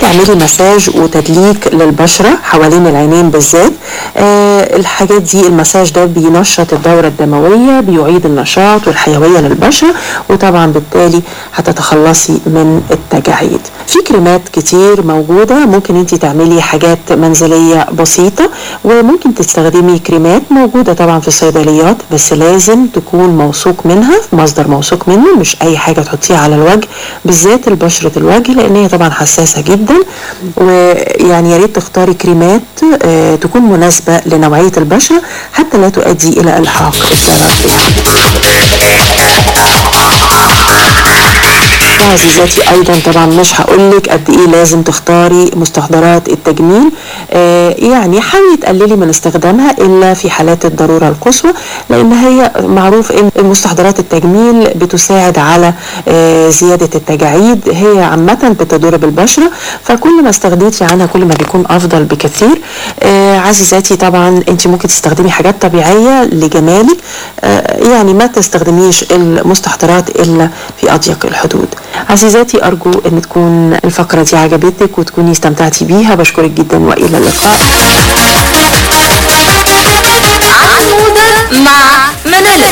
تعملي مساج وتدليك للبشرة حوالين العينين بالذات آه الحاجات دي المساج ده بينشط الدورة الدموية بيعيد النشاط والحيوية للبشرة وطبعا بالتالي هتتخلصي من التجاعيد في كريمات كتير موجودة ممكن انت تعملي حاجات منزلية بسيطة وممكن تستخدمي كريمات موجودة طبعا في الصيدليات بس لازم تكون موثوق منها مصدر موثوق منه مش اي حاجة تحطيها على الوجه بالذات البشرة الوجه لان هي طبعا حساسة جدا ويعني يا ريت تختاري كريمات آه تكون مناسبة لنوعية البشرة حتى لا تؤدي الى الحاق الضرر عزيزاتي ايضا طبعا مش هقول لك قد ايه لازم تختاري مستحضرات التجميل آه يعني حاولي تقللي من استخدامها الا في حالات الضروره القصوى لان هي معروف ان مستحضرات التجميل بتساعد على آه زياده التجاعيد هي عامه بتضر بالبشره فكل ما استغنيتي عنها كل ما بيكون افضل بكثير آه عزيزاتي طبعا انت ممكن تستخدمي حاجات طبيعيه لجمالك آه يعني ما تستخدميش المستحضرات الا في اضيق الحدود عزيزاتي أرجو أن تكون الفقرة دي عجبتك وتكوني استمتعتي بيها بشكرك جدا وإلى اللقاء عمودة مع منال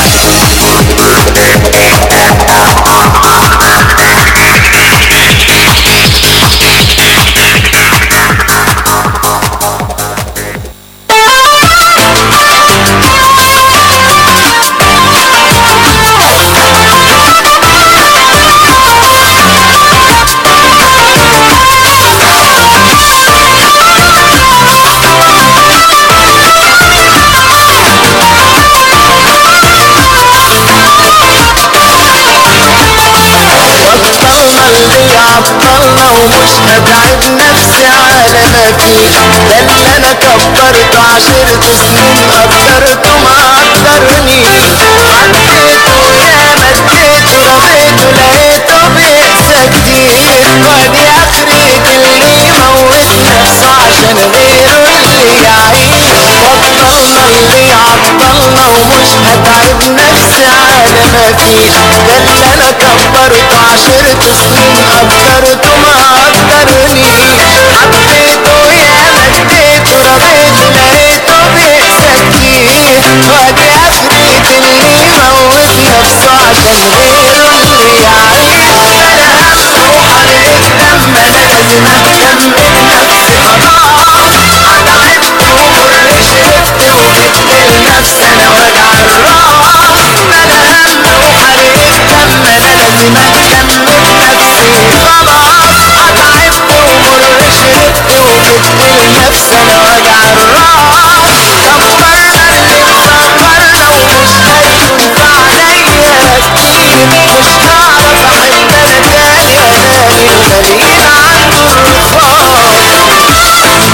بطلنا اللي عطلنا ومش هتعب نفسي على ما فيه ده اللي انا كبرته عشرة سنين قدرته ما قدرنيش عديته يا مديته رضيته لقيته بيقسى كتير وادي اخرة اللي يموت نفسه عشان غيره اللي يعيش بطلنا اللي عطلنا ومش هتعب نفسي على ما فيه ده اللي انا كبرته عشرة سنين قدرته ما قدرنيش حبيته يا مديته رضيته لقيته بيقسى كتير وادي اخرة اللي يموت نفسه عشان غيره اللي يعيش انا هم وحرقة دم انا لازم اهتم بنفسي خلاص اتعبت ومر شربت وجبت لنفسي انا وجع الراس انا هم وحرقة دم انا لازم اهتم بنفسي خلاص اتعبت ومر شربت وجبت لنفسي انا وجع الراس كبرنا اللي مسكرنا ومش هينفع عليا كتير مش هعرف احب انا تاني اناني المليء عنده الرصاص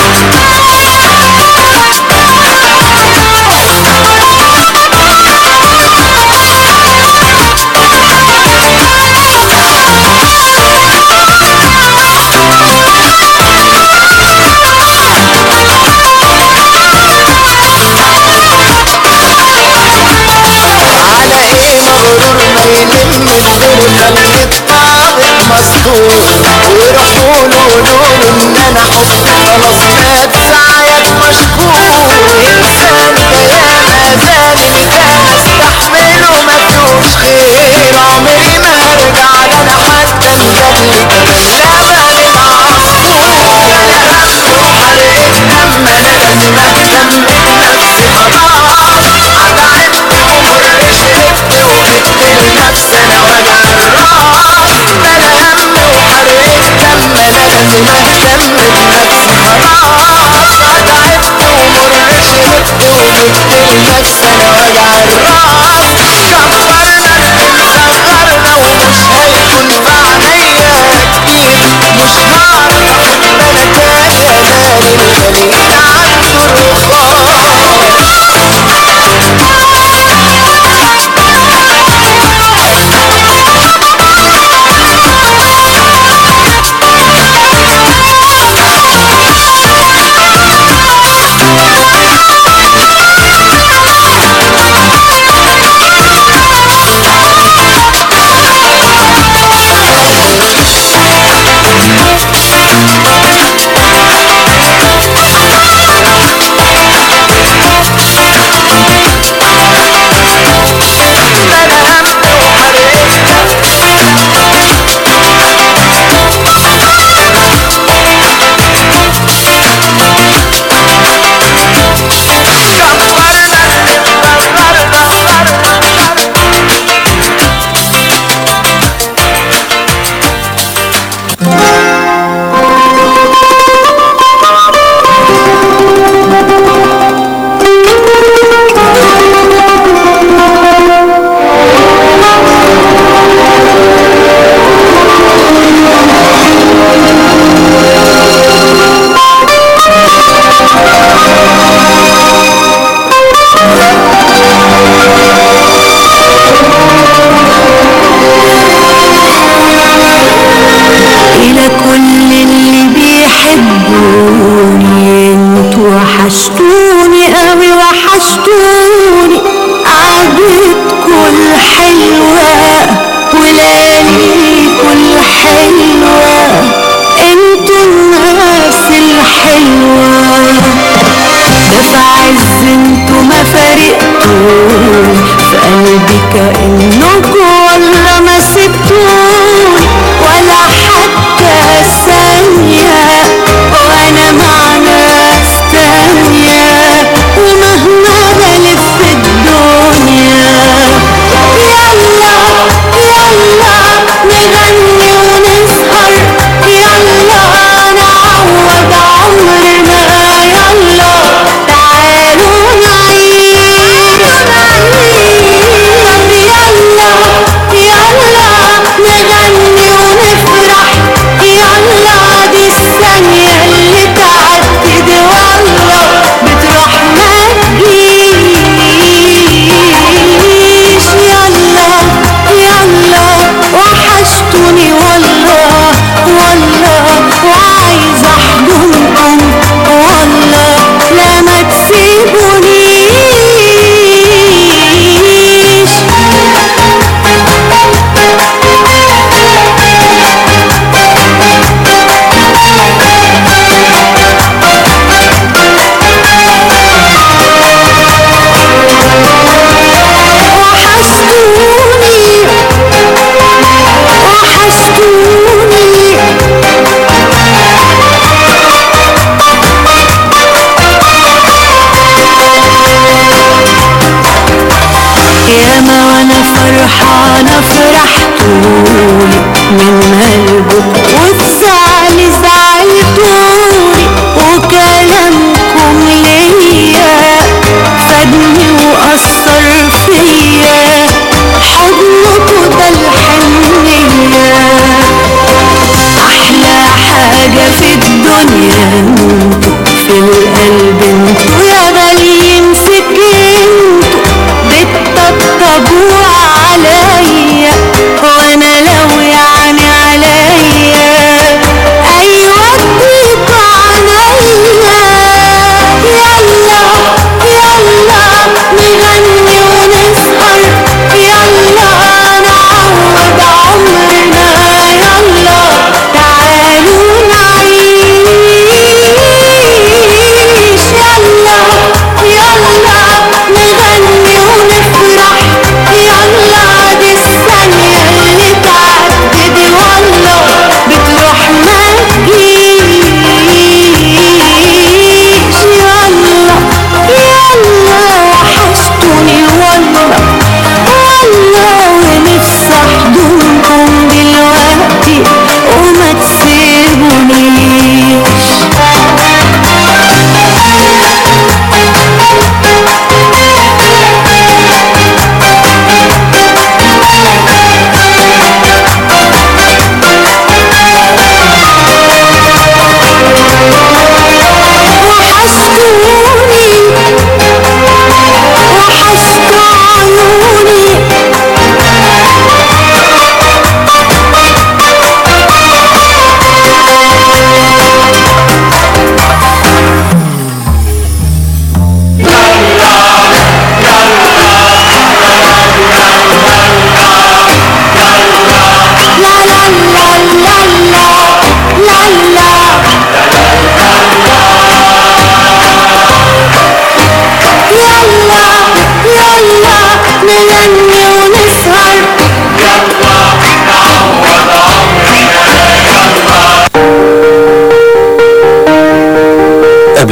على ايه مغرور ما يلم الدور خلي الطابق مسطور ويروحوا له قولوا ان انا حب خلاص مات سعيك مشكور انسان ده يا ما زال اللي كان استحمله ما فيهوش خير عمري ما هرجع لا انا حتى ندلك باللبن العصفور انا هم وحرقة دم انا لازم اهتم بنفسي خلاص اتعبت ومر شربت وجبت لنفسي انا وجع الراس انا هم وحرقة دم انا لازم اهتم بنفسي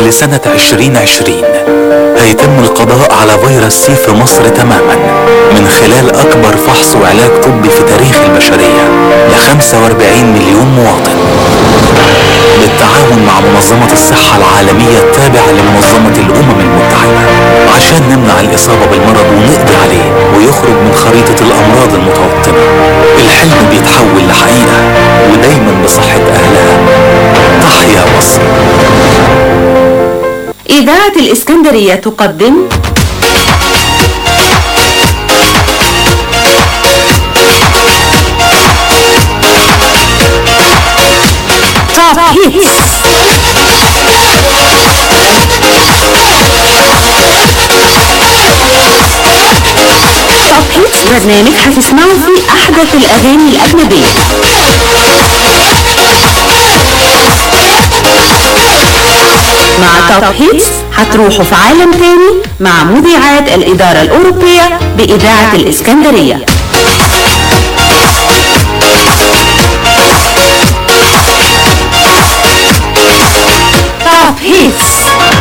لسنة 2020 هيتم القضاء على فيروس سي في مصر تماما من خلال أكبر فحص وعلاج طبي في تاريخ البشرية ل 45 مليون مواطن بالتعاون مع منظمة الصحة العالمية التابعة لمنظمة الأمم المتحدة عشان نمنع الإصابة بالمرض ونقضي عليه ويخرج من خريطة الأمراض المتوطنة الحلم بيتحول لحقيقة ودايما بصحة أهلها تحيا مصر إذاعة الإسكندرية تقدم توب هيتس توب هيتس برنامج هتسمعوا فيه أحدث الأغاني الأجنبية مع توب هيتس هتروحوا في عالم تاني مع مذيعات الإدارة الأوروبية بإذاعة الإسكندرية توب هيتس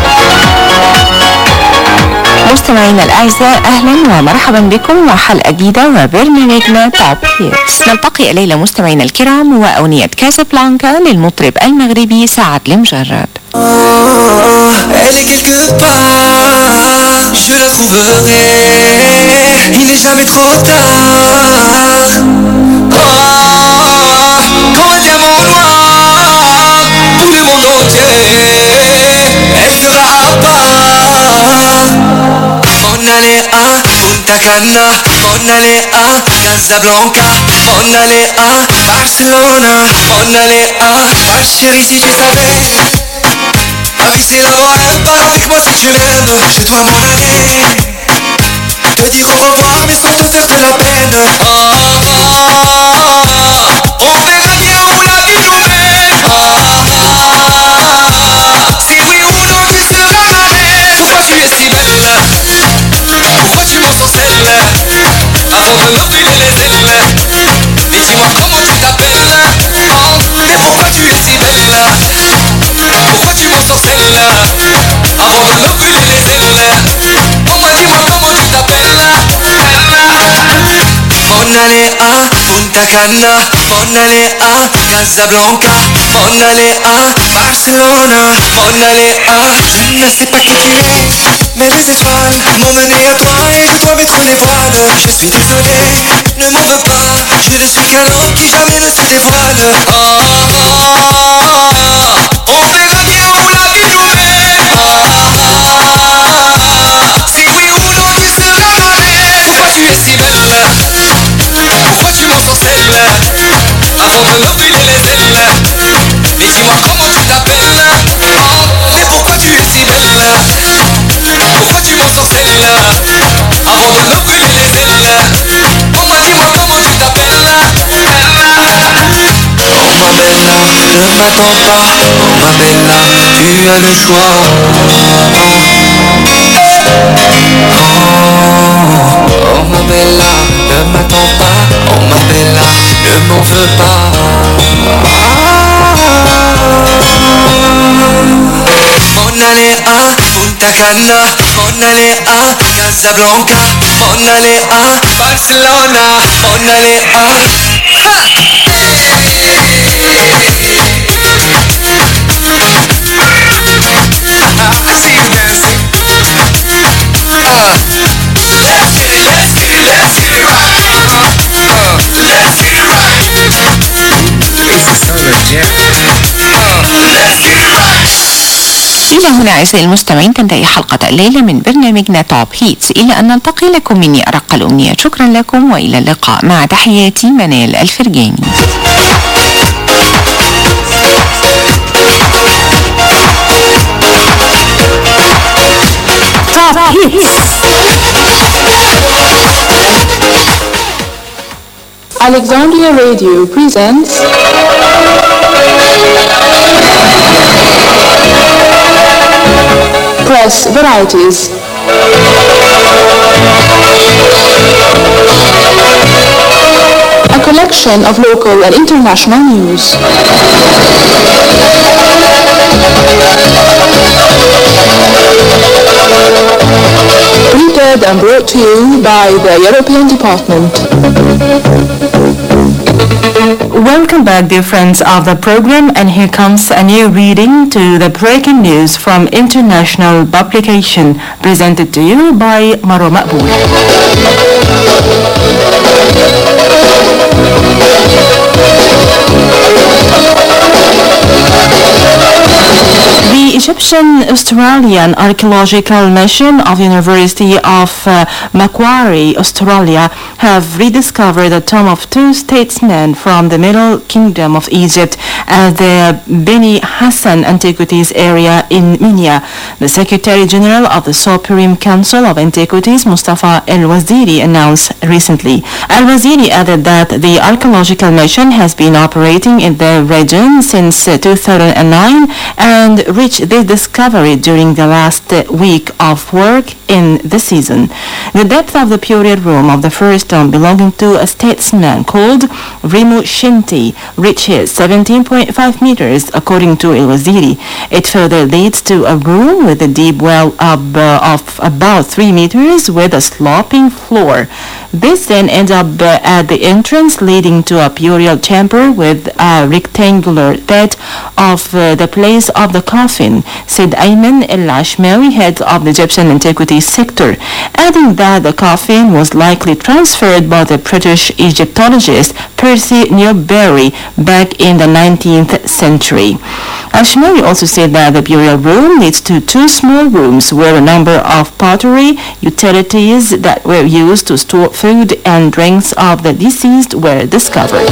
مستمعينا الأعزاء أهلا ومرحبا بكم وحلقة جديدة وبرنامجنا توب هيتس نلتقي الليلة مستمعينا الكرام وأغنية كازابلانكا للمطرب المغربي سعد المجرد Elle est quelque part, je la trouverai. Il n'est jamais trop tard. Oh, comme un diamant noir pour le monde entier. Elle sera à part. M'en aller à Punta Cana, m'en aller à Casablanca, m'en aller à Barcelona, m'en aller à Ma chérie si tu savais. Ma vie c'est l'amour, pas avec moi si tu m'aimes Je dois m'en aller Te dire au revoir mais sans te faire de la peine Oh, oh, oh, On verra bien où la vie nous mène Oh, oh, Si oui ou non tu seras ma reine Pourquoi tu es si belle Pourquoi tu m'ensorcelles Avant de me brûler les ailes Mais dis-moi comment tu t'appelles Oh, mais pourquoi tu es si belle pourquoi tu m'ensorcelles Avant de me brûler les ailes Dis-moi, dis-moi comment tu t'appelles M'en aller à Punta Cana M'en aller à Casablanca M'en aller à Barcelona M'en aller à Je ne sais pas qui tu es Mais les étoiles m'ont mené à toi Et je dois mettre les voiles Je suis désolé, ne m'en veux pas Je ne suis qu'un homme qui jamais ne se dévoile Oh, oh, oh, on verra bien où la vie nous mène Si oui ou non tu seras ma reine Pourquoi tu es si belle Pourquoi tu m'ensorcelles Avant de me brûler les ailes Mais dis-moi comment tu t'appelles Oh, mais pourquoi tu es si belle Pourquoi tu m'ensorcelles Avant de me brûler les ailes Dis-moi, dis-moi comment tu t'appelles Oh ma bella, ne m'attends pas Oh ma bella, tu as le choix Oh, oh ma bella, ne m'attends pas Oh ma bella, ne m'en veux pas M'en aller à Punta Cana M'en aller à Casablanca M'en aller à Barcelona M'en aller à I see you dancing. Uh, let's get it, let's get it, let's get it right. Uh, let's get it right. It's a solo jam. Uh, let's get it right. إلى هنا أعزائي المستمعين تنتهي حلقة الليلة من برنامجنا توب هيتس إلى أن نلتقي لكم مني أرق الأمنيات شكرا لكم وإلى اللقاء مع تحياتي منال الفرجاني توب هيتس Alexandria Radio presents Press Varieties. A collection of local and international news. Prepared and brought to you by the European Department. Welcome back, dear friends of the program, and here comes a new reading to the breaking news from international publication, presented to you by Maro Maqboul. The Egyptian Australian Archaeological Mission of the University of uh, Macquarie, Australia, have rediscovered the tomb of two statesmen from the Middle Kingdom of Egypt at the Beni Hassan Antiquities area in Minya. The Secretary General of the Supreme Council of Antiquities, Mustafa El Waziri, announced recently. El Waziri added that the archaeological mission has been operating in the region since uh, 2009 and reached this discovery during the last uh, week of work in the season. The depth of the period room of the first tomb belonging to a statesman called Rimu Shinti reaches 17.5 meters according to El Waziri. It further leads to a room with a deep well up, uh, of about 3 meters with a sloping floor. This then ends up uh, at the entrance leading to a burial chamber with a rectangular bed of uh, the place of the coffin, said Ayman El Ashmawi, head of the Egyptian antiquities sector, adding that the coffin was likely transferred by the British Egyptologist Percy Newberry back in the 19th century. Ashmawi also said that the burial room leads to two small rooms where a number of pottery, utilities that were used to store food and drinks of the deceased were discovered.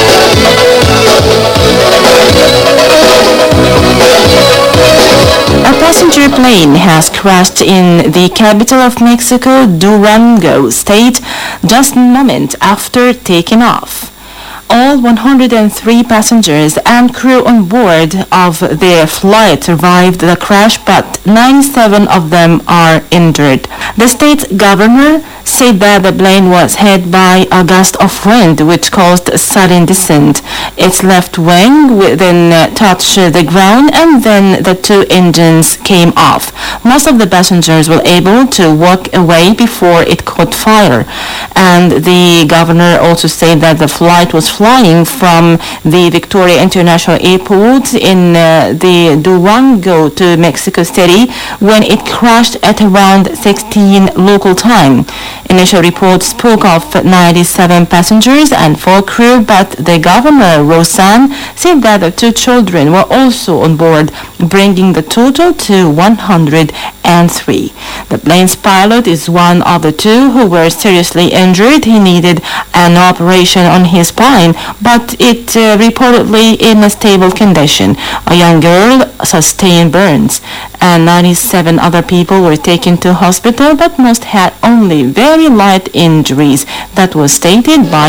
A passenger plane has crashed in the capital of Mexico, Durango state, just moments after taking off. All 103 passengers and crew on board of their flight survived the crash, but 97 of them are injured. The state's governor said that the plane was hit by a gust of wind which caused a sudden descent. Its left wing wi- then uh, touched the ground and then the two engines came off. Most of the passengers were able to walk away before it caught fire. And the governor also said that the flight was flying from the Victoria International Airport in uh, the Durango to Mexico City when it crashed at around 16 local time. Initial reports spoke of 97 passengers and four crew, but the governor, Rosan, said that the two children were also on board, bringing the total to 103. The plane's pilot is one of the two who were seriously injured. He needed an operation on his spine, but it uh, reportedly in a stable condition. A young girl sustained burns, and 97 other people were taken to hospital, but most had only very light injuries. That was stated by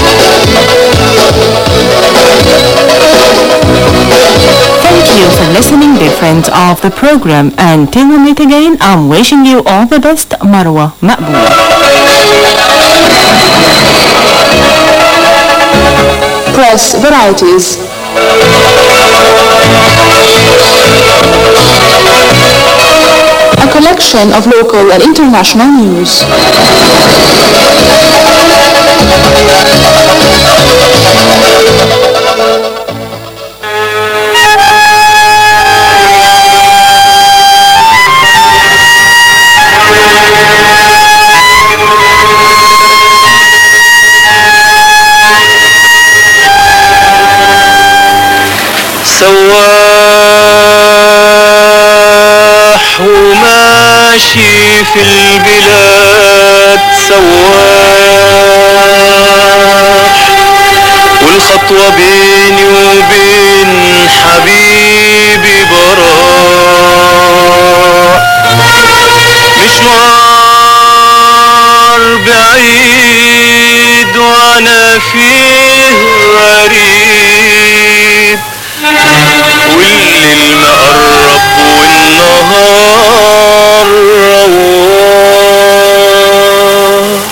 Thank you for listening, dear friends of the program. Until we meet again, I'm wishing you all the best. Marwa Maqbool. Press varieties. A collection of local and international news. سواح وماشي في البلاد سواح والخطوة بيني وبين حبيبي براء مشوار بعيد وانا فيه غريب والليل مقرب والنهار رواح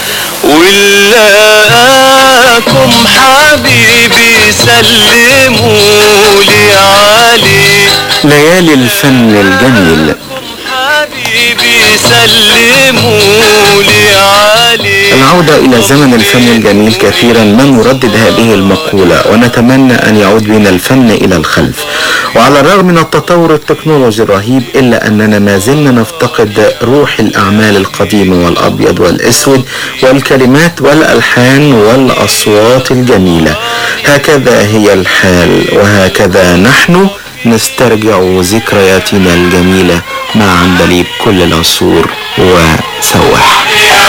ولاقاكم حبيبي سلموا لي عليه ليالي الفن الجميل حبيبي سلموا لي عليه العودة إلى زمن الفن الجميل كثيرا ما نردد هذه المقولة ونتمنى أن يعود بنا الفن إلى الخلف وعلى الرغم من التطور التكنولوجي الرهيب إلا أننا ما زلنا نفتقد روح الأعمال القديمة والأبيض والأسود والكلمات والألحان والأصوات الجميلة هكذا هي الحال وهكذا نحن نسترجع ذكرياتنا الجميلة مع عندليب كل العصور وسواح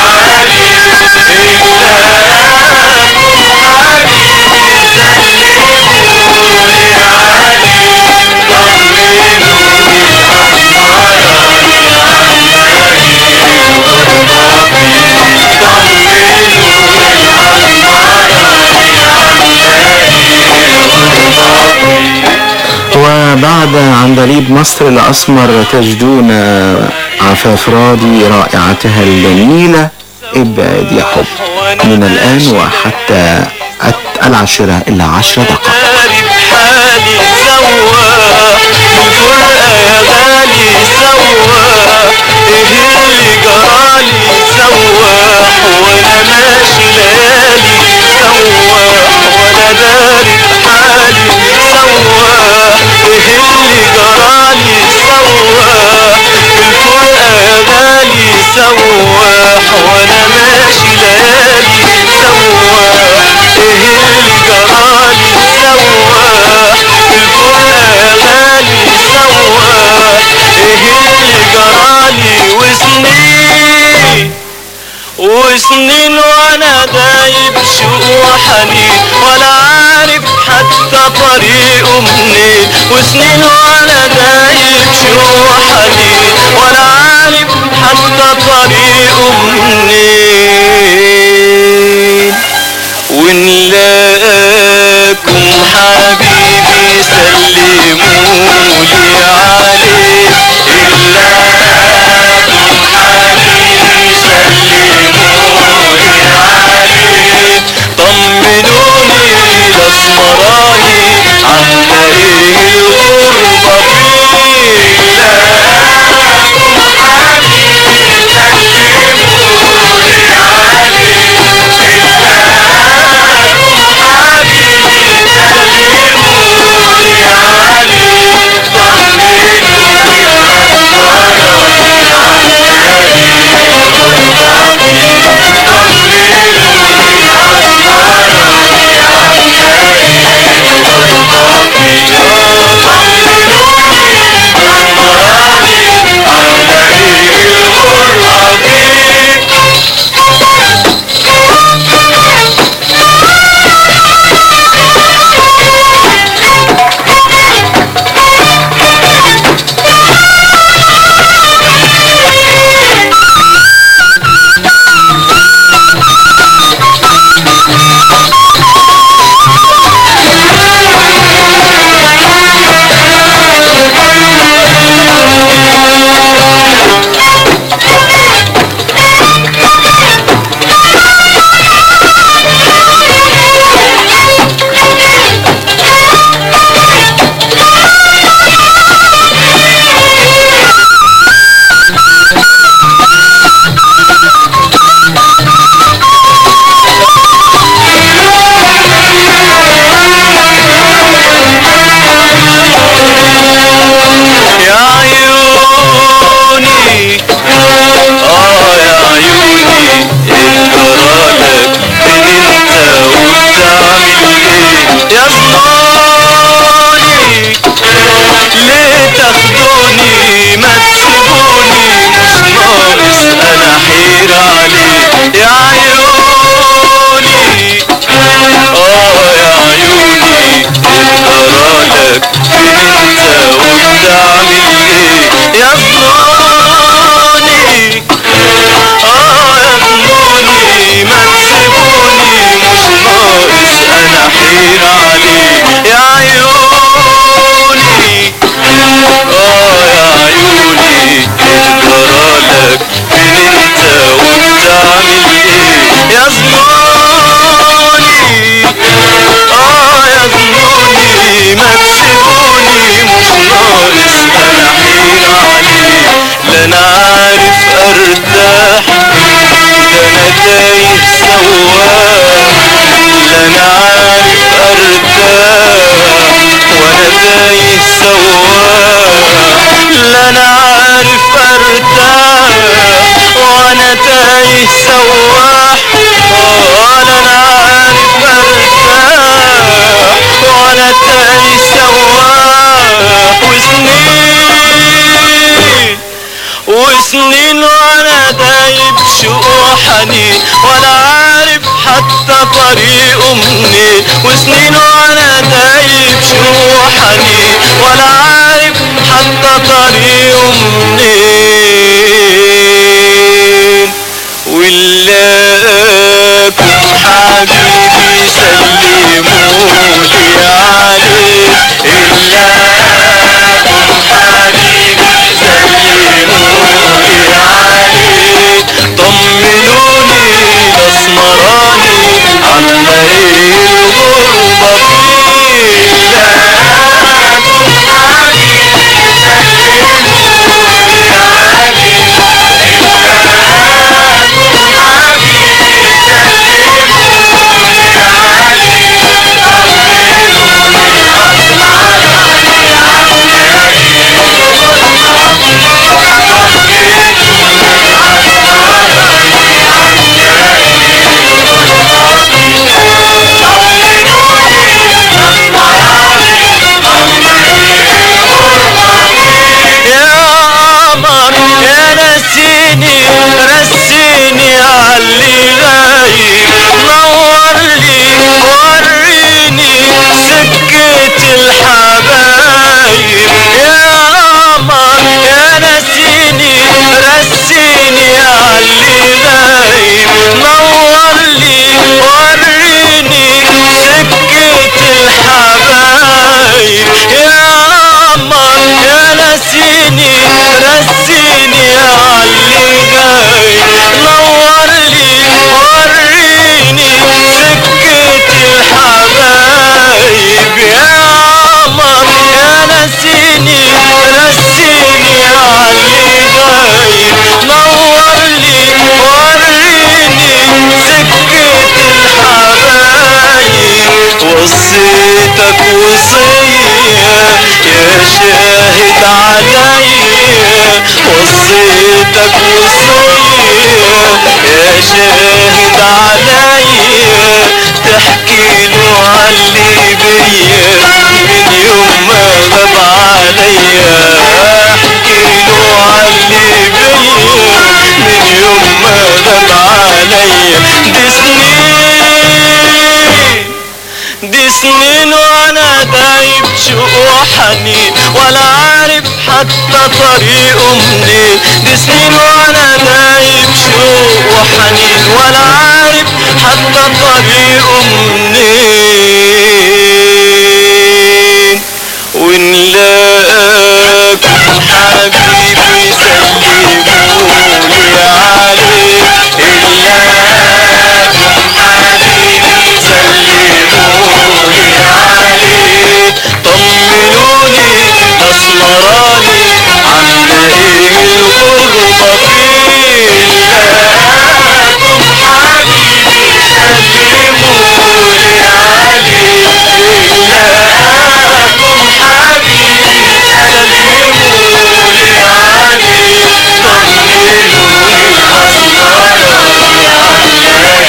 وبعد عندليب مصر الأسمر تجدون عفاف راضي رائعتها الجميلة ابعد يا حب من الآن وحتى العاشرة إلا عشر دقائق حالي سوا الفرقة يا غالي سوا ايه اللي جرالي سوا وانا ماشي ليالي سوا وانا داري حالي سوا ايه اللي جرالي سوا الفرقة يا غالي سوا وانا ماشي ليالي سوا ايه اللي جرالي سوا الفرقة يا غالي سوا ايه اللي جرالي وسنين وسنين وانا دايب شوق وحنين ولا عارف حتى طريقه منين وسنين وانا دايب شوق وحنين ولا عارف حتى طريقه منين ونلاقكم حبيبي سلموا لي عليه إلاكم حبيبي سلموا لي عليه طمنوني الأسمراني عنا إيه الغربة فيه إلاكم حبيبي سلموا لي عليه تايه سواح ولا انا عارف ارتاح ولا تايه سواح وسنين وسنين وانا دايب شوق وحنين ولا عارف حتى طريقه منين وسنين وانا دايب شوق وحنين ولا عارف حتى طريقه منين ولاكم حبيبي سلمولي عليه إلاكم حبيبي سلمولي عليه طمنوني الأسمراني عما إيه الغربة فيه إلاكم حبيبي سلمولي عليه يا قمر يا نسيني رسيني عاللي غايب نور لي وريني سكة الحبايب يا قمر يا نسيني رسيني عاللي غايب نور لي وريني سكة الحبايب يا قمر يا نسيني رسيني عاللي جاي نور لي وريني سكة الحبايب يا قمر يا نسيني رسيني عاللي جاي نور لي وريني سكة الحبايب وصيتك وصية يا شاهد عليا وصيتك وصية يا شاهد عليا تحكي له علي بيا من يوم ما غاب عليا احكي له علي بيا من يوم ما غاب عليا دي سنين دي سنين وانا دايب شوق وحنين ولا عارف حتى طريقه منين دي سنين وانا دايب شوق وحنين ولا عارف حتى طريقه منين ونلاقاكم حبيبي سلمولي عليه إلاكم حبيبي سلمولي عليه طمنوني أسمراني عما إيه الغربة فيه إلاكم حبيبي سلمولي عليه إلاكم حبيبي سلمولي عليه طمنوني أسمراني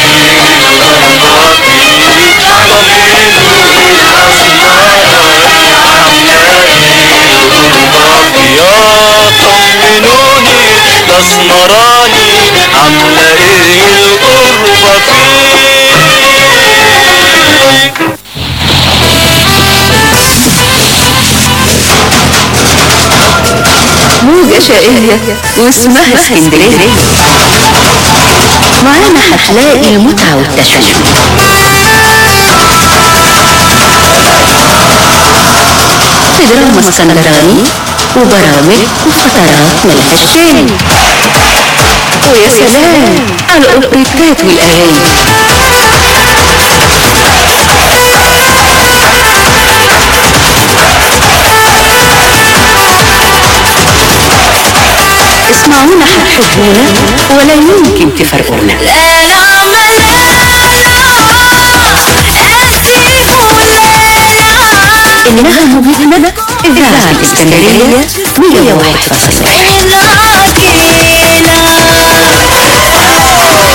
يا طمنوني الاسمراني عامله ايه القربة فيه موجة شقية واسمها اسكندرية معانا هتلاقي المتعة والتشويق في دراما اسكندراني وبرامج وفترات ملهاش تاني ويا سلام على الأوبريتات والأغاني اسمعونا هتحبونا ولا يمكن تفرقونا إنها موجودة إذاعة الإسكندرية 101.1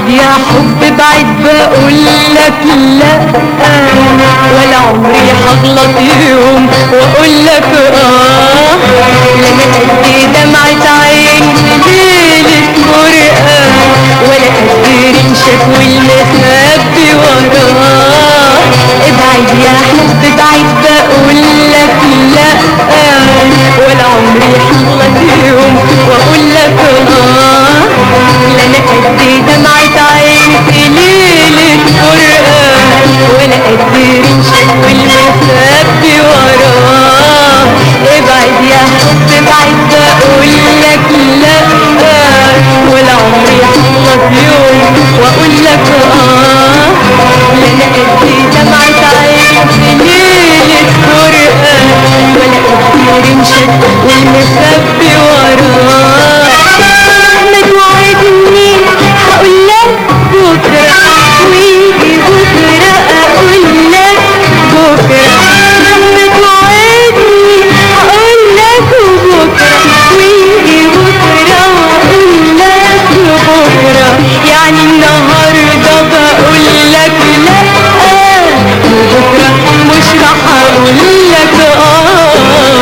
يا حب بعد بقول لك لا ولا عمري هغلط يوم واقول لك اه لا انا قد دمعة عين في ليلة فرقة ولا قد رمشك والمخبي وراه ابعد يا حب بعد بقول لك لا ولا عمري هغلط يوم واقول لك اه لا انا قد دمعة عين في ليلة فرقة ولا قد رمشك والمخبي وراه ابعد يا حب بعد بقول لك لا ولا عمري هغلط يوم واقول لك اه لا انا قد دمعة عين في ليلة فرقة ولا قد رمشك والمخبي وراه ما توعدني هقول لك بكرة ويجي بكرة اقول لك بكرة ما توعدني هقول لك بكرة ويجي بكرة واقول لك بكرة يعني النهاردة بقول لك لا وبكرة مش راح اقول لك اه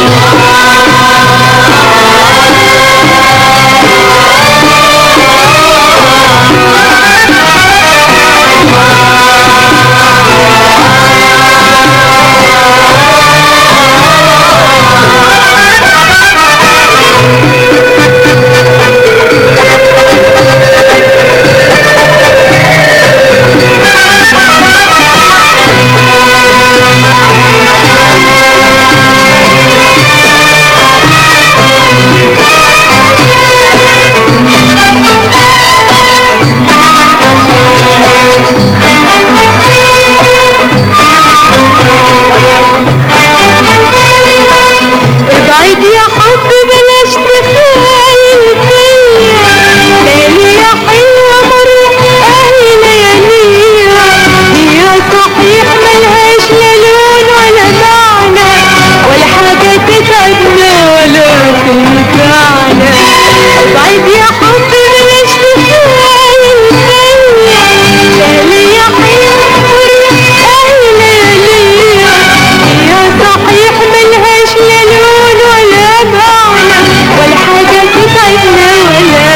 ابعد يا حب بلاش تخايل فيا ليالي يا حلوة مرة اهي لياليها هي صحيح ملهاش لا لون ولا معنى ولا حاجة تتعبنا ولا تنفعنا ابعد يا حب بلاش تخايل فيا ليالي يا حلوة مرة اهي لياليها هي صحيح ملهاش لا لون ولا معنى ولا حاجة تتعبنا ولا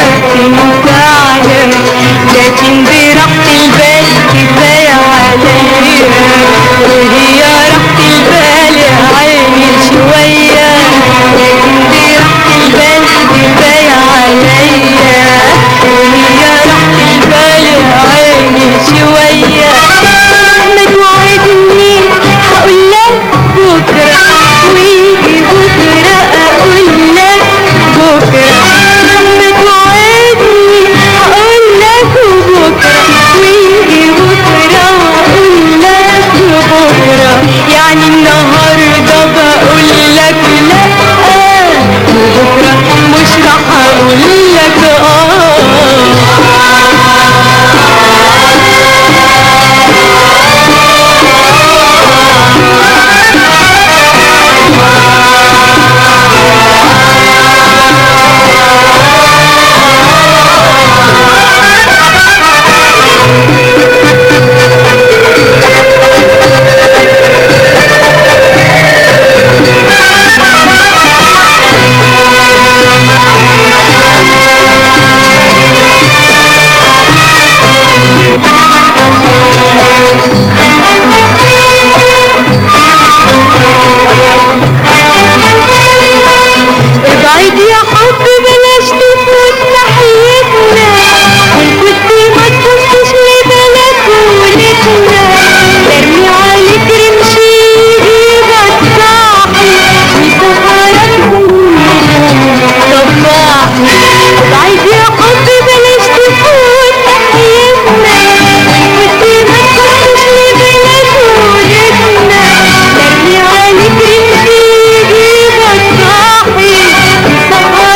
تنفعنا لكن دي راحة البال كفاية عليا وهي راحة البال يا عيني شوية لكن دي راحة البال كفاية عليا وهي راحة البال يا عيني شوية ما توعدني هقول لك بكرة ويجي بكرة أقول لك بكرة ما توعدني هقول لك بكرة ويجي بكرة وأقول لك بكرة يعني النهاردة بقول لك لا وبكرة مش راح أقول لك آه ابعد يا حب بلاش تفوت ناحيتنا وان كنت ما تبصش لبلكونتنا ارمي عليك رمشي ايدك صاحي وسهرك صباحي ابعد يا حب بلاش تفوت ناحيتنا وان كنت ما تبصش لبلكونتنا ارمي عليك رمشي ايدك صاحي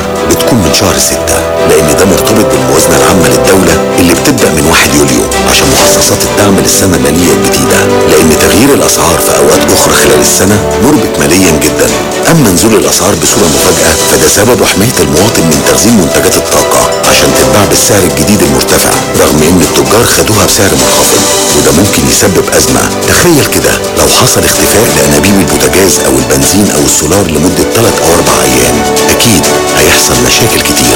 بتكون من شهر ستة لأن ده مرتبط بالموازنة العامة للدولة اللي بتبدأ من 1 يوليو عشان مخصصات الدعم للسنة المالية الجديدة لأن تغيير الأسعار في أوقات أخرى خلال السنة مربك ماليا جدا أما نزول الأسعار بصورة مفاجئة فده سبب حماية المواطن من تخزين منتجات الطاقة عشان تتباع بالسعر الجديد المرتفع رغم إن التجار خدوها بسعر منخفض وده ممكن يسبب أزمة تخيل كده لو حصل اختفاء لأنابيب البوتاجاز أو البنزين أو السولار لمدة 3 أو 4 أيام أكيد هيحصل مشاكل كتير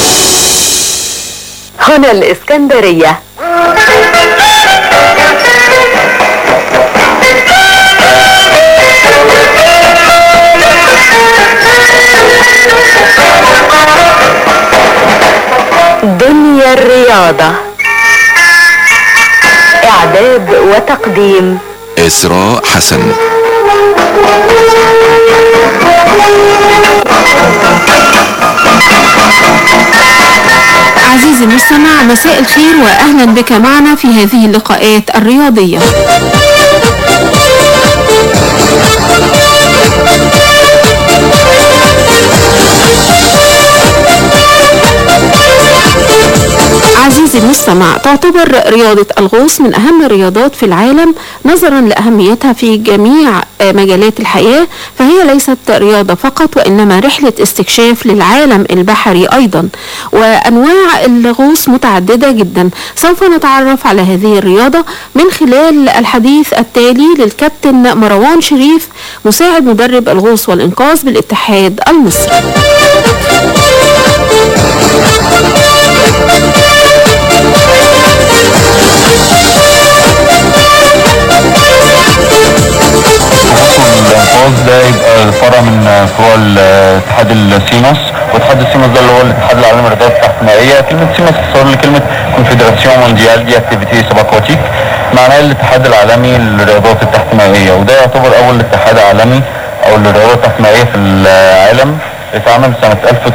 هنا الإسكندرية دنيا الرياضة إعداد وتقديم إسراء حسن عزيزي المستمع مساء الخير واهلا بك معنا في هذه اللقاءات الرياضيه عزيزي المستمع تعتبر رياضة الغوص من أهم الرياضات في العالم نظرا لأهميتها في جميع آه، مجالات الحياة فهي ليست رياضة فقط وإنما رحلة استكشاف للعالم البحري أيضا وأنواع الغوص متعددة جدا سوف نتعرف على هذه الرياضة من خلال الحديث التالي للكابتن مروان شريف مساعد مدرب الغوص والإنقاذ بالاتحاد المصري الانقاذ ده يبقى فرع من فروع الاتحاد السيموس واتحاد السيموس ده اللي هو الاتحاد العالمي للرياضات التحكيميه كلمه سيموس اختصار لكلمه كونفدراسيون مونديال دي اكتيفيتي سباكوتيك معناها الاتحاد العالمي للرياضات التحكيميه وده يعتبر اول اتحاد عالمي او للرياضات التحكيميه في العالم اتعمل سنة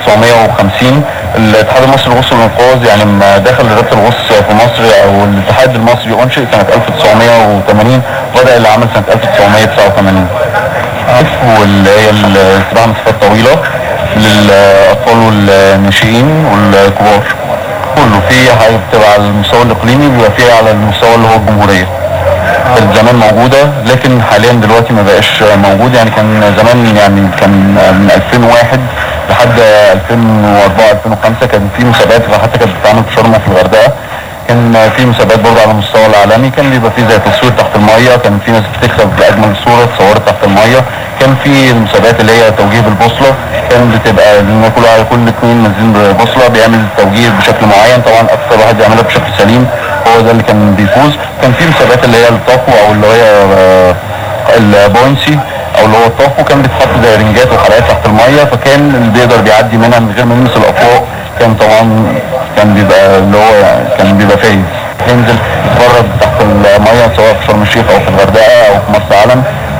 1950 الاتحاد المصري للغوص والانقاذ يعني لما دخل رياضة الغوص في مصر او الاتحاد المصري انشئ سنة 1980 بدأ العمل سنة 1989 واللي هي السباحة مسافات طويلة للأطفال والناشئين والكبار كله في حاجة بتبقى على المستوى الإقليمي بيبقى فيها على المستوى اللي هو الجمهورية كانت زمان موجودة لكن حاليا دلوقتي ما بقاش موجود يعني كان زمان يعني كان من 2001 لحد 2004 2005 كان في مسابقات حتى كانت بتتعمل في شرم في الغردقة كان في مسابقات برضه على المستوى العالمي كان بيبقى في زي تصوير تحت المية كان في ناس بتكسب بأجمل صورة اتصورت تحت المية كان في المسابقات اللي هي توجيه بالبوصلة كان بتبقى إن كل على كل اتنين نازلين ببوصلة بيعمل توجيه بشكل معين طبعا أكثر واحد بيعملها بشكل سليم هو ده اللي كان بيفوز كان في مسابقات اللي هي الطفو أو اللي هي آه، البوينسي او اللي هو الطفو كان بيتحط زي رنجات وحلقات تحت الميه فكان اللي بيقدر بيعدي منها من غير ما يلمس الافواق كان طبعا كان بيبقى اللي هو كان بيبقى فايز ينزل يتفرج تحت الميه سواء في شرم الشيخ او في الغردقه او في مرسى علم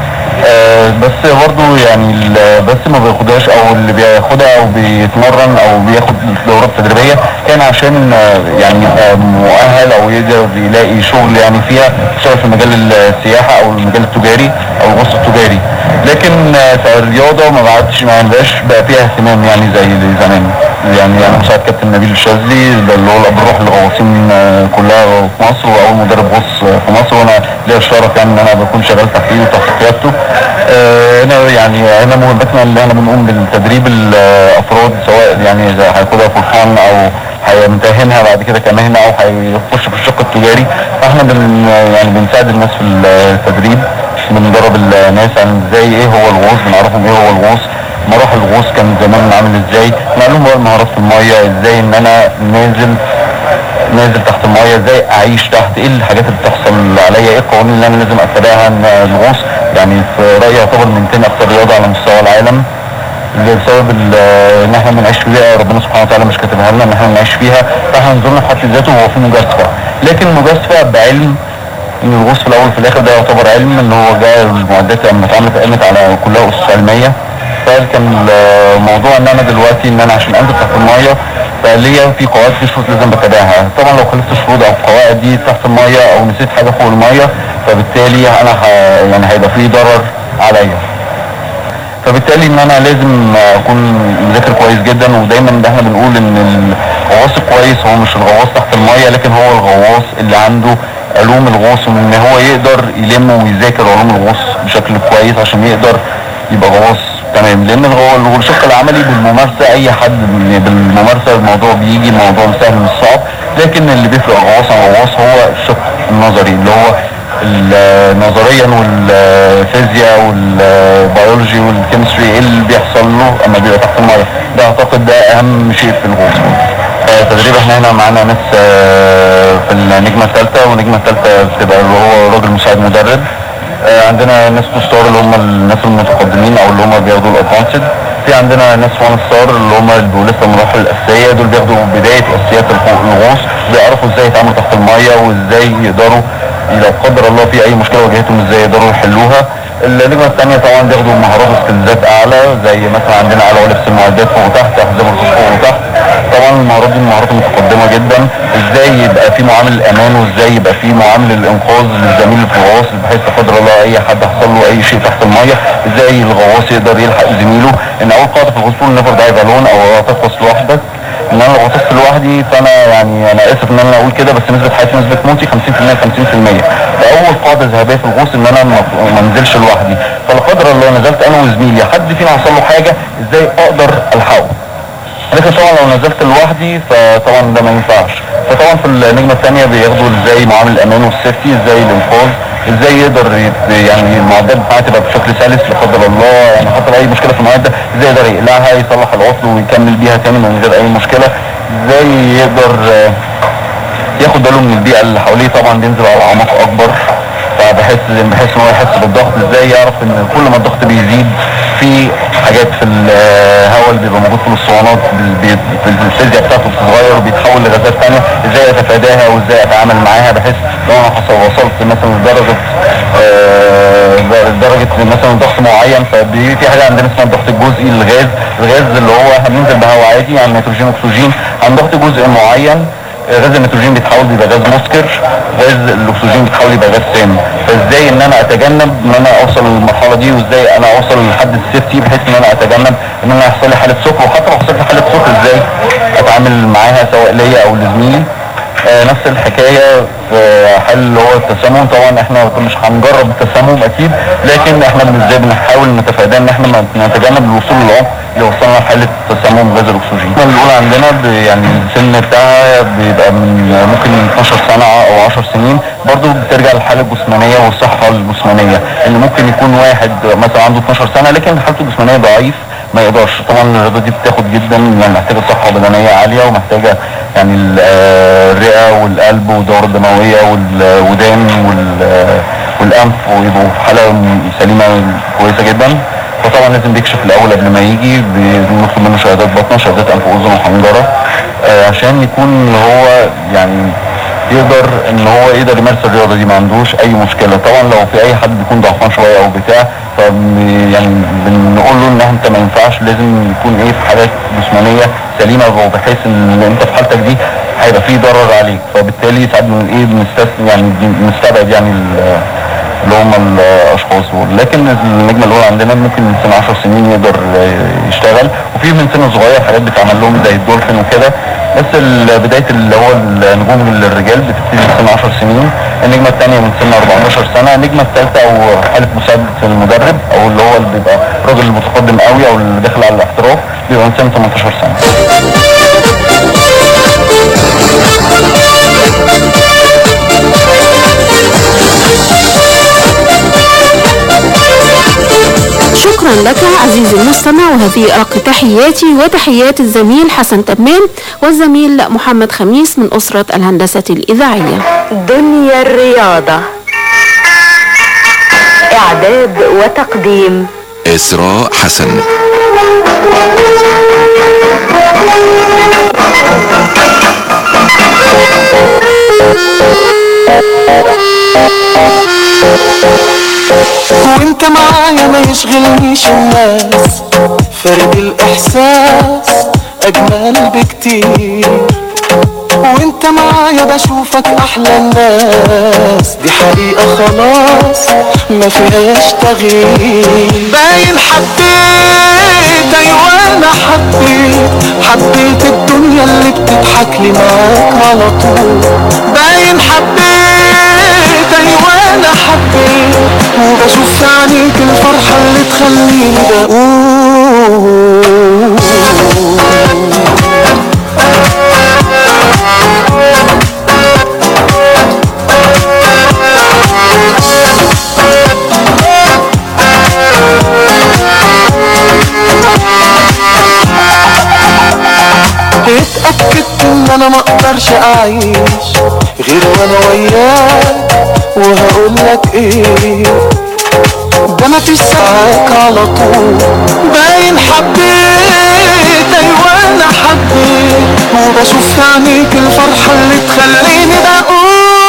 آه بس برضو يعني ال- بس ما بياخدهاش او اللي بياخدها او بيتمرن او بياخد دورات تدريبيه كان عشان آه، يعني يبقى مؤهل او يقدر يلاقي شغل يعني فيها يشتغل في مجال السياحه او المجال التجاري او الغوص التجاري لكن آه، في الرياضه ما بعدش ما بقاش بقى فيها اهتمام يعني زي زمان يعني انا مساعد كابتن نبيل الشاذلي ده اللي هو الاب الروح للغواصين آه، كلها في مصر واول مدرب غوص آه، في مصر وانا ليا الشرف يعني ان انا بكون شغال تحتيه وتحت قيادته آه، هنا يعني هنا مهمتنا اللي احنا بنقوم بالتدريب الافراد سواء يعني إذا هياخدها فرحان او هيمتهنها بعد كده كمهنه او هيخش في الشق التجاري فاحنا بن يعني بنساعد الناس في التدريب بندرب الناس عن ازاي ايه هو الغوص بنعرفهم ايه هو الغوص مراحل الغوص كان زمان عامل ازاي نعلمهم بقى المهارات في الميه ازاي ان انا نازل نازل تحت الميه ازاي اعيش تحت ايه الحاجات اللي بتحصل عليا ايه القوانين اللي انا لازم اتبعها ان الغوص يعني في رايي يعتبر من تاني اكتر رياضه على مستوى العالم اللي بسبب ال- ان احنا بنعيش في بيئه ربنا سبحانه وتعالى مش كاتبها لنا ان احنا بنعيش فيها فاحنا نزولنا في حد ذاته هو في مجازفه لكن مجازفه بعلم ان الغوص في الاول وفي الاخر ده يعتبر علم ان هو جاء المعدات لما اتعملت قامت على كلها اسس علميه فكان الموضوع ان انا دلوقتي ان انا عشان انزل تحت الميه فليا في قواعد في شروط لازم بتابعها طبعا لو خالفت الشروط او القواعد دي تحت الميه او نسيت حاجه فوق الميه فبالتالي انا ه... يعني هيبقى في ضرر عليا فبالتالي ان انا لازم اكون مذاكر كويس جدا ودايما ده احنا بنقول ان الغواص الكويس هو مش الغواص تحت الميه لكن هو الغواص اللي عنده علوم الغوص وان هو يقدر يلم ويذاكر علوم الغوص بشكل كويس عشان يقدر يبقى غواص تمام لان هو الشق العملي بالممارسه اي حد من- بالممارسه الموضوع بيجي الموضوع مش سهل مش صعب لكن اللي بيفرق غواص عن غواص هو الشق النظري اللي هو ال- نظريا والفيزياء والبيولوجي والكيمستري ايه اللي بيحصل له اما بيبقى تحت الميه ده اعتقد ده اهم شيء في الغوص آه، تدريب احنا هنا معانا ناس آه، في النجمه الثالثه والنجمه الثالثه بتبقى اللي هو راجل مساعد مدرب آه، عندنا ناس تو ستار اللي هم الناس المتقدمين او اللي هم بياخدوا الادفانسد في عندنا ناس وان ستار اللي هم اللي بيبقوا لسه المراحل الاساسيه دول بياخدوا بدايه اساسيات الغو- الغوص بيعرفوا ازاي يتعاملوا تحت الميه وازاي يقدروا لو قدر الله في اي مشكله واجهتهم ازاي يقدروا يحلوها اللجنه الثانيه طبعا بياخدوا مهارات وسكيلزات اعلى زي مثلا عندنا على ولبس المعدات فوق وتحت احزام الرصاص فوق وتحت طبعا المهارات دي مهارات متقدمه جدا ازاي يبقى في معامل الامان وازاي يبقى في معامل الانقاذ للزميل اللي في الغواص بحيث لا قدر الله اي حد حصل له اي شيء تحت الميه ازاي الغواص يقدر يلحق زميله ان اول قاعده في الغوص نيفر دايف الون او تغطس لوحدك ان انا لو غطست لوحدي فانا يعني انا اسف ان انا اقول كده بس نسبه حياتي نسبه موتي 50% 50% فاول قاعده ذهبيه في الغوص ان انا ما ما انزلش لوحدي فلا قدر الله نزلت انا وزميلي حد فينا حصل له حاجه ازاي اقدر الحقه لكن طبعا لو نزلت لوحدي فطبعا ده ما ينفعش فطبعا في النجمه الثانيه بياخدوا ازاي معامل الامان والسيفتي ازاي الانقاذ ازاي يقدر يت- يعني المعدات بتاعتها تبقى بشكل سلس لا قدر الله يعني حصل اي مشكله في المعده ازاي يقدر يقلعها يصلح العطل ويكمل بيها تاني من غير اي مشكله ازاي يقدر آه، ياخد باله من البيئه اللي حواليه طبعا بينزل على اعماق اكبر فبحس بحس ان هو يحس بالضغط ازاي يعرف ان كل ما الضغط بيزيد في حاجات في الهواء اللي بيبقى موجود في الاسطوانات بي- بي- الفيزياء بتاعته بتتغير وبيتحول لغازات ثانيه ازاي اتفاداها وازاي اتعامل معاها بحيث لو انا حصل وصلت مثلا لدرجه آه، درجه مثلا ضغط معين ففي في حاجه عندنا اسمها الضغط الجزئي للغاز الغاز اللي هو احنا بننزل بهواء عادي يعني نيتروجين اكسجين عن ضغط جزء معين غاز النيتروجين بيتحول بيبقى غاز مسكر غاز الاكسجين بيتحول يبقى غاز سام فازاي ان انا اتجنب ان انا اوصل للمرحله دي وازاي انا اوصل لحد السيفتي بحيث ان انا اتجنب ان انا يحصل لي حاله سكر وحتى لو حصلت لي حاله سكر ازاي اتعامل معاها سواء ليا او لزميلي آه، نفس الحكايه في حل اللي هو التسمم طبعا احنا مش هنجرب التسمم اكيد لكن احنا ازاي بنحاول نتفاداه ان احنا ما- نتجنب الوصول للعمق اللي وصلنا لحاله تسمم غاز الاكسجين. احنا الاولى عندنا ب- يعني السن بتاعها بيبقى من ممكن 12 سنه او 10 سنين برضو بترجع للحاله الجسمانيه والصحه الجسمانيه ان ممكن يكون واحد مثلا عنده 12 سنه لكن حالته الجسمانيه ضعيف ما يقدرش طبعا الرياضه دي بتاخد جدا يعني محتاجه صحه بدنيه عاليه ومحتاجه يعني ال- آه، الرئه والقلب والدوره الدمويه والودان وال- والانف ويبقوا في حاله سليمه كويسه جدا فطبعا لازم بيكشف الاول قبل ما يجي بنطلب منه شهادات بطنه شهادات انف واذن وحنجره آه، عشان يكون هو يعني يقدر ان هو يقدر يمارس الرياضه دي ما عندوش اي مشكله طبعا لو في اي حد بيكون ضعفان شويه او بتاع ف يعني بنقول له ان انت ما ينفعش لازم يكون ايه في حالات جسمانيه سليمه وبحيث ان انت في حالتك دي هيبقى في ضرر عليك فبالتالي ساعات من ايه بنستثني يعني بنستبعد يعني ال- اللي هم الاشخاص دول لكن النجمه الاولى عندنا ممكن من سن 10 سنين يقدر يشتغل وفي من سن صغير حاجات بتعمل لهم زي الدولفين وكده بس ال- بدايه اللي هو النجوم للرجال بتبتدي من سن 10 سنين النجمه الثانيه من سن 14 سنه النجمه الثالثه او حاله مساعده المدرب او اللي هو اللي بيبقى راجل متقدم قوي او اللي داخل على الاحتراف بيبقى من سن 18 سنه شكرا لك عزيزي المستمع وهذه أرق تحياتي وتحيات الزميل حسن تمام والزميل محمد خميس من أسرة الهندسة الإذاعية دنيا الرياضة إعداد وتقديم إسراء حسن وانت معايا ما يشغلنيش الناس فرد الاحساس اجمل بكتير وانت معايا بشوفك احلى الناس دي حقيقة خلاص ما فيهاش تغيير باين حبيت ايوه انا حبيت حبيت الدنيا اللي بتضحك لي معاك على طول باين حبيت ايوه انا حبيت وبشوف في عينيك الفرحة اللي تخليني بقول اتأكدت ان انا ما اقدرش اعيش غير وانا وياك وهقول لك ايه ده ما فيش ساعات على طول باين حبيت ايوه انا حبيت وبشوف في عينيك الفرحة اللي تخليني بقول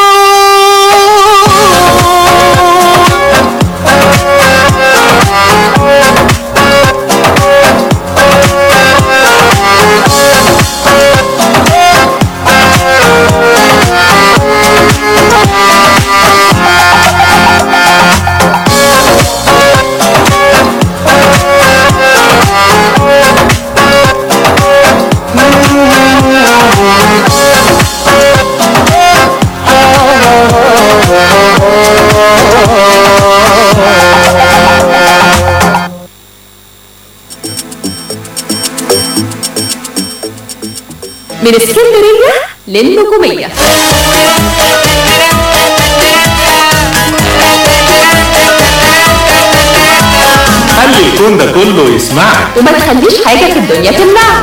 من اسكندرية للنجومية خلي الكون ده كله يسمعك وما تخليش حاجة في الدنيا تمنعك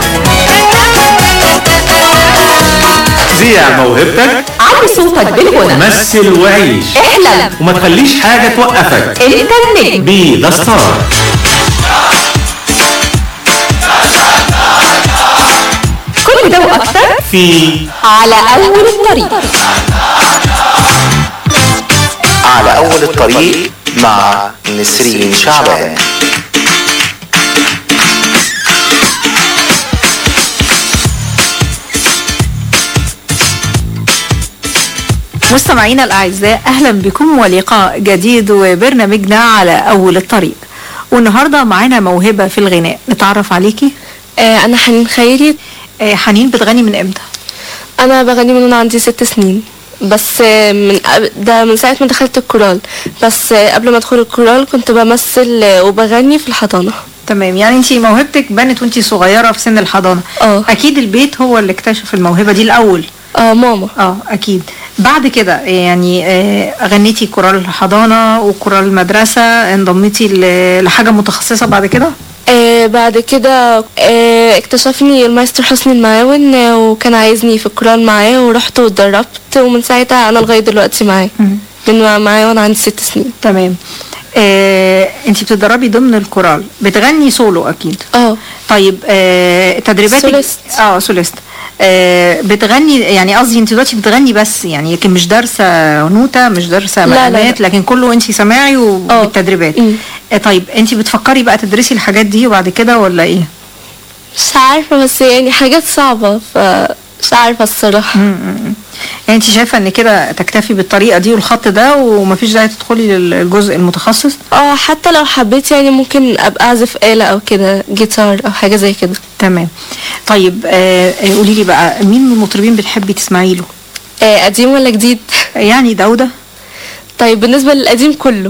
ذيع موهبتك علي صوتك بالغنى مثل وعيش احلم وما تخليش حاجة توقفك انت النجم بي ذا ستار كل ده واكتر في على اول الطريق على أول الطريق مع نسرين شعبان مستمعينا الأعزاء أهلا بكم ولقاء جديد وبرنامجنا على أول الطريق والنهاردة معانا موهبة في الغناء نتعرف عليكي آه انا حنين خيري آه حنين بتغني من امتى انا بغني من وانا عندي ست سنين بس آه من قبل- ده من ساعه ما دخلت الكورال بس آه قبل ما ادخل الكورال كنت بمثل آه وبغني في الحضانه تمام يعني انت موهبتك بانت وانت صغيرة في سن الحضانة اه أكيد البيت هو اللي اكتشف الموهبة دي الأول اه ماما اه أكيد بعد كده يعني آه غنيتي كورال حضانة وكورال مدرسة انضميتي ل- لحاجة متخصصة بعد كده آه بعد كده آه اكتشفني المايستر حسني المعاون آه وكان عايزني في الكورال معاه ورحت واتدربت ومن ساعتها انا لغايه دلوقتي معاه من معاه وانا عندي ست سنين تمام آه، انت بتتدربي ضمن الكورال بتغني سولو اكيد اه طيب آه، تدريباتك سوليست. اه سوليست آه بتغني يعني قصدي انت دلوقتي بتغني بس يعني لكن مش دارسه نوته مش دارسه لا، لا، مقامات لكن كله انت سماعي وبالتدريبات آه طيب انت بتفكري بقى تدرسي الحاجات دي وبعد كده ولا ايه؟ مش عارفه بس يعني حاجات صعبه فمش عارفه الصراحه يعني انت شايفه ان كده تكتفي بالطريقه دي والخط ده ومفيش داعي تدخلي للجزء المتخصص؟ اه حتى لو حبيت يعني ممكن ابقى اعزف آلة او كده جيتار او حاجة زي كده تمام طيب آه آه، قولي لي بقى مين من المطربين بتحبي تسمعي له؟ آه قديم ولا جديد؟ يعني ده وده طيب بالنسبة للقديم كله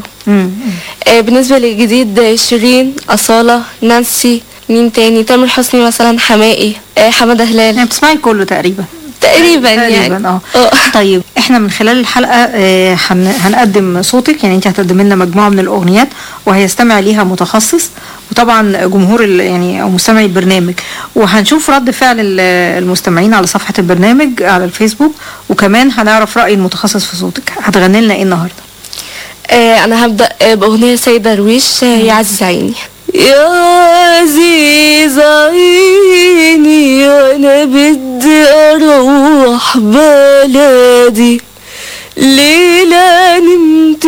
آه بالنسبة للجديد آه، شيرين أصالة نانسي مين تاني تامر حسني مثلا حماقي آه حمادة هلال يعني بتسمعي كله تقريبا تقريبا تقريبا يعني اه طيب احنا من خلال الحلقه آه، هن- هنقدم صوتك يعني انت هتقدمي لنا مجموعه من الاغنيات وهيستمع ليها متخصص وطبعا جمهور ال- يعني او مستمعي البرنامج وهنشوف رد فعل ال- المستمعين على صفحه البرنامج على الفيسبوك وكمان هنعرف راي المتخصص في صوتك هتغني لنا ايه النهارده آه أنا هبدأ آه بأغنية سيدة درويش آه يا عزيز عيني يا عزيز عيني أنا بدي أروح بلدي ليلة نمت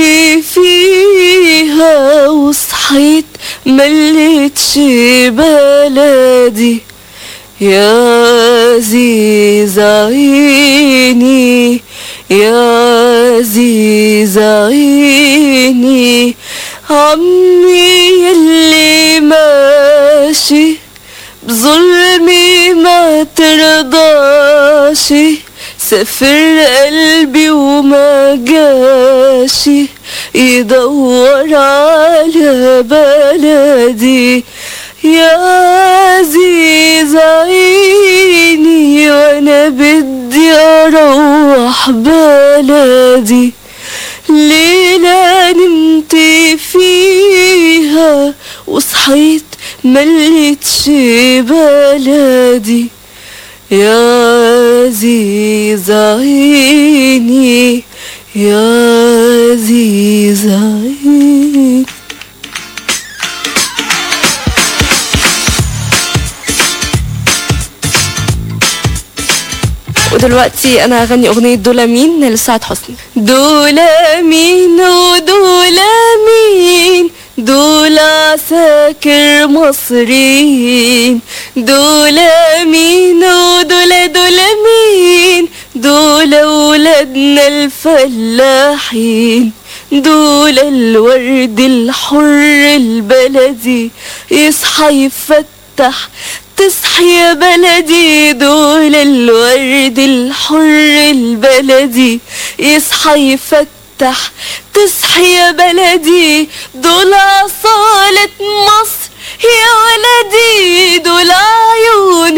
فيها وصحيت مليتش بلدي يا عزيز عيني يا عزيز عيني عمي يلي ماشي بظلمي ما ترضاش سافر قلبي وما جاشي يدور على بلدي يا عزيز عيني وانا بدي اروح بلدي ليلة نمت فيها وصحيت مليتش بلدي يا عزيز عيني يا عزيز عيني ودلوقتي انا هغني اغنية دول مين لسعد حسني دول مين ودول مين دول عساكر مصريين دول مين ودول دول مين دول ولادنا الفلاحين دول الورد الحر البلدي يصحى يفتح تصحي يا بلدي دول الورد الحر البلدي يصحى يفتح تصحي يا بلدي دول أصالة مصر يا ولدي دول عيون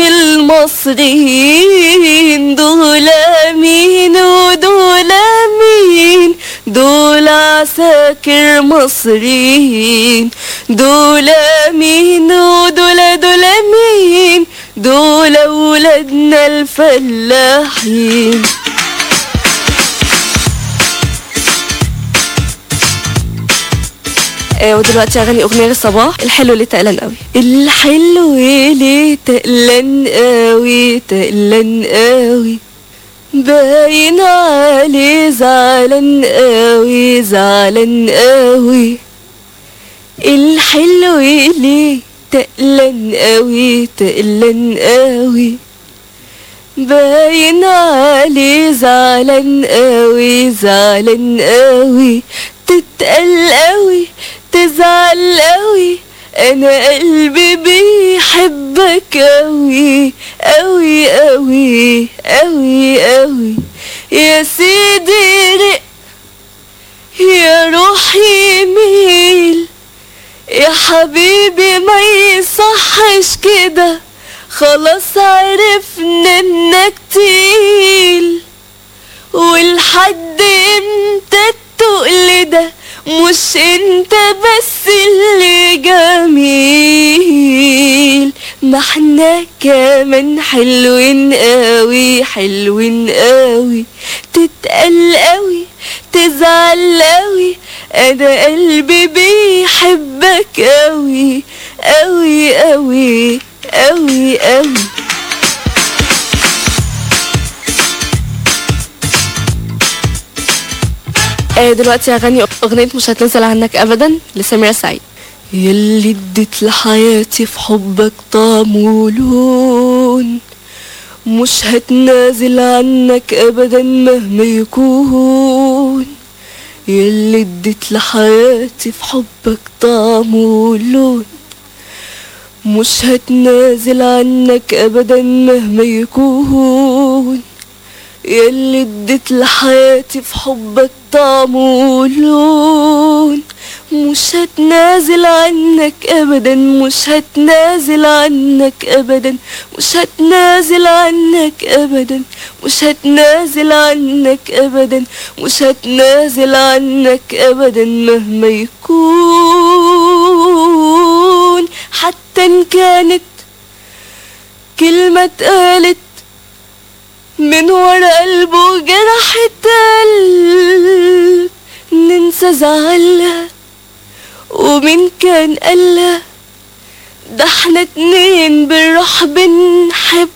المصريين دول مين ودول مين دول عساكر مصريين دول مين ودول دول مين دول ولادنا الفلاحين آه، ودلوقتي اغني اغنيه للصباح الحلو اللي تقلن قوي الحلو اللي تقلن قوي تقلن قوي باين عليه زعلان قوي زعلان قوي الحلو اللي تقلن قوي تقلن قوي باين عليه زعلان قوي زعلان قوي تتقل قوي تزعل قوي انا قلبي بيحبك قوي قوي قوي قوي قوي يا سيدي رق يا روحي ميل يا حبيبي ما يصحش كده خلاص عرفنا انك تقيل والحد امتى التقل ده مش انت بس اللي جميل ما احنا كمان حلوين قوي حلوين قوي تتقل قوي تزعل قوي انا قلبي بيحبك قوي قوي قوي قوي قوي آه دلوقتي هغني أغنية مش هتنزل عنك أبدا لسميرة سعيد يلي اديت لحياتي في حبك طعم ولون مش هتنازل عنك أبدا مهما يكون يلي اديت لحياتي في حبك طعم ولون مش هتنازل عنك أبدا مهما يكون يلي اديت لحياتي في حبك طعم ولون مش هتنازل عنك ابدا مش هتنازل عنك ابدا مش هتنازل عنك ابدا مش هتنازل عنك ابدا مش هتنازل عنك ابدا مهما يكون حتى ان كانت كلمة اتقالت من ورا قلبه جرحت قلب ننسى زعلها ومين كان قالها ده احنا اتنين بالروح بنحب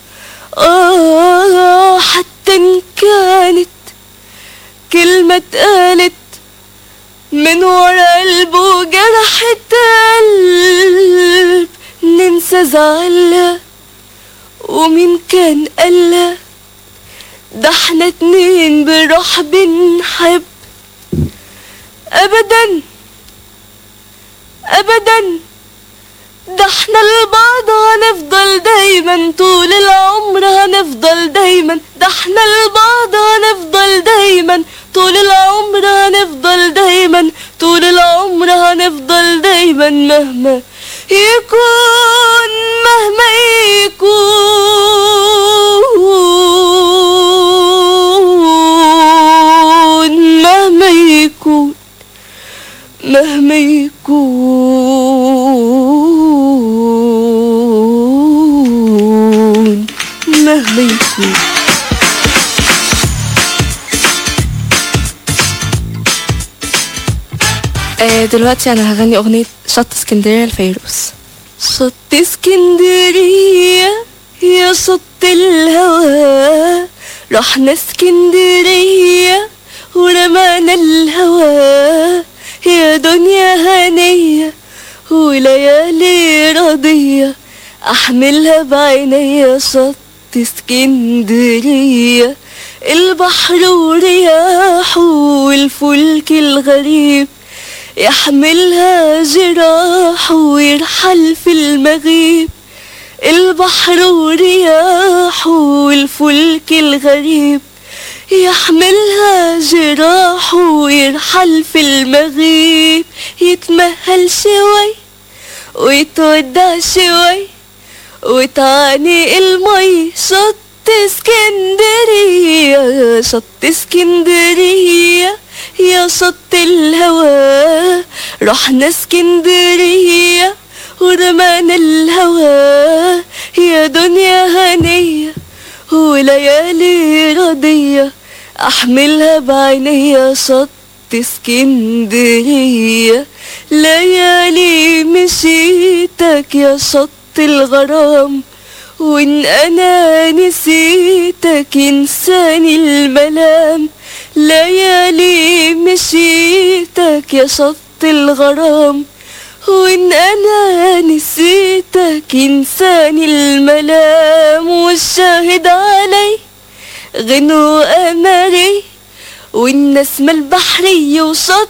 اه حتى ان كانت كلمة اتقالت من ورا قلبه جرحت قلب ننسى زعلها ومين مين كان قالها ده احنا اتنين بروح بنحب ابدا ابدا ده احنا لبعض هنفضل دايما طول العمر هنفضل دايما ده احنا لبعض هنفضل دايما طول العمر هنفضل دايما طول العمر هنفضل دايما مهما يكون مهما يكون مهما يكون مهما يكون مهما يكون آه، دلوقتي انا هغني اغنية شط اسكندرية لفيروز شط اسكندرية يا شط الهوى رحنا اسكندرية ورمانا الهوى يا دنيا هنية وليالي رضية احملها بعينيا شط اسكندرية البحر ورياحه والفلك الغريب يحملها جراح ويرحل في المغيب البحر ورياحه والفلك الغريب يحملها جراح ويرحل في المغيب يتمهل شوي ويتودع شوي وتعاني المي شط اسكندرية شط اسكندرية يا شط الهوى رحنا اسكندرية ورمانا الهوى يا دنيا هنية وليالي رضية احملها بعينيا شط اسكندرية ليالي مشيتك يا شط الغرام وان انا نسيتك انساني الملام ليالي مشيتك يا شط الغرام وان انا نسيتك انساني الملام والشاهد علي غنوا امري والنسمة البحرية وشط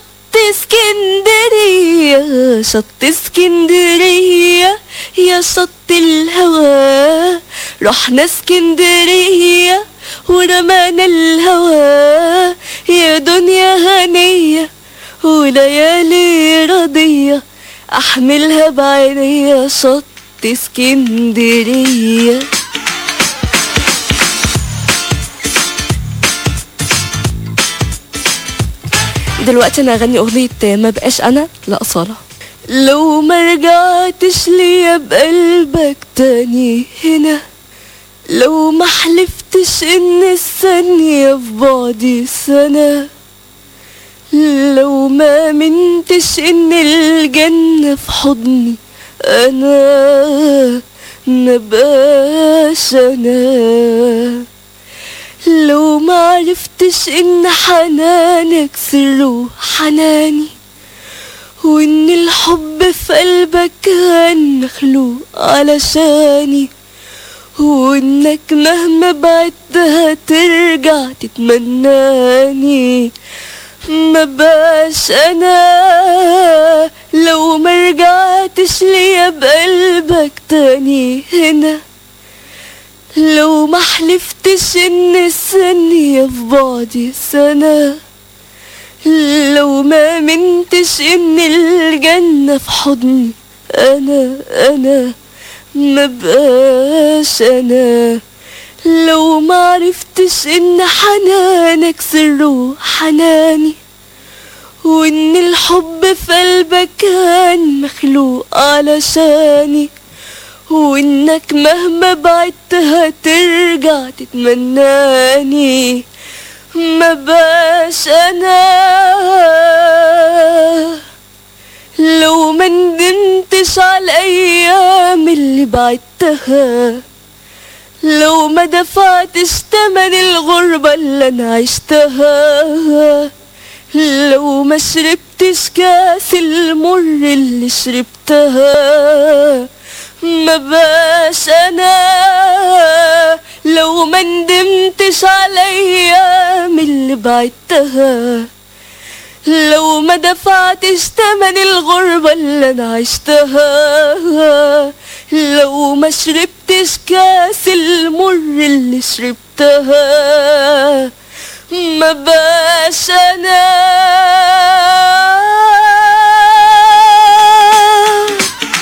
اسكندرية شط اسكندرية يا شط الهوى رحنا اسكندرية ورمانا الهوى يا دنيا هنية وليالي رضية احملها بعينيا شط اسكندرية دلوقتي انا اغني اغنية ما بقاش انا لأصالة لو ما رجعتش ليا بقلبك تاني هنا لو ما حلفتش ان الثانية في بعدي سنة لو ما منتش ان الجنة في حضني انا ما بقاش انا لو ما عرفتش ان حنانك سره حناني وان الحب في قلبك كان مخلوق علشاني وانك مهما بعدت هترجع تتمناني ما بقاش انا لو ما رجعتش ليا بقلبك تاني هنا لو ما حلفتش ان الثانية في بعدي سنة لو ما منتش ان الجنة في حضني انا انا ما بقاش انا لو ما عرفتش ان حنانك سره حناني وان الحب في قلبك كان مخلوق علشاني وانك مهما بعدت هترجع تتمناني ما بقاش انا لو ما ندمتش على الايام اللي بعدتها لو ما دفعتش تمن الغربة اللي انا عشتها لو ما شربتش كاس المر اللي شربتها ما باش انا لو ما ندمتش على ايام اللي بعدتها لو ما دفعتش تمن الغربة اللي انا عشتها لو ما شربتش كاس المر اللي شربتها ما باش انا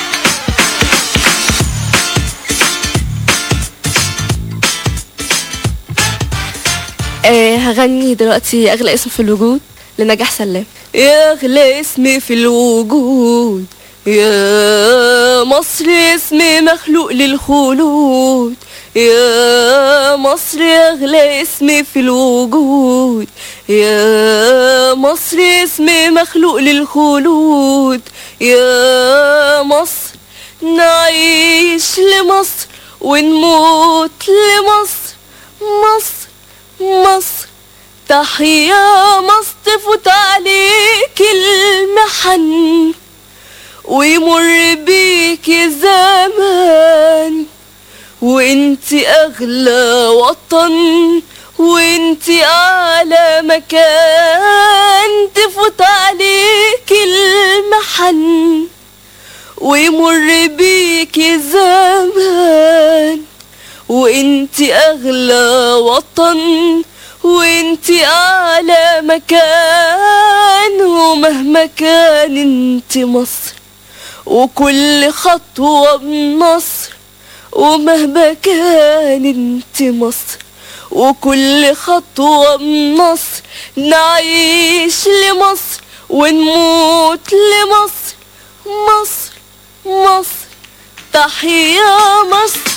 آه هغني دلوقتي اغلى اسم في الوجود لنجاح سلام يا اغلى اسم في الوجود يا مصر اسم مخلوق للخلود يا مصر اغلى اسم في الوجود يا مصر اسم مخلوق للخلود يا مصر نعيش لمصر ونموت لمصر مصر مصر تحيا مصر تفوت عليك المحن ويمر بيك زمان وانتي اغلى وطن وانتي اعلى مكان تفوت عليك المحن ويمر بيك زمان وانتي اغلى وطن وانتي اعلى مكان ومهما كان انتي مصر وكل خطوة بنصر ومهما كان انتي مصر وكل خطوة بنصر نعيش لمصر ونموت لمصر مصر مصر تحيا مصر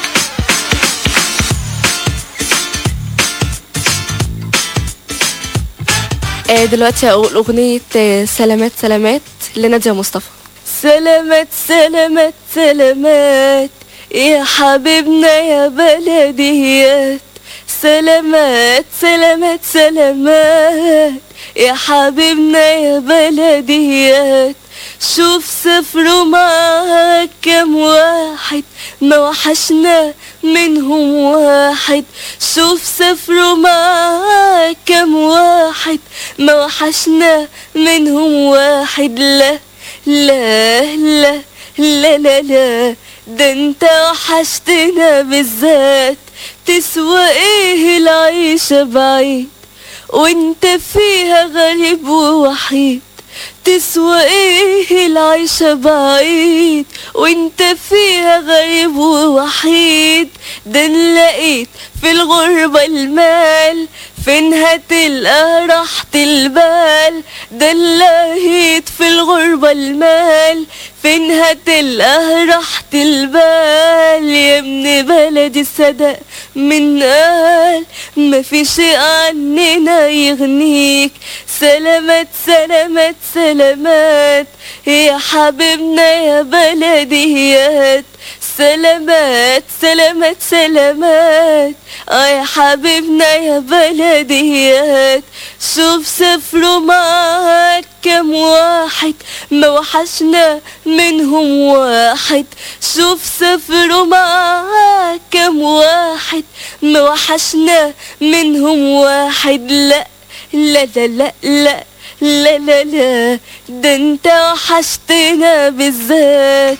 آه، دلوقتي هقول أغنية آه، سلامات سلامات لنادية مصطفى سلامات سلامات سلامات يا حبيبنا يا بلديات سلامات سلامات سلامات يا حبيبنا يا بلديات شوف سافروا معاك كم واحد ما وحشنا منهم واحد شوف سافروا معاك كم واحد ما وحشنا منهم واحد لا لا لا لا لا لا ده انت وحشتنا بالذات تسوى ايه العيشة بعيد وانت فيها غريب ووحيد تسوى ايه العيشة بعيد وانت فيها غريب ووحيد ده أنا لقيت في الغربة المال فين هتلقى راحة البال ده أنا لقيت في الغربة المال فين هتلقى راحة البال يا ابن بلدي الصدق من قال ما شيء عننا يغنيك سلامات سلامات سلامات يا حبيبنا يا بلديات سلامات سلامات سلامات اه يا حبيبنا يا بلديات شوف سافروا معاك كم واحد ما وحشنا منهم واحد شوف سافروا معاك كم واحد ما وحشنا منهم واحد لا لا لا لا لا لا لا لا ده انت وحشتنا بالذات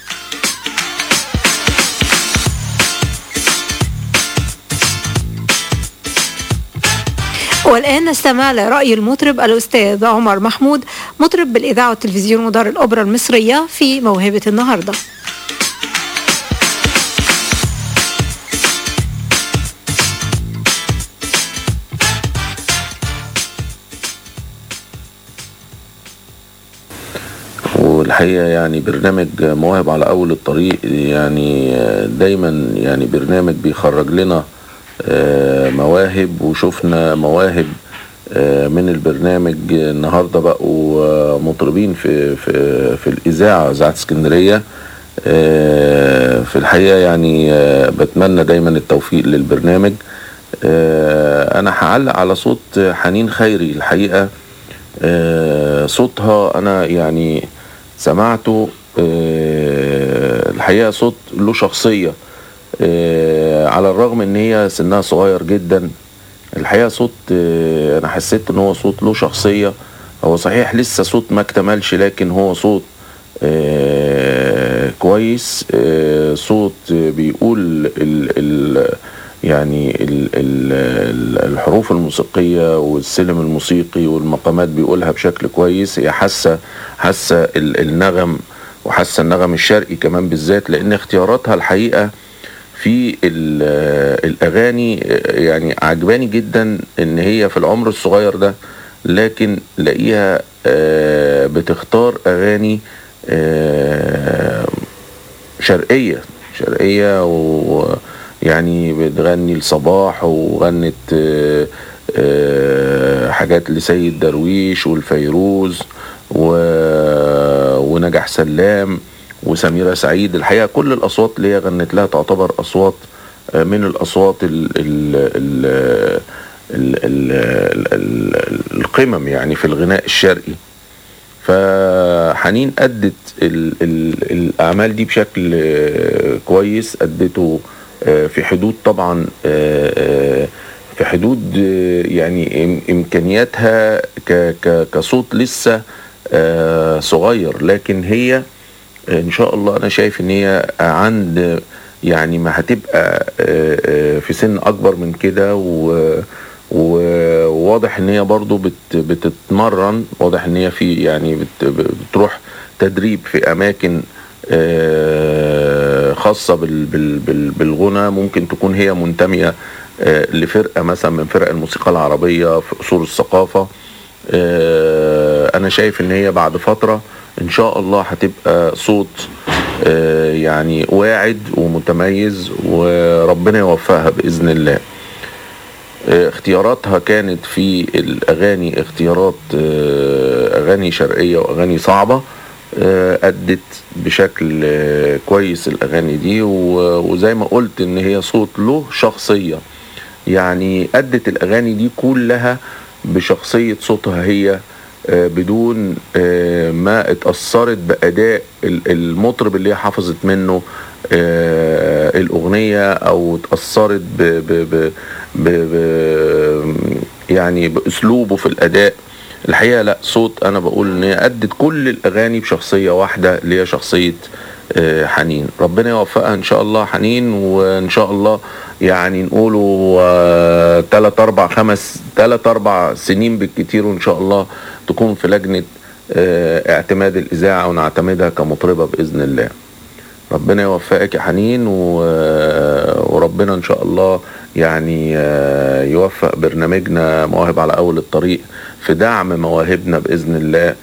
والآن نستمع لرأي المطرب الأستاذ عمر محمود مطرب بالإذاعة والتلفزيون ودار الأوبرا المصرية في موهبة النهاردة والحقيقة يعني برنامج مواهب على أول الطريق يعني دايما يعني برنامج بيخرج لنا آه، مواهب وشفنا مواهب آه، من البرنامج النهارده بقوا آه، مطربين في في في الإذاعة إذاعة اسكندرية آه، في الحقيقة يعني آه، بتمنى دايما التوفيق للبرنامج آه، أنا هعلق على صوت حنين خيري الحقيقة آه، صوتها أنا يعني سمعته آه، الحقيقه صوت له شخصيه آه، على الرغم ان هي سنها صغير جدا الحقيقه صوت آه، انا حسيت ان هو صوت له شخصيه هو صحيح لسه صوت ما اكتملش لكن هو صوت آه، كويس آه، صوت آه، بيقول ال ال يعني ال ال ال- الحروف الموسيقية والسلم الموسيقي والمقامات بيقولها بشكل كويس هي حاسة حاسة ال- النغم وحاسة النغم الشرقي كمان بالذات لأن اختياراتها الحقيقة في ال- الأغاني يعني عجباني جدا إن هي في العمر الصغير ده لكن لاقيها آه، بتختار أغاني آه، شرقية شرقية ويعني بتغني الصباح وغنت آه، آه، حاجات لسيد درويش والفيروز و- ونجح سلام وسميرة سعيد الحقيقة كل الأصوات اللي هي غنت لها تعتبر أصوات آه، من الأصوات ال ال ال ال ال ال ال القمم يعني في الغناء الشرقي فحنين أدت ال ال الأعمال دي بشكل آه، كويس أدته آه، في حدود طبعا آه، آه، في حدود آه، يعني إم- إمكانياتها ك- ك- كصوت لسه آه، صغير لكن هي ان شاء الله انا شايف ان هي عند يعني ما هتبقى آه، آه، في سن اكبر من كده و و- وواضح ان هي برضو بت بتتمرن واضح ان هي في يعني بت بتروح تدريب في اماكن آه، خاصة بال بال بال بالغنى ممكن تكون هي منتمية آه، لفرقة مثلا من فرق الموسيقى العربية في أصول الثقافة آه، أنا شايف إن هي بعد فترة إن شاء الله هتبقى صوت آه، يعني واعد ومتميز وربنا يوفقها بإذن الله آه، اختياراتها كانت في الأغاني اختيارات آه، أغاني شرقية وأغاني صعبة آه، أدت بشكل آه، كويس الأغاني دي و- وزي ما قلت إن هي صوت له شخصية يعني أدت الأغاني دي كلها بشخصية صوتها هي آه، بدون آه، ما اتأثرت بأداء ال- المطرب اللي هي حفظت منه آه، الأغنية أو اتأثرت ب ب ب ب ب يعني بأسلوبه في الأداء الحقيقة لا صوت أنا بقول إن هي أدت كل الأغاني بشخصية واحدة اللي هي شخصية آه، حنين ربنا يوفقها إن شاء الله حنين وإن شاء الله يعني نقوله آه، تلات أربع خمس تلات أربع سنين بالكتير وإن شاء الله تكون في لجنة آه، اعتماد الإذاعة ونعتمدها كمطربة بإذن الله ربنا يوفقك يا حنين و... وربنا ان شاء الله يعني آه، يوفق برنامجنا مواهب على اول الطريق في دعم مواهبنا باذن الله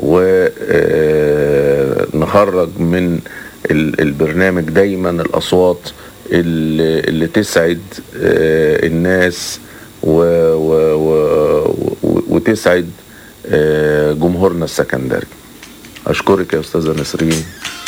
ونخرج من ال- البرنامج دايما الاصوات اللي, اللي تسعد آه، الناس و... و... و... و... وتسعد آه، جمهورنا السكندري اشكرك يا استاذه نسرين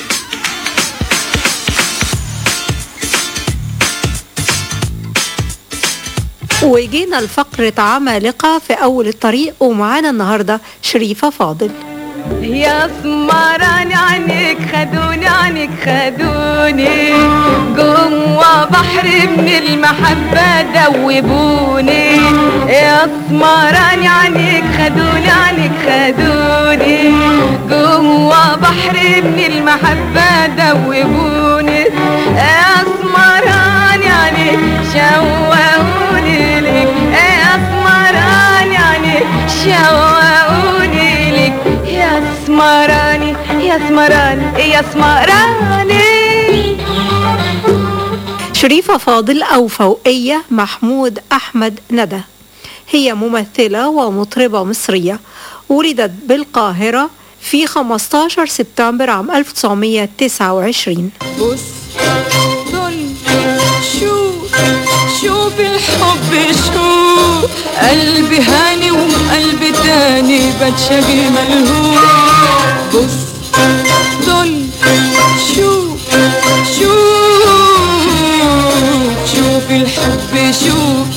وجينا لفقرة عمالقة في أول الطريق ومعانا النهاردة شريفة فاضل يا سمران عنك خدوني عنك خدوني جوا بحر من المحبة دوبوني يا سمران عنك خدوني عنك خدوني جوا بحر من المحبة دوبوني يا سمران يعني شوقوني لك يا سمران يعني شوقوني لك يا سمراني يا سمراني يا سمراني شريفة فاضل أو فوقية محمود أحمد ندى هي ممثلة ومطربة مصرية ولدت بالقاهرة في 15 سبتمبر عام 1929 بص دول شوف شوف الحب شوف قلبي هاني وقلبي تاني بتشاقي ملهوف بص دول شوف شوف شوف الحب شوف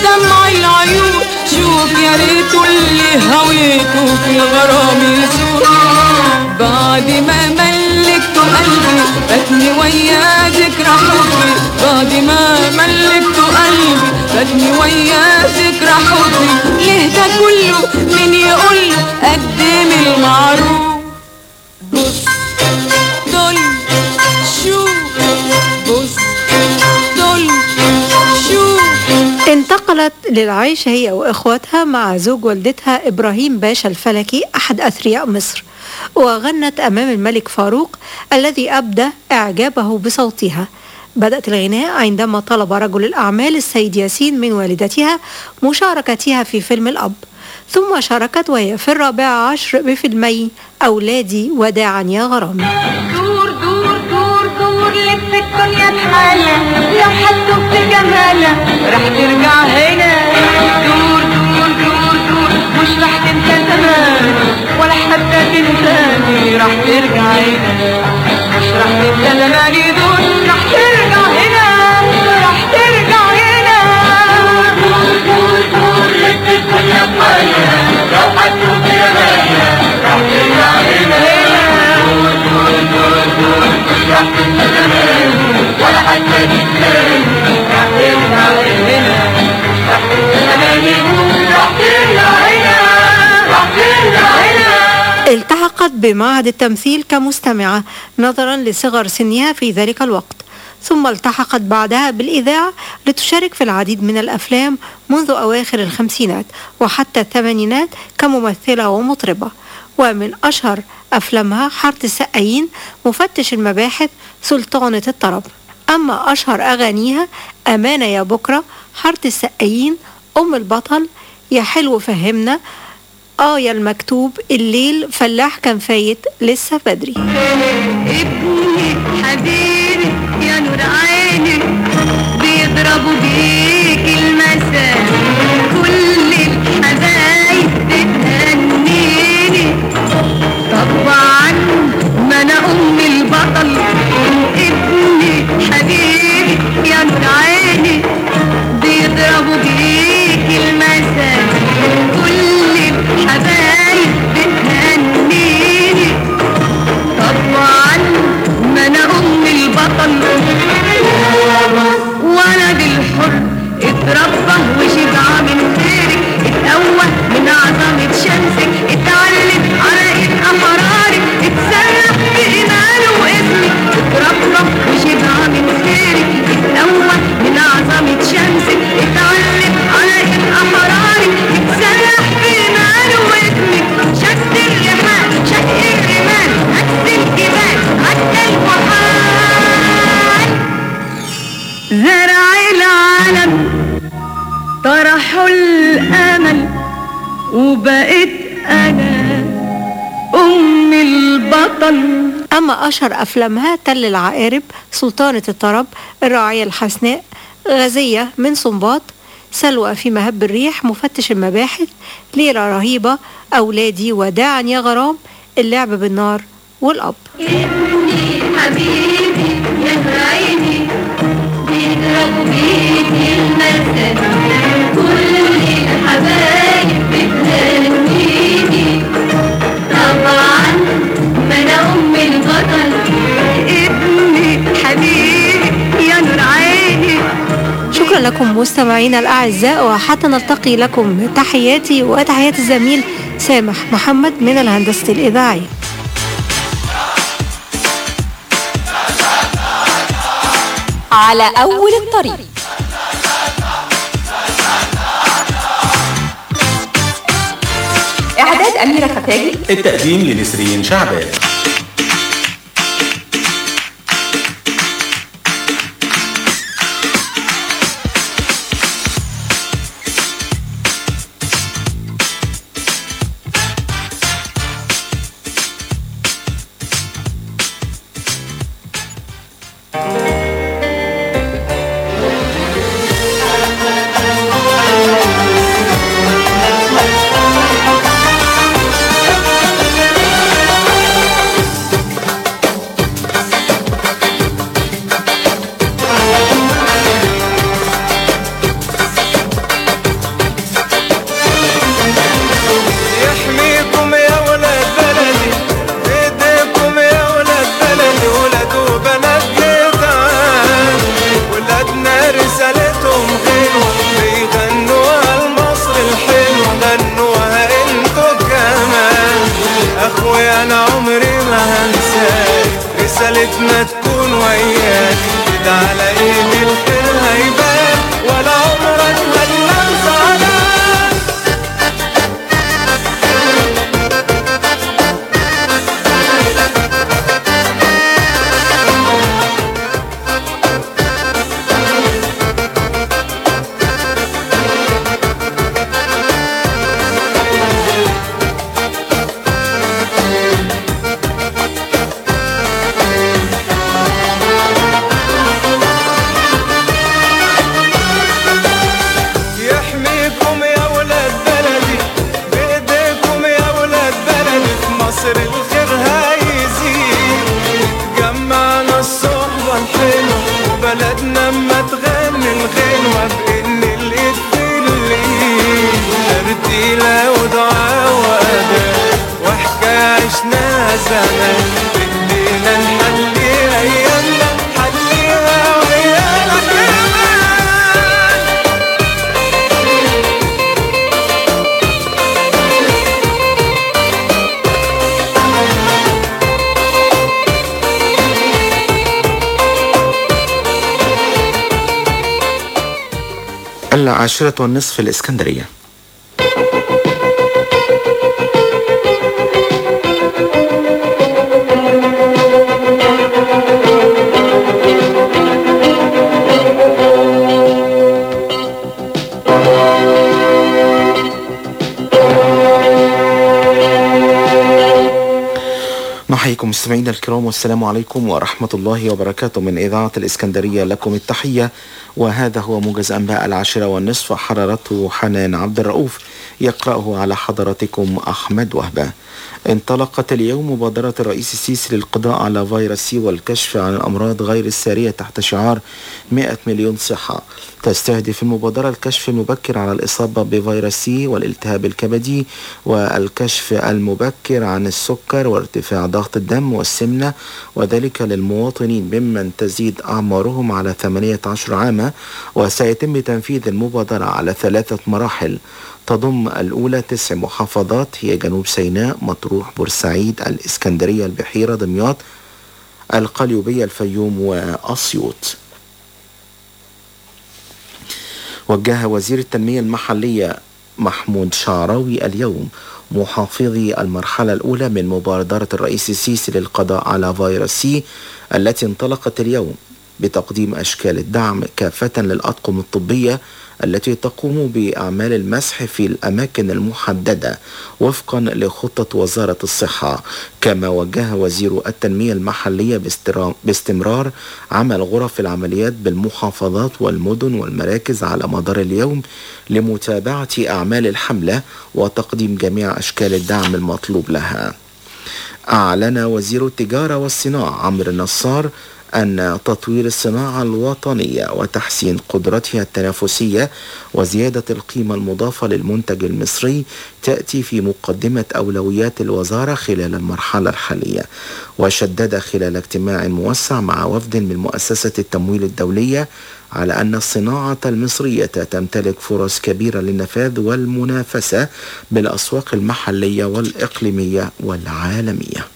دمع العيون شوف يا ريته اللي هويته في الغرام يسوق بعد ما ملكته قلبي فاتني ويا ذكرى حبي بعد ما ملكته قلبي فاتني ويا ذكرى حبي ليه ده كله مين يقول قدم المعروف بص دول شوف بص دول شوف انتقلت للعيش هي واخواتها مع زوج والدتها ابراهيم باشا الفلكي احد اثرياء مصر وغنت امام الملك فاروق الذي ابدى اعجابه بصوتها بدأت الغناء عندما طلب رجل الأعمال السيد ياسين من والدتها مشاركتها في فيلم الأب ثم شاركت وهي في الرابع عشر بفيلمي أولادي وداعا يا غرامي دور دور دور دور لك في الدنيا بحالة لو حسوا في جمالة رح ترجع هنا دور دور دور دور مش رح تنسى زمان ولا حتى تنساني رح ترجع هنا مش رح تنسى زماني دور رح ترجع هنا رح ترجع هنا دور دور دور لك في الدنيا بحالة لو حسوا في جمالة رح ترجع هنا دور دور دور دور مش رح تنسى زمان ولا حتى تنساني رح ترجع هنا مش رح تنسى زماني رح ترجع هنا رح ترجع هنا التحقت بمعهد التمثيل كمستمعة نظرا لصغر سنها في ذلك الوقت ثم التحقت بعدها بالإذاعة لتشارك في العديد من الأفلام منذ أواخر الخمسينات وحتى الثمانينات كممثلة ومطربة ومن أشهر أفلامها حارة السقايين مفتش المباحث سلطانة الطرب أما أشهر أغانيها أمانة يا بكرة حارة السقايين أم البطل يا حلو فهمنا آه يا المكتوب الليل فلاح كان فايت لسه بدري ابني حبيبي يا نور عيني بيضربوا بيك المساء كل الحبايب بتهنيني طبعا ما انا ام البطل ابني حبيبي يا نور عيني بيضربوا بيك المساء كل الحبايب بتهنيني طبعا ما انا ام البطل ولد الحر اتربى وشبع من خيرك اتقوى من عظمة شمسك اتعلم على ايد امرارك اتسرح بإيمانه واسمك اتربى وشبع من خيرك اتقوى من عظمة شمسك اتعلم على ايد امرارك اتسرح بإيمانه واسمك شد الرحال شق الرمال هز الجبال عدى المحال زرع العالم طرحوا الامل وبقيت انا ام البطل أما أشهر أفلامها تل العقارب سلطانة الطرب الراعية الحسناء غازية من صنباط سلوى في مهب الريح مفتش المباحث ليلة رهيبة أولادي وداعا يا غرام اللعب بالنار والأب ابني حبيبي يا عيني بيضربوا بيك المثل كل الحبايب بتهنيني طبعا ما انا ام البطل ابني حبيبي يا نور عيني شكرا لكم مستمعينا الأعزاء وحتى نلتقي لكم تحياتي وتحيات الزميل سامح محمد من الهندسة الإذاعية على أول الطريق إعداد أميرة خفاجي التقديم لنسرين شعبان العاشرة والنصف الإسكندرية نحييكم مستمعينا الكرام والسلام عليكم ورحمة الله وبركاته من إذاعة الإسكندرية لكم التحية وهذا هو موجز أنباء العاشرة والنصف حررته حنان عبد الرؤوف يقرأه على حضراتكم أحمد وهبة انطلقت اليوم مبادرة الرئيس السيسي للقضاء على فيروس سي والكشف عن الأمراض غير السارية تحت شعار 100 مليون صحة تستهدف المبادرة الكشف المبكر على الإصابة بفيروس سي والالتهاب الكبدي والكشف المبكر عن السكر وارتفاع ضغط الدم والسمنة وذلك للمواطنين ممن تزيد أعمارهم على 18 عاما وسيتم تنفيذ المبادرة على ثلاثة مراحل تضم الأولى تسع محافظات هي جنوب سيناء مطروح بورسعيد الإسكندرية البحيرة دمياط القليوبية الفيوم وأسيوط وجه وزير التنمية المحلية محمود شعراوي اليوم محافظي المرحلة الأولى من مبادرة الرئيس السيسي للقضاء على فيروس سي التي انطلقت اليوم بتقديم أشكال الدعم كافة للأطقم الطبية التي تقوم بأعمال المسح في الأماكن المحددة وفقا لخطة وزارة الصحة كما وجه وزير التنمية المحلية باسترا- باستمرار عمل غرف العمليات بالمحافظات والمدن والمراكز على مدار اليوم لمتابعة أعمال الحملة وتقديم جميع أشكال الدعم المطلوب لها أعلن وزير التجارة والصناعة عمرو نصار أن تطوير الصناعة الوطنية وتحسين قدرتها التنافسية وزيادة القيمة المضافة للمنتج المصري تأتي في مقدمة أولويات الوزارة خلال المرحلة الحالية وشدد خلال اجتماع موسع مع وفد من مؤسسة التمويل الدولية على أن الصناعة المصرية تمتلك فرص كبيرة للنفاذ والمنافسة بالأسواق المحلية والإقليمية والعالمية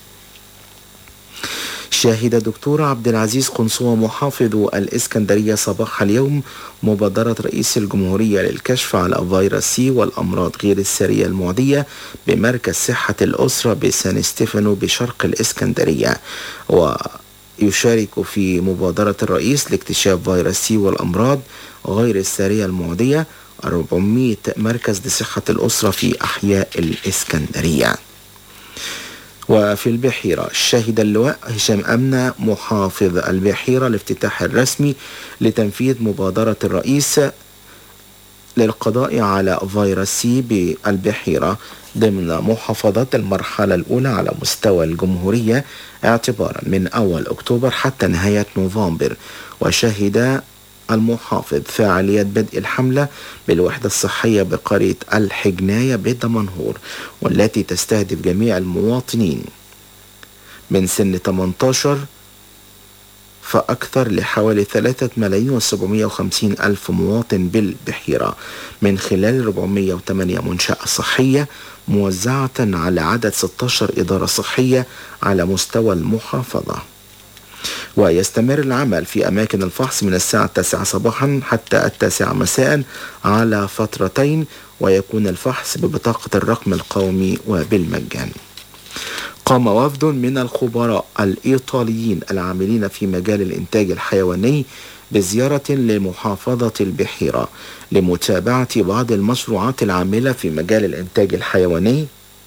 شهد دكتور عبد العزيز قنصوة محافظ الإسكندرية صباح اليوم مبادرة رئيس الجمهورية للكشف على فيروس سي والأمراض غير السارية المعدية بمركز صحة الأسرة بسان ستيفانو بشرق الإسكندرية ويشارك في مبادرة الرئيس لاكتشاف فيروس سي والأمراض غير السارية المعدية 400 مركز لصحة الأسرة في أحياء الإسكندرية وفي البحيرة شهد اللواء هشام أمنة محافظ البحيرة الافتتاح الرسمي لتنفيذ مبادرة الرئيس للقضاء على فيروس سي بالبحيرة ضمن محافظات المرحلة الأولى على مستوى الجمهورية اعتبارا من أول أكتوبر حتى نهاية نوفمبر وشهد المحافظ فعالية بدء الحملة بالوحدة الصحية بقرية الحجناية بدمنهور والتي تستهدف جميع المواطنين من سن 18 فأكثر لحوالي 3 ملايين و750 ألف مواطن بالبحيرة من خلال 408 منشأة صحية موزعة على عدد 16 إدارة صحية على مستوى المحافظة ويستمر العمل في أماكن الفحص من الساعة التاسعة صباحا حتى التاسعة مساء على فترتين ويكون الفحص ببطاقة الرقم القومي وبالمجان قام وفد من الخبراء الإيطاليين العاملين في مجال الإنتاج الحيواني بزيارة لمحافظة البحيرة لمتابعة بعض المشروعات العاملة في مجال الإنتاج الحيواني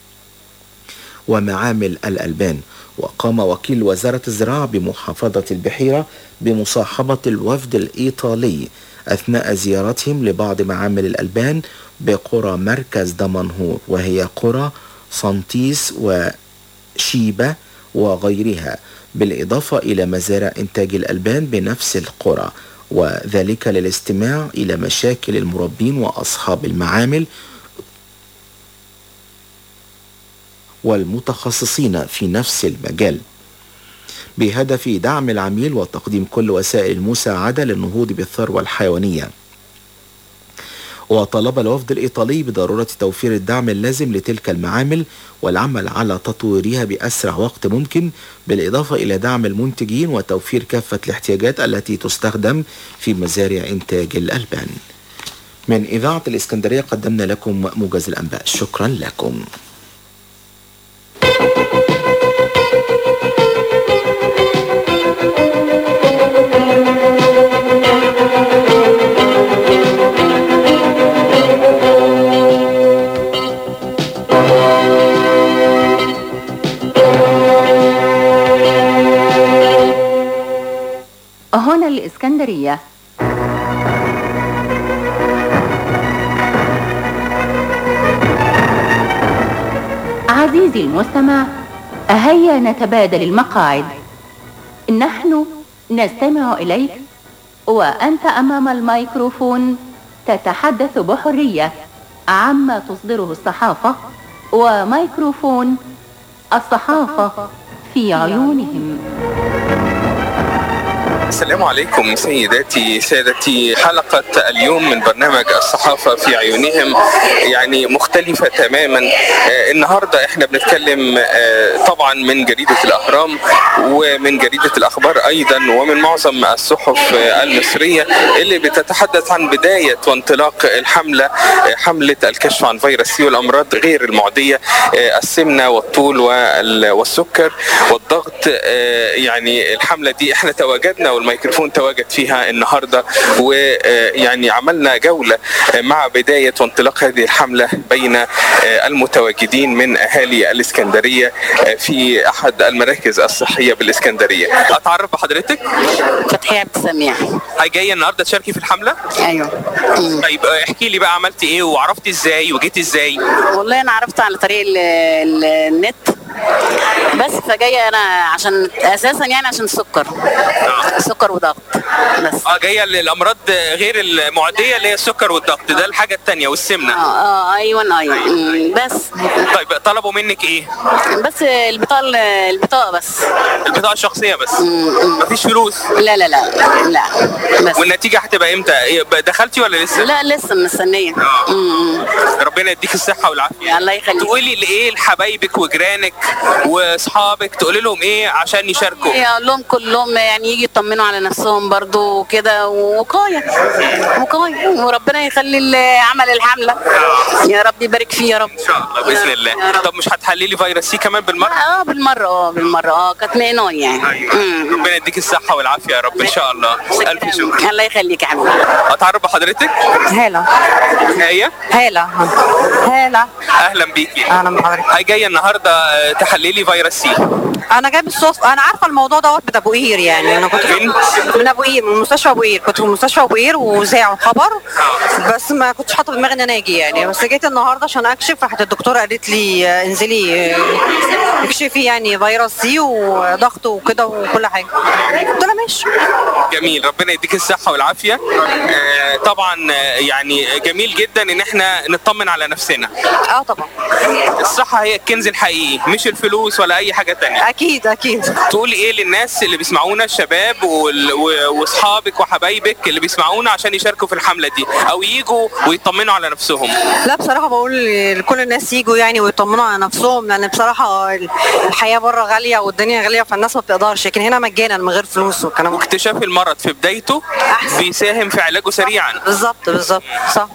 ومعامل الألبان وقام وكيل وزارة الزراعة بمحافظة البحيرة بمصاحبة الوفد الإيطالي أثناء زيارتهم لبعض معامل الألبان بقرى مركز دمنهور وهي قرى سانتيس وشيبة وغيرها بالإضافة إلى مزارع إنتاج الألبان بنفس القرى وذلك للاستماع إلى مشاكل المربين وأصحاب المعامل والمتخصصين في نفس المجال بهدف دعم العميل وتقديم كل وسائل المساعدة للنهوض بالثروة الحيوانية وطلب الوفد الإيطالي بضرورة توفير الدعم اللازم لتلك المعامل والعمل على تطويرها بأسرع وقت ممكن بالإضافة إلى دعم المنتجين وتوفير كافة الاحتياجات التي تستخدم في مزارع إنتاج الألبان من إذاعة الإسكندرية قدمنا لكم موجز الأنباء شكرا لكم هنا الإسكندرية عزيزي المستمع هيا نتبادل المقاعد نحن نستمع إليك وأنت أمام الميكروفون تتحدث بحرية عما تصدره الصحافة وميكروفون الصحافة في عيونهم السلام عليكم سيداتي سادتي حلقة اليوم من برنامج الصحافة في عيونهم يعني مختلفة تماما آه النهاردة احنا بنتكلم آه طبعا من جريدة الأهرام ومن جريدة الأخبار أيضا ومن معظم الصحف آه المصرية اللي بتتحدث عن بداية وانطلاق الحملة آه حملة الكشف عن فيروس سي والأمراض غير المعدية آه السمنة والطول وال- والسكر والضغط آه يعني الحملة دي احنا تواجدنا والميكروفون تواجد فيها النهارده ويعني عملنا جوله مع بدايه وانطلاق هذه الحمله بين المتواجدين من اهالي الاسكندريه في احد المراكز الصحيه بالاسكندريه. اتعرف بحضرتك؟ فتحية عبد السميع هاي جايه النهارده تشاركي في الحمله؟ ايوه طيب احكي لي بقى عملتي ايه وعرفتي ازاي وجيتي ازاي؟ والله انا عرفت على طريق ال- ال- النت بس فجايه انا عشان اساسا يعني عشان السكر سكر وضغط بس اه جايه للامراض غير المعديه اللي هي السكر والضغط ده الحاجه الثانيه والسمنه. اه اه ايوه ايوه أمم، بس طيب طلبوا منك ايه؟ بس البطاقه البطاقه بس البطاقه الشخصيه بس مفيش فلوس لا لا لا لا بس والنتيجه هتبقى امتى إيه، ب- دخلتي ولا لسه لا لسه مستنيه أمم. ربنا يديك الصحه والعافيه الله يخليك تقولي لايه لحبايبك وجيرانك واصحابك تقولي لهم ايه عشان يشاركوا اقول لهم كلهم يعني يجي يطمنوا على نفسهم برضو وكده وقايه وقايه وربنا يخلي اللي عمل الحمله يا رب يبارك فيه يا رب ان شاء الله باذن الله طب مش هتحللي فيروس سي كمان بالمره اه بالمره اه بالمره اه كانت مينون يعني أمم. ربنا يديك الصحه والعافيه يا رب ان شاء الله الف شكر الله يخليك يا حبيبي اتعرف بحضرتك هالة هي هالة هالة اهلا بيكي اهلا بحضرتك هاي جايه النهارده آه، تحللي فيروس سي انا جاي بالصدفه انا عارفه الموضوع دوت من ابو قير يعني انا كنت فين؟ من ابو قير من مستشفى ابو قير كنت في مستشفى ابو قير وذاعوا خبر بس ما كنتش حاطه في دماغي ان انا اجي يعني بس جيت النهارده عشان اكشف راحت الدكتوره قالت لي آه، انزلي آه، اكشفي يعني فيروس سي وضغط وكده وكل حاجه قلت لها ماشي جميل ربنا يديك الصحة والعافية آه، طبعا آه، يعني جميل جدا ان احنا نطمن على نفسنا اه طبعا الصحة هي الكنز الحقيقي مش الفلوس ولا اي حاجة تانية اكيد اكيد تقولي ايه للناس اللي بيسمعونا الشباب وال- و- واصحابك وحبايبك اللي بيسمعونا عشان يشاركوا في الحملة دي او يجوا ويطمنوا على نفسهم لا بصراحة بقول لكل الناس يجوا يعني ويطمنوا على نفسهم لأن بصراحة الحياة بره غالية والدنيا غالية فالناس ما بتقدرش لكن هنا مجانا من غير فلوس والكلام ده واكتشاف المرض في بدايته بيساهم في علاجه سريعا بالظبط بالظبط صح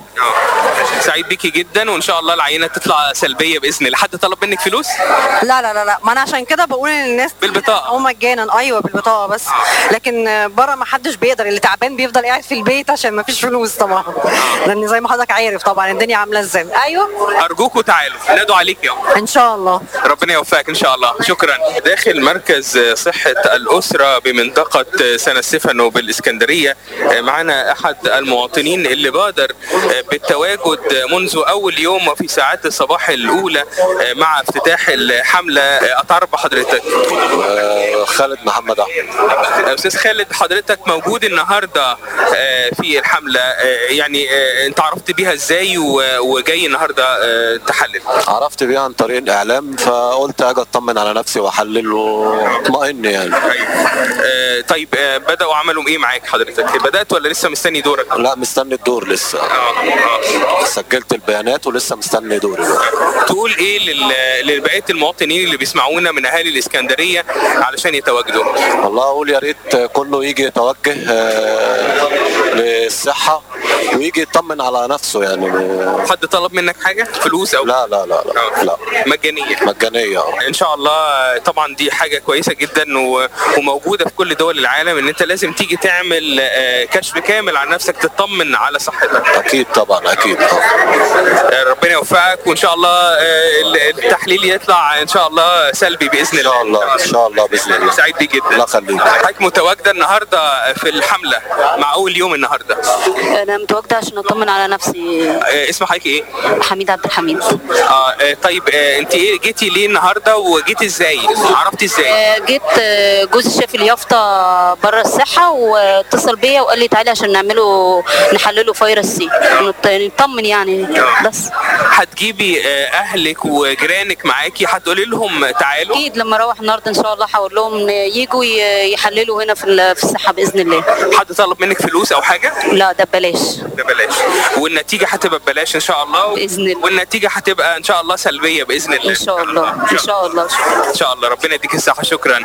سعيد بيكي جدا وان شاء الله العينة تطلع سلبية باذن الله حد طلب منك فلوس لا لا لا لا ما انا عشان كده بقول للناس بالبطاقة هو مجانا ايوه بالبطاقة بس لكن بره ما حدش بيقدر اللي تعبان بيفضل قاعد في البيت عشان ما فيش فلوس طبعا لان زي ما حضرتك عارف طبعا الدنيا عاملة ازاي ايوه ارجوكوا تعالوا نادوا عليك يوم ان شاء الله ربنا يوفقك ان شاء الله شكرا داخل مركز صحة الأسرة بمنطقة سان ستيفانو بالإسكندرية معنا أحد المواطنين اللي بادر بالتواجد منذ أول يوم وفي ساعات الصباح الأولى مع افتتاح الحملة أتعرف بحضرتك خالد محمد احمد أستاذ خالد حضرتك موجود النهاردة آه، في الحملة آه، يعني آه، أنت عرفت بيها إزاي و- وجاي النهاردة آه، تحلل عرفت بيها عن طريق الاعلام فقلت اجي اطمن على نفسي واحلل واطمئن يعني آه، طيب آه، بدأوا عملوا ايه معاك حضرتك؟ بدأت ولا لسه مستني دورك؟ لا مستني الدور لسه اه سجلت البيانات ولسه مستني دوري بقى. تقول ايه لل- لبقيه المواطنين اللي بيسمعونا من اهالي الاسكندريه علشان يتواجدوا والله اقول يا ريت كله يجي يتوجه آه، للصحه ويجي يطمن على نفسه يعني حد طلب منك حاجه فلوس او لا لا لا لا, لا. مجانيه مجانيه اه ان شاء الله طبعا دي حاجه كويسه جدا و- وموجوده في كل دول العالم ان انت لازم تيجي تعمل آه، كشف كامل عن نفسك تطمن على صحتك اكيد طبعا اكيد آه، ربنا يوفقك وان شاء الله آه، ال- التحليل يطلع ان شاء الله سلبي باذن الله ان شاء الله ان شاء الله باذن الله سعيد بيك جدا الله يخليك حضرتك متواجده النهارده في الحمله مع اول يوم النهارده انا متواجده عشان اطمن على نفسي آه، اسم حضرتك ايه؟ حميد عبد الحميد اه آه، طيب آه، انت ايه جيتي ليه النهارده وجيتي ازاي؟ عرفتي ازاي؟ آه، جيت آه، جوزي شاف اليافطه بره الصحه واتصل بيا وقال لي تعالي عشان نعمله نحلله فيروس سي نط- نطمن يعني بس هتجيبي آه، اهلك وجيرانك معاكي هتقولي لهم تعالوا اكيد لما اروح النهارده ان شاء الله هقول لهم يجوا ي- يحللوا هنا في ال- في الصحه باذن الله حد طلب منك فلوس او حاجه؟ لا ده ببلاش ده بلاش والنتيجه هتبقى ببلاش ان شاء الله باذن الله والنتيجه هتبقى ان شاء الله سلبيه باذن الله ان شاء الله ان شاء الله ان شاء الله ربنا يديك الصحه شكرا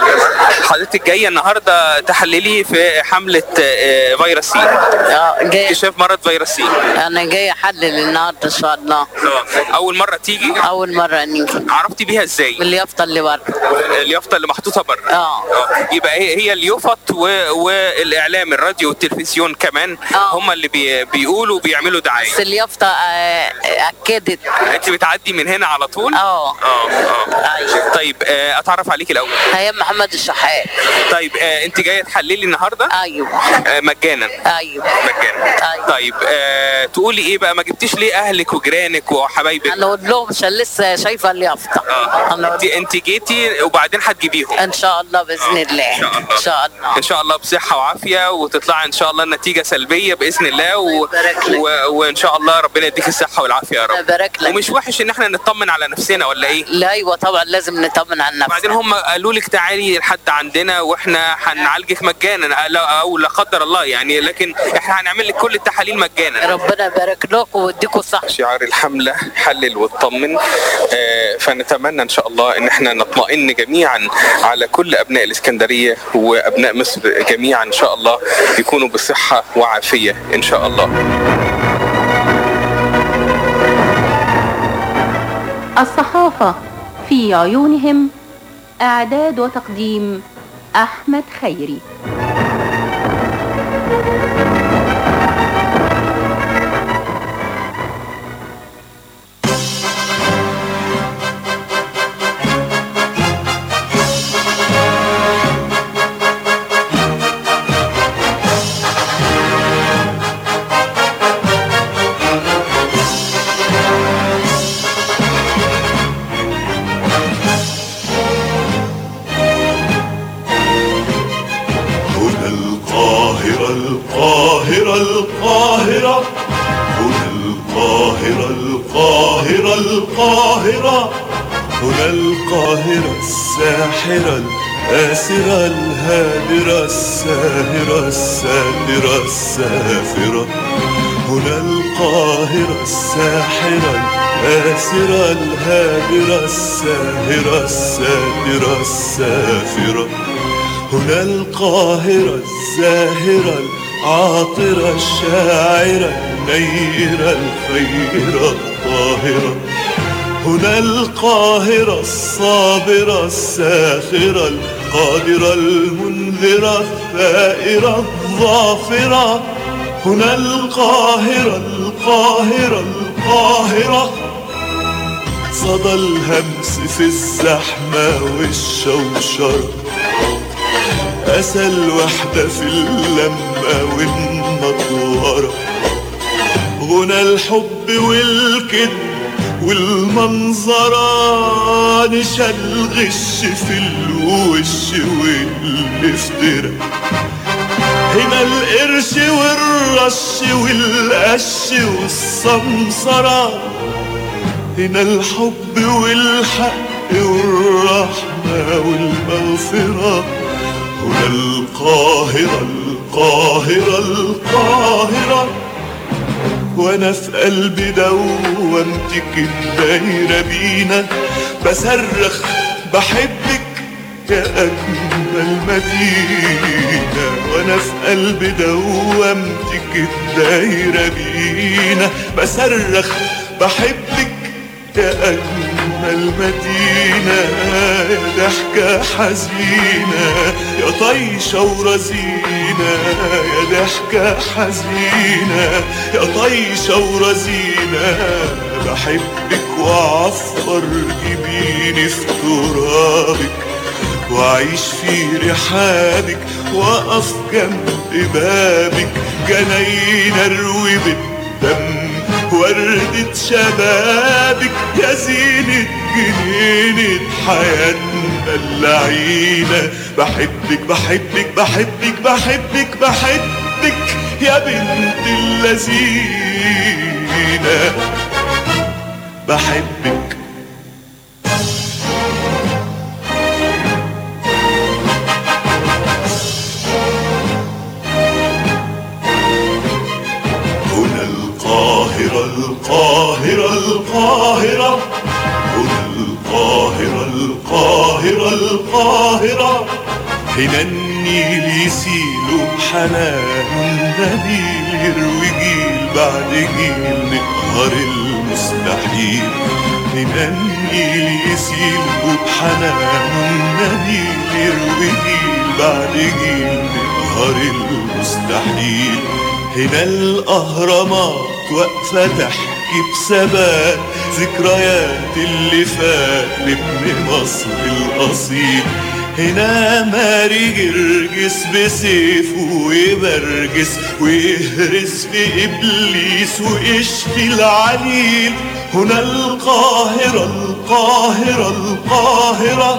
حضرتك جايه النهارده تحللي في حمله آه، فيروس سي اه جاي اكتشاف مرض فيروس سي انا جاي احلل النهارده ان شاء الله آه. اول مره تيجي اول مره نيجي عرفتي بيها ازاي اليافطه اللي بره اليافطه اللي محطوطه بره اه يبقى هي هي اليوفط و... والاعلام الراديو والتلفزيون كمان هم اللي بي... بيقولوا وبيعملوا دعايه بس اليافطه آه، اكدت انت بتعدي من هنا على طول اه اه اه طيب آه، اتعرف عليك الاول هيام محمد الشحات طيب آه، انت جايه تحللي النهارده ايوه آه، مجانا ايوه مجانا طيب آه، تقولي ايه بقى ما جبتيش ليه اهلك وجيرانك وحبايبك انا اقول لهم عشان لسه شايفه اليافطه انت انت جيتي وبعدين هتجيبيهم ان شاء الله باذن الله ان شاء الله ان شاء الله ان شاء الله بصحه وعافيه وتطلعي ان شاء الله النتيجه سلبيه باذن الله و... و... وان شاء الله ربنا يديك الصحه والعافيه يا رب يبارك لك. ومش وحش ان احنا نطمن على نفسنا ولا ايه لا ايوه طبعا لازم نطمن على نفسنا بعدين هم قالوا لك تعالي لحد عندنا واحنا هنعالجك مجانا لا- او لا قدر الله يعني لكن احنا هنعمل لك كل التحاليل مجانا ربنا يبارك لكم ويديكم الصحه شعار الحملة حلل واطمن آه، فنتمنى إن شاء الله إن احنا نطمئن جميعا على كل أبناء الإسكندرية وأبناء مصر جميعا إن شاء الله يكونوا بصحة وعافية إن شاء الله الصحافة في عيونهم إعداد وتقديم أحمد خيري هنا القاهرة القاهرة القاهرة هنا القاهرة القاهرة القاهرة هنا القاهرة الساحرة الآسرة الهادرة الساهرة الساترة السافرة هنا القاهرة الساحرة الآسرة الهادرة الساهرة الساترة السافرة هنا القاهرة الزاهرة العاطرة الشاعرة النيرة الخيرة الطاهرة هنا القاهرة الصابرة الساخرة القادرة المنذرة الثائرة الظافرة هنا القاهرة القاهرة القاهرة صدى الهمس في الزحمة والشوشرة أسى الوحدة في اللمة والمطورة غنى الحب والكذب والمنظرة نشا الغش في الوش والافتراء هنا القرش والرش والقش والسمسرة هنا الحب والحق والرحمة والمغفرة هنا القاهرة القاهرة القاهرة وانا في قلب دوامتك الدايرة بينا بصرخ بحبك يا أجمل مدينة وأنا في قلب دوامتك الدايرة بينا بصرخ بحبك يا أجمل مدينة يا ضحكة حزينة يا طيشة ورزينة يا ضحكة حزينة يا طيشة ورزينة بحبك وأعفر جبيني في ترابك وأعيش في رحابك وأقف جنب بابك جناين أروي بالدم وردة شبابك يا زينة جنينة حياتنا اللعينة بحبك بحبك بحبك بحبك بحبك يا بنت اللذينة بحبك هنا القاهرة القاهرة القاهرة هنا القاهرة القاهرة القاهرة هنا النيل يسيل بحنان نبيل يروي جيل بعد جيل نقهر المستحيل هنا النيل يسيل بحنان نبيل يروي جيل بعد جيل نقهر المستحيل هنا الأهرامات واقفة تحكي بثبات ذكريات اللي فات لابن مصر الأصيل هنا ماري جرجس بسيفه ويبرجس ويهرس في إبليس ويشفي العليل هنا القاهرة القاهرة القاهرة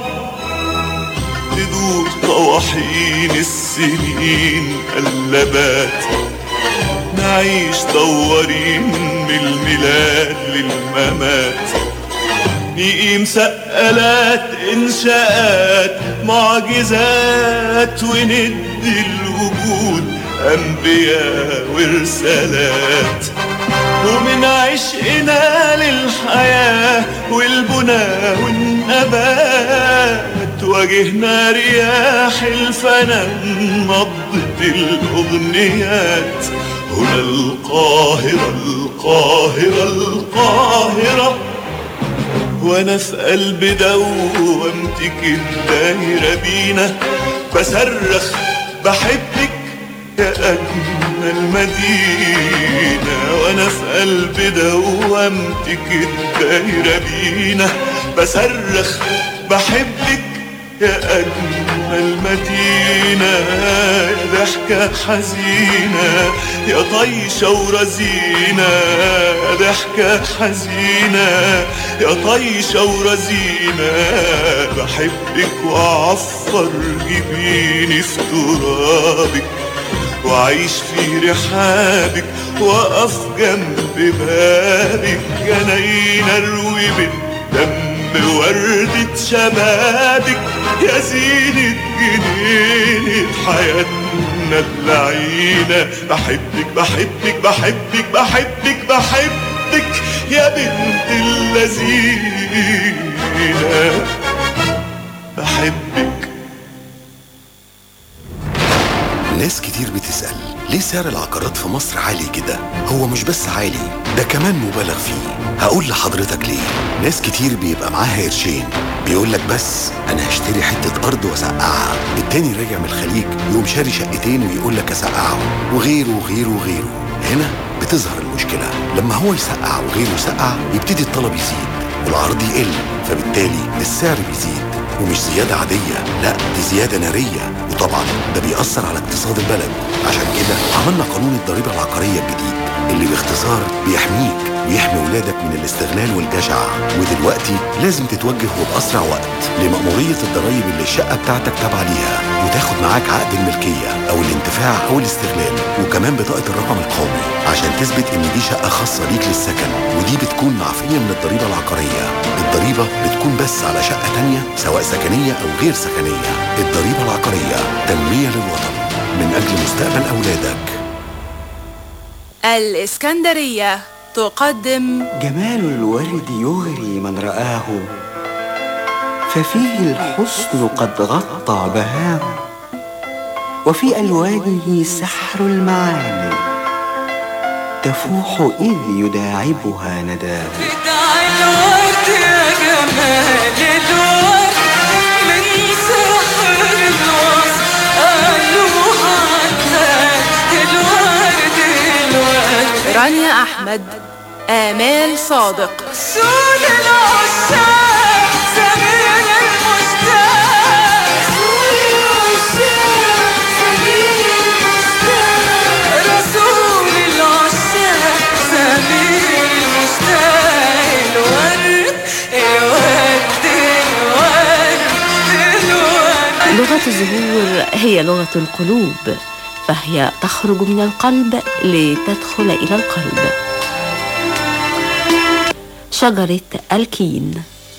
تدور طواحين السنين قلبات نعيش دورين من الميلاد للممات نقيم سقلات انشاءات معجزات وندي الوجود انبياء ورسالات ومن عشقنا للحياة والبنى والنبات واجهنا رياح الفنان نبضة الأغنيات هنا القاهرة القاهرة القاهرة وانا في قلب دوامتك الدايرة بينا بصرخ بحبك يا أجمل مدينة وأنا في قلب دوامتك الدايرة بينا بصرخ بحبك يا أجمل مدينة يا ضحكة حزينة يا طيشة ورزينة يا ضحكة حزينة يا طيشة ورزينة بحبك وأعفر جبيني في ترابك وأعيش في رحابك وأقف جنب بابك جناين أروي بالدم وردة شبابك يا زينة جنينة حياتنا اللعينة بحبك بحبك بحبك بحبك بحبك يا بنت اللذينة بحبك ناس كتير بتسأل ليه سعر العقارات في مصر عالي كده؟ هو مش بس عالي ده كمان مبالغ فيه هقول لحضرتك ليه ناس كتير بيبقى معاها قرشين بيقول لك بس انا هشتري حتة ارض واسقعها التاني راجع من الخليج يقوم شاري شقتين ويقول لك اسقعهم وغيره وغيره وغيره هنا بتظهر المشكلة لما هو يسقع وغيره يسقع يبتدي الطلب يزيد والعرض يقل فبالتالي السعر بيزيد ومش زيادة عادية لا دي زيادة نارية وطبعا ده بيأثر على اقتصاد البلد عشان كده عملنا قانون الضريبة العقارية الجديد اللي باختصار بيحميك ويحمي ولادك من الاستغلال والجشع ودلوقتي لازم تتوجه وبأسرع وقت لمأمورية الضرايب اللي الشقة بتاعتك تابعة ليها وتاخد معاك عقد الملكية أو الانتفاع أو الاستغلال وكمان بطاقة الرقم القومي عشان تثبت إن دي شقة خاصة ليك للسكن ودي بتكون معفية من الضريبة العقارية الضريبة بتكون بس على شقة تانية سواء سكنية أو غير سكنية الضريبة العقارية تنمية للوطن من أجل مستقبل أولادك الإسكندرية تقدم جمال الورد يغري من رآه ففيه الحسن قد غطى بهاه وفي ألوانه سحر المعاني تفوح إذ يداعبها نداه بتاع الورد يا جمال الورد من سحر الوصف قالوا عنك الورد الورد رانيا أحمد آمال صادق رسول العشاق سمير المشتاق رسول العشاق سمير المشتاق رسول العشاق سمير المشتاق الورد الورد الورد الورد لغة الزهور هي لغة القلوب فهي تخرج من القلب لتدخل إلى القلب شجرة الكين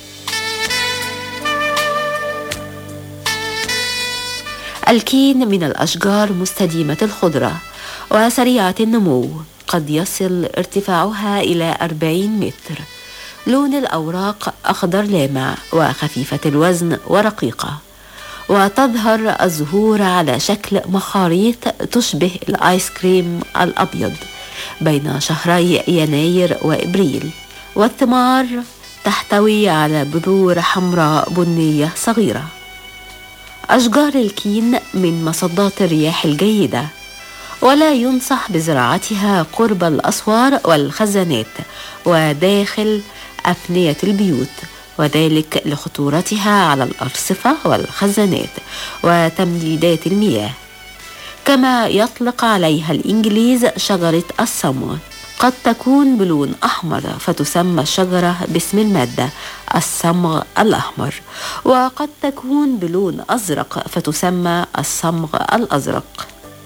الكين من الأشجار مستديمة الخضرة وسريعة النمو قد يصل ارتفاعها إلى 40 متر لون الأوراق أخضر لامع وخفيفة الوزن ورقيقة وتظهر الزهور على شكل مخاريط تشبه الآيس كريم الأبيض بين شهري يناير وإبريل والثمار تحتوي على بذور حمراء بنية صغيرة أشجار الكين من مصدات الرياح الجيدة ولا ينصح بزراعتها قرب الأسوار والخزانات وداخل أفنية البيوت وذلك لخطورتها على الأرصفة والخزانات وتمديدات المياه كما يطلق عليها الإنجليز شجرة الصمغ قد تكون بلون أحمر فتسمى الشجرة باسم المادة الصمغ الأحمر وقد تكون بلون أزرق فتسمى الصمغ الأزرق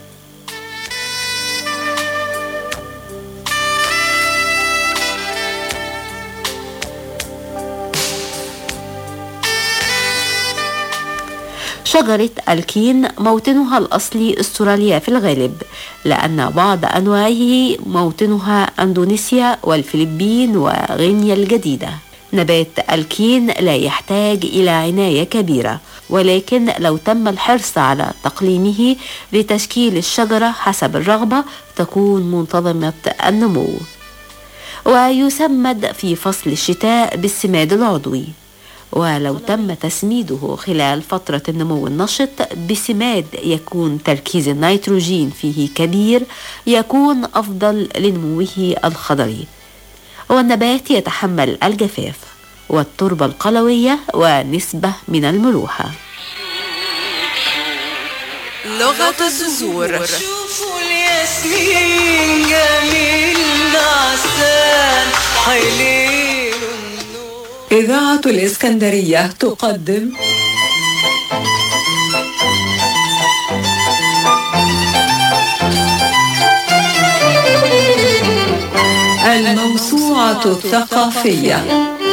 شجرة الكين موطنها الأصلي استراليا في الغالب لأن بعض أنواعه موطنها أندونيسيا والفلبين وغينيا الجديدة نبات الكين لا يحتاج إلى عناية كبيرة ولكن لو تم الحرص على تقليمه لتشكيل الشجرة حسب الرغبة تكون منتظمة النمو ويسمد في فصل الشتاء بالسماد العضوي ولو تم تسميده خلال فترة النمو النشط بسماد يكون تركيز النيتروجين فيه كبير يكون أفضل لنموه الخضري والنبات يتحمل الجفاف والتربة القلوية ونسبة من الملوحة لغة الزهور شوفوا الياسمين جميل نعسان حيلين إذاعة الإسكندرية تقدم الموسوعة الثقافية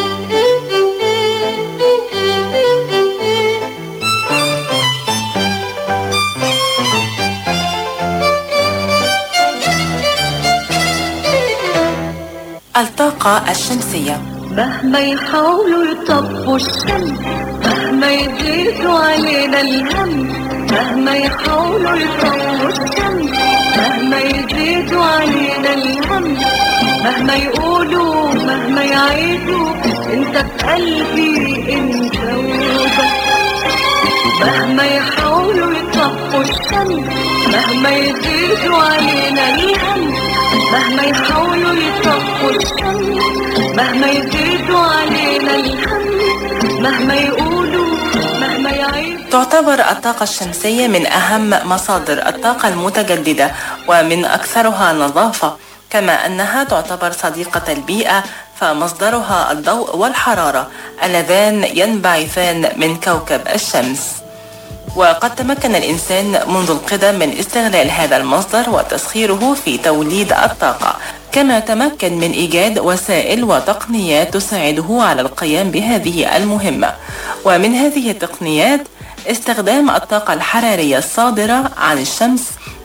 الطاقة الشمسية مهما يحاولوا يطفوا الشمس مهما يزيدوا علينا الهم مهما يحاولوا يطفوا الشمس مهما يزيدوا علينا الهم مهما يقولوا مهما يعيدوا انت في قلبي انت وبس مهما يحاولوا يطفوا الشمس مهما يزيدوا علينا الهم مهما يحاولوا يطفوا الشمس مهما يزيدوا علينا الهم مهما يقولوا مهما يعيدوا تعتبر الطاقة الشمسية من أهم مصادر الطاقة المتجددة ومن أكثرها نظافة كما أنها تعتبر صديقة البيئة فمصدرها الضوء والحرارة اللذان ينبعثان من كوكب الشمس وقد تمكن الإنسان منذ القدم من استغلال هذا المصدر وتسخيره في توليد الطاقة كما تمكن من إيجاد وسائل وتقنيات تساعده على القيام بهذه المهمة ومن هذه التقنيات استخدام الطاقة الحرارية الصادرة عن الشمس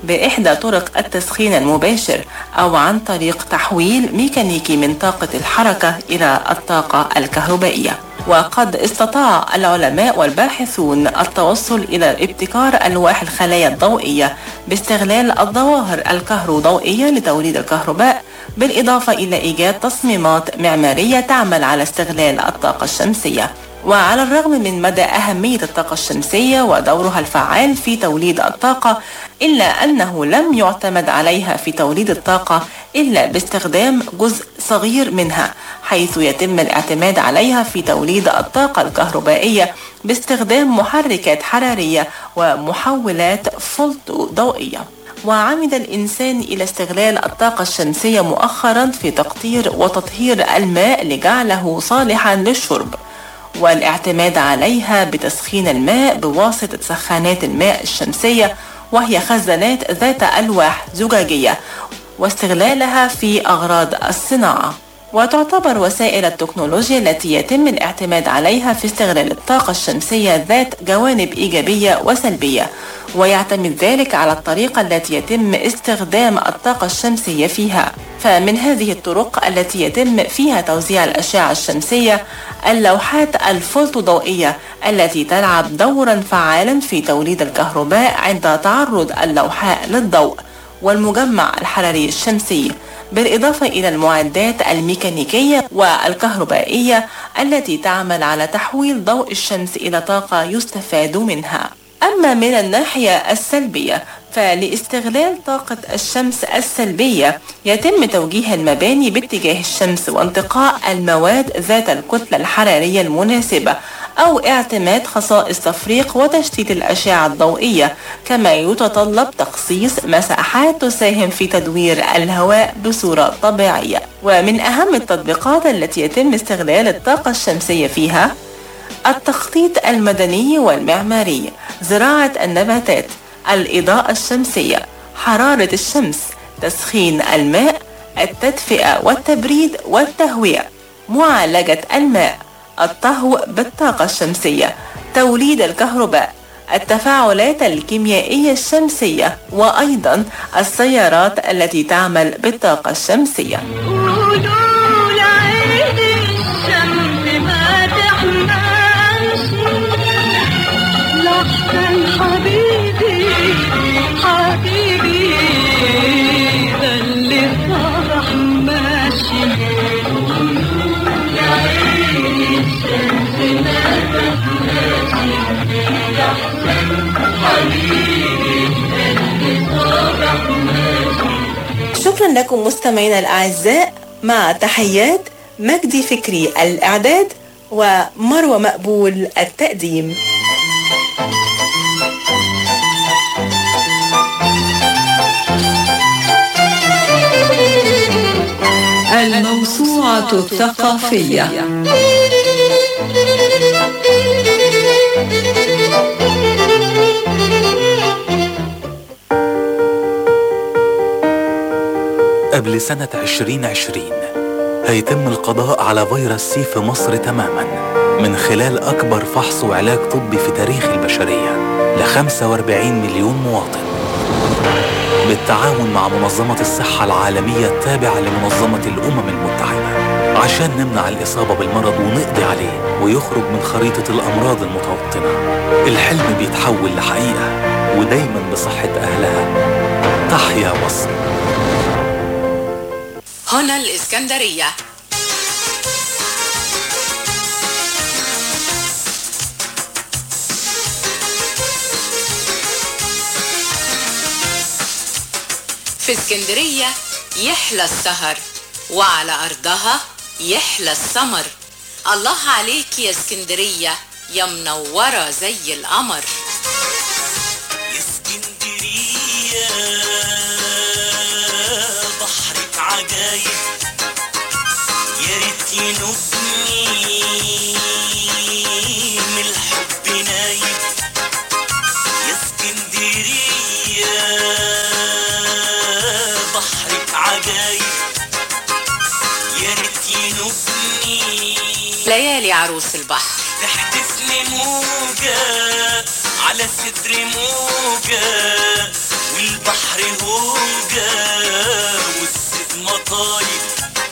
بإحدى طرق التسخين المباشر أو عن طريق تحويل ميكانيكي من طاقة الحركة إلى الطاقة الكهربائية وقد استطاع العلماء والباحثون التوصل إلى ابتكار ألواح الخلايا الضوئية باستغلال الظواهر الكهروضوئية لتوليد الكهرباء بالإضافة إلى إيجاد تصميمات معمارية تعمل على استغلال الطاقة الشمسية وعلى الرغم من مدى أهمية الطاقة الشمسية ودورها الفعال في توليد الطاقة إلا أنه لم يعتمد عليها في توليد الطاقة إلا باستخدام جزء صغير منها حيث يتم الاعتماد عليها في توليد الطاقة الكهربائية باستخدام محركات حرارية ومحولات فولت ضوئية وعمد الإنسان إلى استغلال الطاقة الشمسية مؤخرا في تقطير وتطهير الماء لجعله صالحا للشرب والاعتماد عليها بتسخين الماء بواسطة سخانات الماء الشمسية وهي خزانات ذات ألواح زجاجية واستغلالها في أغراض الصناعة وتعتبر وسائل التكنولوجيا التي يتم الاعتماد عليها في استغلال الطاقة الشمسية ذات جوانب إيجابية وسلبية ويعتمد ذلك على الطريقة التي يتم استخدام الطاقة الشمسية فيها فمن هذه الطرق التي يتم فيها توزيع الأشعة الشمسية اللوحات الفوتوضوئية التي تلعب دورا فعالا في توليد الكهرباء عند تعرض اللوحاء للضوء والمجمع الحراري الشمسي بالإضافة إلى المعدات الميكانيكية والكهربائية التي تعمل على تحويل ضوء الشمس إلى طاقة يستفاد منها أما من الناحية السلبية فلاستغلال طاقة الشمس السلبية يتم توجيه المباني باتجاه الشمس وانتقاء المواد ذات الكتلة الحرارية المناسبة أو اعتماد خصائص تفريق وتشتيت الأشعة الضوئية كما يتطلب تخصيص مساحات تساهم في تدوير الهواء بصورة طبيعية ومن أهم التطبيقات التي يتم استغلال الطاقة الشمسية فيها التخطيط المدني والمعماري زراعة النباتات الإضاءة الشمسية حرارة الشمس تسخين الماء التدفئة والتبريد والتهوية معالجة الماء الطهو بالطاقة الشمسية توليد الكهرباء التفاعلات الكيميائية الشمسية وأيضا السيارات التي تعمل بالطاقة الشمسية قولوا لعين الشمس ما تحملش لحسن حبيبي حبيبي ده اللي صبح ماشي لعين الشمس ما تحملش لحسن حبيبي ده اللي صبح ماشي شكرا لكم مستمعينا الأعزاء مع تحيات مجدي فكري الإعداد ومروة مقبول التقديم الموسوعة الثقافية قبل سنة 2020 هيتم القضاء على فيروس سي في مصر تماما من خلال أكبر فحص وعلاج طبي في تاريخ البشرية ل 45 مليون مواطن بالتعاون مع منظمة الصحة العالمية التابعة لمنظمة الأمم المتحدة عشان نمنع الإصابة بالمرض ونقضي عليه ويخرج من خريطة الأمراض المتوطنة الحلم بيتحول لحقيقة ودايما بصحة أهلها تحيا مصر هنا الإسكندرية في اسكندرية يحلى السهر وعلى أرضها يحلى السمر الله عليك يا اسكندرية يا منورة زي القمر بحرك عجايب يا ريت ينوبني من الحب نايب يا اسكندرية بحرك عجايب يا ريت ينوبني ليالي عروس البحر تحدثني موجة على صدري موجة والبحر هوجة والصيف مطاير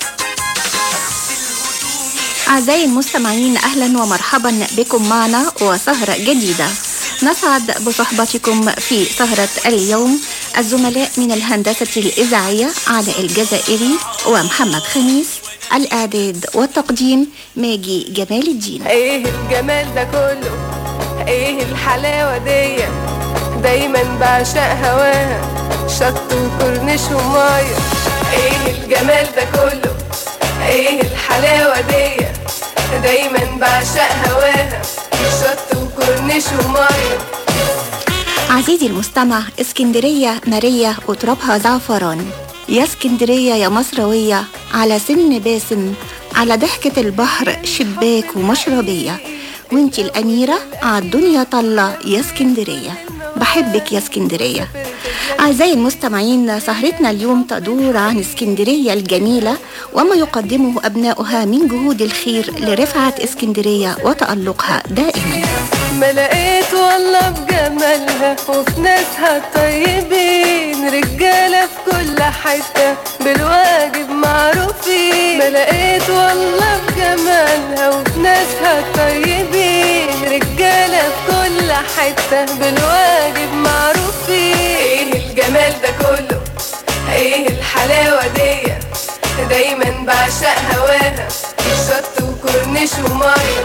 أعزائي المستمعين أهلا ومرحبا بكم معنا وسهرة جديدة نسعد بصحبتكم في سهرة اليوم الزملاء من الهندسة الإذاعية علاء الجزائري ومحمد خميس الإعداد والتقديم ماجي جمال الدين ايه الجمال ده كله ايه الحلاوة دي دايما بعشق هواها شط وكورنيش ومية ايه الجمال ده كله ايه الحلاوة دي دايما بعشق هواها شط وكورنيش ومية عزيزي المستمع اسكندرية مارية وترابها زعفران يا اسكندرية يا مصروية على سن باسم على ضحكة البحر شباك ومشربية وانتي الأميرة عالدنيا طلة يا اسكندرية بحبك يا اسكندرية أعزائي المستمعين سهرتنا اليوم تدور عن اسكندرية الجميلة وما يقدمه أبناؤها من جهود الخير لرفعة اسكندرية وتألقها دائما ما لقيت والله بجمالها وفي ناسها طيبين رجالة في كل حتة بالواجب معروفين ما لقيت والله بجمالها وفي ناسها طيبين رجالة في كل حتة بالواجب معروفين ايه الجمال ده كله ايه الحلاوة دي دايما بعشق هواها شط وكورنيش ومية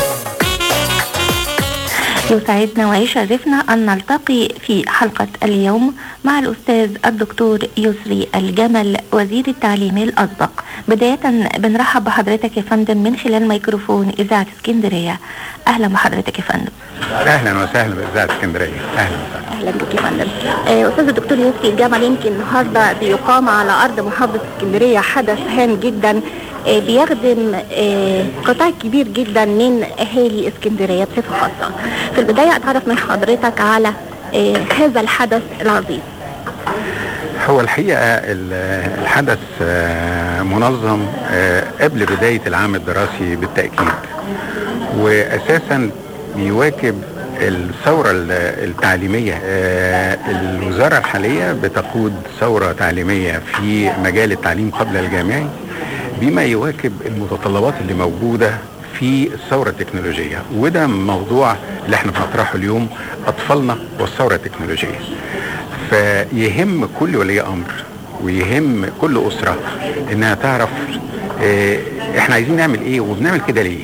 يسعدنا ويشرفنا أن نلتقي في حلقة اليوم مع الأستاذ الدكتور يسري الجمل وزير التعليم الأسبق بداية بنرحب بحضرتك يا فندم من خلال ميكروفون إذاعة اسكندرية أهلا بحضرتك يا فندم اهلا وسهلا باذاعه اسكندريه اهلا وسهلا اهلا بك يا فندم آه، استاذ الدكتور يوسف الجمل يمكن النهارده بيقام على ارض محافظه اسكندريه حدث هام جدا آه، بيخدم آه، قطاع كبير جدا من اهالي اسكندريه بصفه خاصه في البدايه اتعرف من حضرتك على آه، هذا الحدث العظيم هو الحقيقه ال- الحدث آه، منظم آه، قبل بدايه العام الدراسي بالتاكيد واساسا بيواكب الثورة ال- التعليمية آه، الوزارة الحالية بتقود ثورة تعليمية في مجال التعليم قبل الجامعي بما يواكب المتطلبات اللي موجودة في الثورة التكنولوجية وده موضوع اللي احنا بنطرحه اليوم أطفالنا والثورة التكنولوجية فيهم كل ولي أمر ويهم كل أسرة إنها تعرف اه احنا عايزين نعمل ايه وبنعمل كده ليه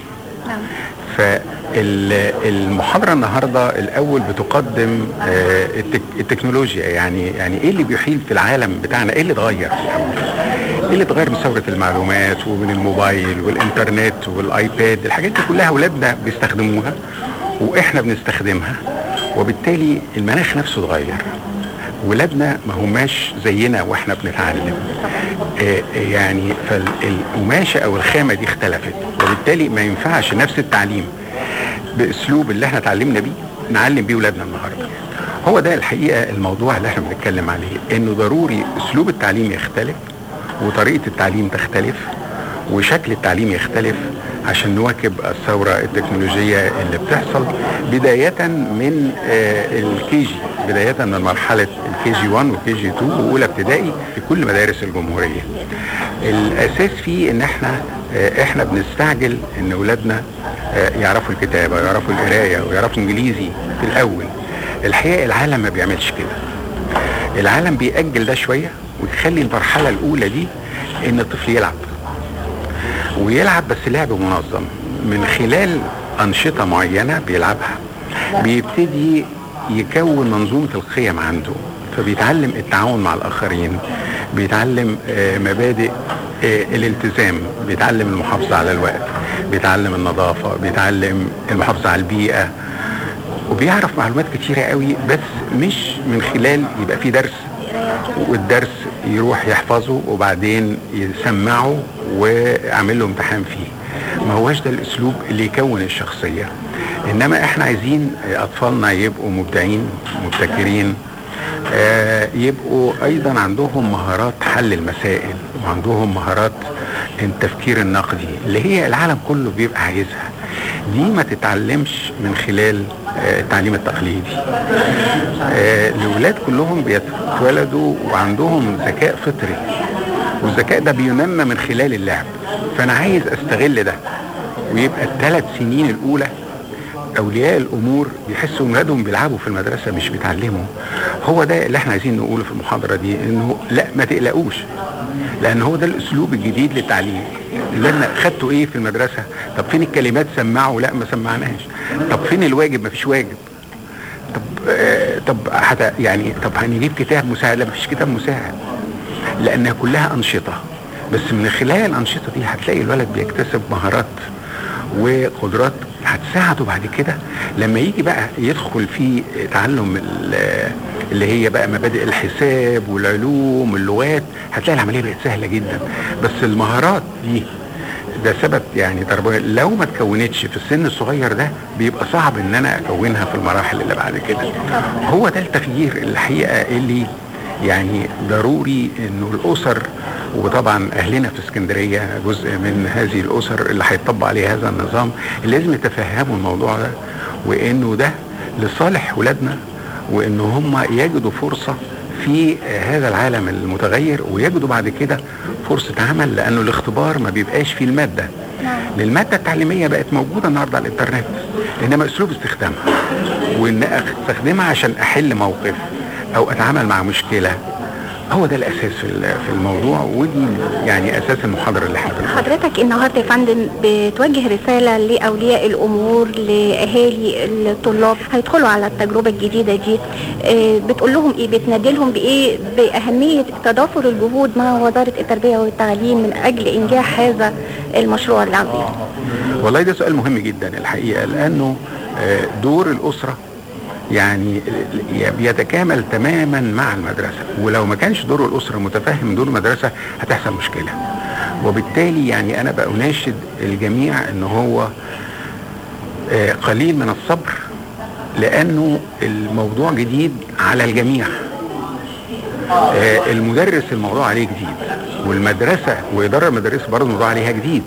فالمحاضرة النهاردة الأول بتقدم آه، التك- التكنولوجيا يعني يعني إيه اللي بيحيل في العالم بتاعنا إيه اللي اتغير في الأول إيه اللي اتغير من ثورة المعلومات ومن الموبايل والإنترنت والآيباد الحاجات دي كلها أولادنا بيستخدموها وإحنا بنستخدمها وبالتالي المناخ نفسه اتغير ولادنا ما هماش زينا واحنا بنتعلم آه، آه، يعني فالقماشه او الخامه دي اختلفت وبالتالي ما ينفعش نفس التعليم باسلوب اللي احنا اتعلمنا بيه نعلم بيه ولادنا النهارده هو ده الحقيقه الموضوع اللي احنا بنتكلم عليه انه ضروري اسلوب التعليم يختلف وطريقه التعليم تختلف وشكل التعليم يختلف عشان نواكب الثورة التكنولوجية اللي بتحصل بداية من الكي جي بداية من مرحلة الكي جي 1 والكي جي 2 وأولى ابتدائي في كل مدارس الجمهورية الأساس فيه إن احنا آه، احنا بنستعجل ان اولادنا آه، يعرفوا الكتابة ويعرفوا القراية ويعرفوا انجليزي في الاول الحقيقة العالم ما بيعملش كده العالم بيأجل ده شوية ويخلي المرحلة الأولى دي إن الطفل يلعب ويلعب بس لعب منظم من خلال أنشطة معينة بيلعبها بيبتدي يكون منظومة القيم عنده فبيتعلم التعاون مع الآخرين بيتعلم آه، مبادئ آه، الالتزام بيتعلم المحافظة على الوقت بيتعلم النظافة بيتعلم المحافظة على البيئة وبيعرف معلومات كتيرة قوي بس مش من خلال يبقى في درس والدرس يروح يحفظه وبعدين يسمعه ويعمل له امتحان فيه ما هوش ده الاسلوب اللي يكون الشخصية انما احنا عايزين اطفالنا يبقوا مبدعين مبتكرين آه، يبقوا ايضا عندهم مهارات حل المسائل وعندهم مهارات التفكير النقدي اللي هي العالم كله بيبقى عايزها دي ما تتعلمش من خلال آه، التعليم التقليدي آه، الولاد كلهم بيتولدوا وعندهم ذكاء فطري والذكاء ده بينمى من خلال اللعب فانا عايز استغل ده ويبقى الثلاث سنين الاولى اولياء الامور بيحسوا ان ولادهم بيلعبوا في المدرسه مش بيتعلموا هو ده اللي احنا عايزين نقوله في المحاضره دي انه لا ما تقلقوش لان هو ده الاسلوب الجديد للتعليم اللي انا خدته ايه في المدرسه طب فين الكلمات سمعوا لا ما سمعناش طب فين الواجب ما فيش واجب طب آه طب حتى يعني طب هنجيب كتاب مساعد لا ما فيش كتاب مساعد لانها كلها انشطه بس من خلال الانشطه دي هتلاقي الولد بيكتسب مهارات وقدرات هتساعده بعد كده لما يجي بقى يدخل في تعلم ال- اللي هي بقى مبادئ الحساب والعلوم واللغات هتلاقي العمليه بقت سهله جدا بس المهارات دي ده سبب يعني تربوي لو ما اتكونتش في السن الصغير ده بيبقى صعب ان انا اكونها في المراحل اللي بعد كده هو ده التغيير الحقيقه اللي يعني ضروري انه الاسر وطبعا اهلنا في اسكندريه جزء من هذه الاسر اللي هيطبق عليها هذا النظام اللي لازم يتفهموا الموضوع ده وانه ده لصالح ولادنا وان هم يجدوا فرصه في هذا العالم المتغير ويجدوا بعد كده فرصه عمل لانه الاختبار ما بيبقاش فيه الماده الماده التعليميه بقت موجوده النهارده على الانترنت انما اسلوب استخدامها وان استخدمها عشان احل موقف او اتعامل مع مشكله هو ده الاساس في ال- في الموضوع ودي يعني اساس المحاضره اللي احنا بنقولها. حضرتك النهارده يا فندم بتوجه رساله لاولياء الامور لاهالي الطلاب هيدخلوا على التجربه الجديده دي آه، بتقول لهم ايه بتنادي لهم بايه باهميه تضافر الجهود مع وزاره التربيه والتعليم من اجل انجاح هذا المشروع العظيم والله ده سؤال مهم جدا الحقيقه لانه آه، دور الاسره يعني بيتكامل تماما مع المدرسه ولو ما كانش دور الاسره متفهم دور المدرسه هتحصل مشكله وبالتالي يعني انا بأناشد الجميع ان هو آه، قليل من الصبر لانه الموضوع جديد على الجميع آه، المدرس الموضوع عليه جديد والمدرسه واداره المدارس برضه الموضوع عليها جديد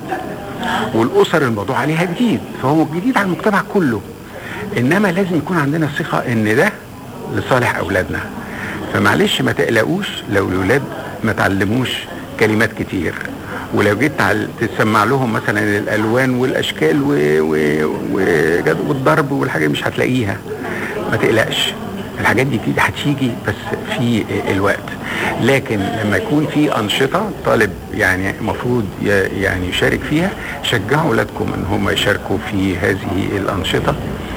والاسر الموضوع عليها جديد فهو جديد على المجتمع كله انما لازم يكون عندنا ثقه ان ده لصالح اولادنا فمعلش ما تقلقوش لو الولاد ما تعلموش كلمات كتير ولو جيت تعل- تسمع لهم مثلا الالوان والاشكال و... و... و... والضرب والحاجات مش هتلاقيها ما تقلقش الحاجات دي كده هتيجي بس في الوقت لكن لما يكون في انشطه طالب يعني المفروض ي- يعني يشارك فيها شجعوا اولادكم ان هم يشاركوا في هذه الانشطه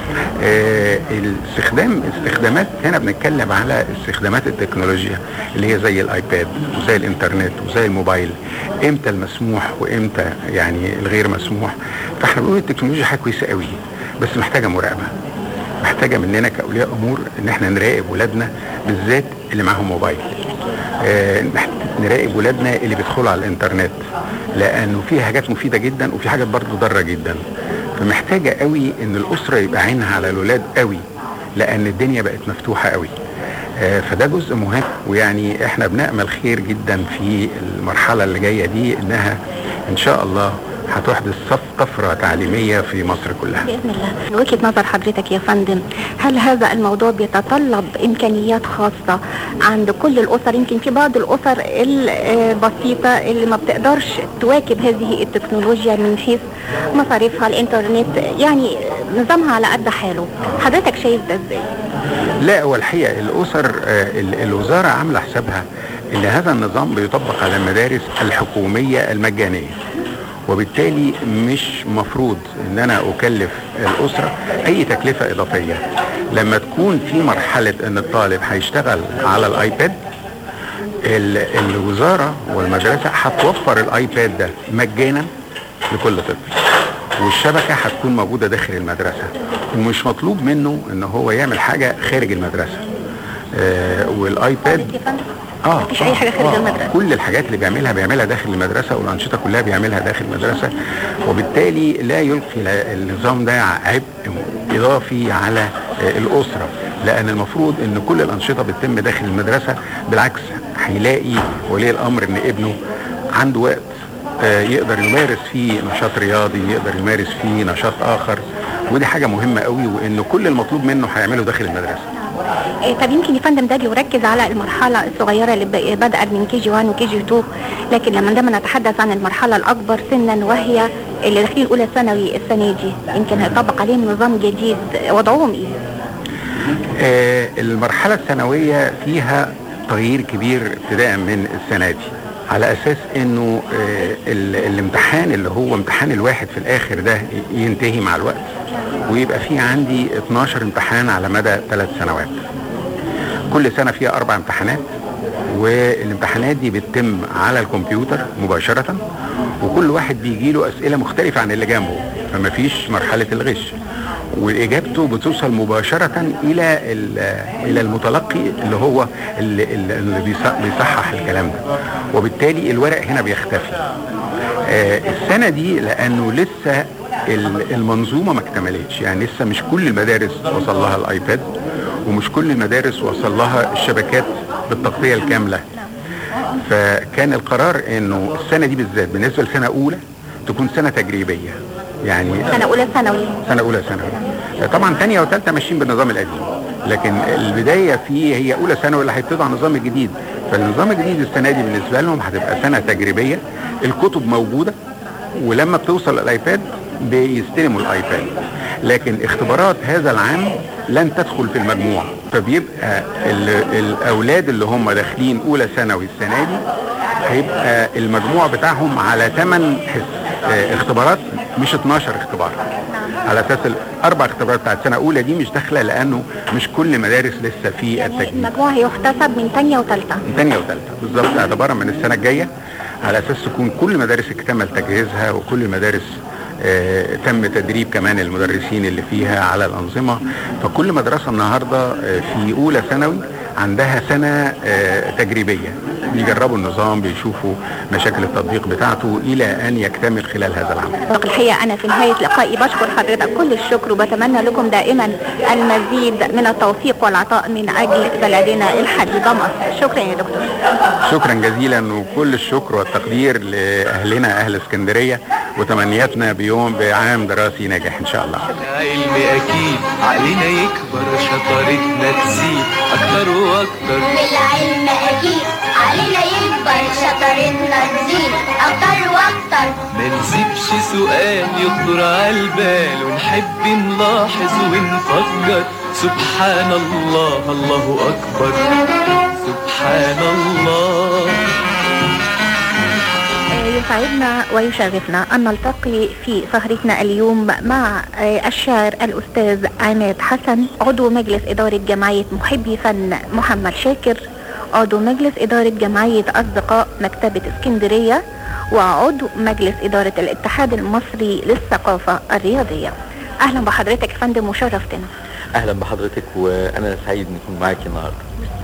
آه الاستخدام استخدامات هنا بنتكلم على استخدامات التكنولوجيا اللي هي زي الايباد وزي الانترنت وزي الموبايل امتى المسموح وامتى يعني الغير مسموح فاحنا بنقول التكنولوجيا حاجه كويسه قوي بس محتاجه مراقبه محتاجه مننا كاولياء امور ان احنا نراقب ولادنا بالذات اللي معاهم موبايل آه، نحت- نراقب ولادنا اللي بيدخلوا على الانترنت لانه في حاجات مفيده جدا وفي حاجات برضو ضاره جدا فمحتاجه قوي ان الاسره يبقى عينها على الولاد قوي لان الدنيا بقت مفتوحه قوي آه، فده جزء مهم ويعني احنا بنامل خير جدا في المرحله اللي جايه دي انها ان شاء الله هتحدث صف طفره تعليميه في مصر كلها باذن الله من وجهه نظر حضرتك يا فندم هل هذا الموضوع بيتطلب امكانيات خاصه عند كل الاسر يمكن في بعض الاسر البسيطه اللي ما بتقدرش تواكب هذه التكنولوجيا من حيث مصاريفها الانترنت يعني نظامها على قد حاله حضرتك شايف ده ازاي لا هو الحقيقه الاسر آه، ال- الوزاره عامله حسابها ان هذا النظام بيطبق على المدارس الحكوميه المجانيه وبالتالي مش مفروض ان انا اكلف الاسره اي تكلفه اضافيه لما تكون في مرحله ان الطالب هيشتغل على الايباد ال- الوزاره والمدرسه هتوفر الايباد ده مجانا لكل طفل والشبكه هتكون موجوده داخل المدرسه ومش مطلوب منه ان هو يعمل حاجه خارج المدرسه آه والايباد اه مفيش اي حاجه خارج المدرسه كل الحاجات اللي بيعملها بيعملها داخل المدرسه والانشطه كلها بيعملها داخل المدرسه وبالتالي لا يلقي لا- النظام ده عبء اضافي على آه، الاسره لان المفروض ان كل الانشطه بتتم داخل المدرسه بالعكس هيلاقي ولي الامر ان ابنه عنده وقت آه، يقدر يمارس فيه نشاط رياضي يقدر يمارس فيه نشاط اخر ودي حاجه مهمه قوي وان كل المطلوب منه هيعمله داخل المدرسه إيه، طب يمكن يا فندم ده بيركز على المرحلة الصغيرة اللي ب- بدأت من كي جي 1 وكي جي 2 لكن لما عندما نتحدث عن المرحلة الأكبر سنا وهي اللي داخلين أولى ثانوي السنة دي يمكن هيطبق عليهم نظام جديد وضعهم إيه؟ آه، المرحلة الثانوية فيها تغيير كبير ابتداء من السنة دي على أساس إنه آه، ال- الامتحان اللي هو امتحان الواحد في الآخر ده ينتهي مع الوقت ويبقى في عندي 12 امتحان على مدى ثلاث سنوات كل سنة فيها أربع امتحانات والامتحانات دي بتتم على الكمبيوتر مباشرة وكل واحد بيجي له أسئلة مختلفة عن اللي جنبه فما فيش مرحلة الغش واجابته بتوصل مباشره الى ال- الى المتلقي اللي هو اللي, اللي بيص- بيصحح الكلام ده وبالتالي الورق هنا بيختفي آه، السنه دي لانه لسه ال- المنظومه ما اكتملتش يعني لسه مش كل المدارس وصل لها الايباد ومش كل المدارس وصل لها الشبكات بالتغطيه الكامله فكان القرار انه السنه دي بالذات بالنسبه لسنه اولى تكون سنه تجريبيه يعني سنة أولى ثانوي سنه اولى ثانوي طبعا ثانيه وثالثه ماشيين بالنظام القديم لكن البدايه فيه هي اولى ثانوي اللي هيبتدوا على النظام الجديد فالنظام الجديد السنه دي بالنسبه لهم هتبقى سنه تجريبيه الكتب موجوده ولما بتوصل الايباد بيستلموا الايباد لكن اختبارات هذا العام لن تدخل في المجموع فبيبقى ال- الاولاد اللي هم داخلين اولى ثانوي السنه دي هيبقى المجموع بتاعهم على 8 اختبارات مش 12 اختبار على اساس الاربع اختبارات بتاعت سنه اولى دي مش داخله لانه مش كل مدارس لسه في التجميل المجموع هيحتسب من ثانية وثالثة ثانيه وثالثه بالظبط اعتبارا من السنه الجايه على اساس تكون كل مدارس اكتمل تجهيزها وكل المدارس آه، تم تدريب كمان المدرسين اللي فيها على الانظمه فكل مدرسه النهارده آه، في اولى ثانوي عندها سنه آه، تجريبيه بيجربوا النظام بيشوفوا مشاكل التطبيق بتاعته الى ان يكتمل خلال هذا العام الحقيقة أنا في نهاية لقائي بشكر حضرتك كل الشكر وبتمنى لكم دائما المزيد من التوفيق والعطاء من أجل بلدنا الحبيبة مصر شكرا يا دكتور شكرا جزيلا وكل الشكر والتقدير لاهلنا اهل اسكندريه وتمنياتنا بيوم بعام دراسي ناجح ان شاء الله علم اكيد علينا يكبر شطارتنا تزيد اكتر واكتر بالعلم أكيد علينا يكبر شطارتنا تزيد أكتر وأكتر ما نسيبش سؤال يخطر على البال ونحب نلاحظ ونفكر سبحان الله الله اكبر سبحان الله يسعدنا ويشرفنا أن نلتقي في سهرتنا اليوم مع آه، الشاعر الأستاذ عماد حسن عضو مجلس إدارة جمعية محبي فن محمد شاكر عضو مجلس إدارة جمعية أصدقاء مكتبة اسكندرية وعضو مجلس إدارة الاتحاد المصري للثقافة الرياضية أهلا بحضرتك يا فندم وشرفتنا اهلا بحضرتك وانا سعيد ان اكون معاكي النهارده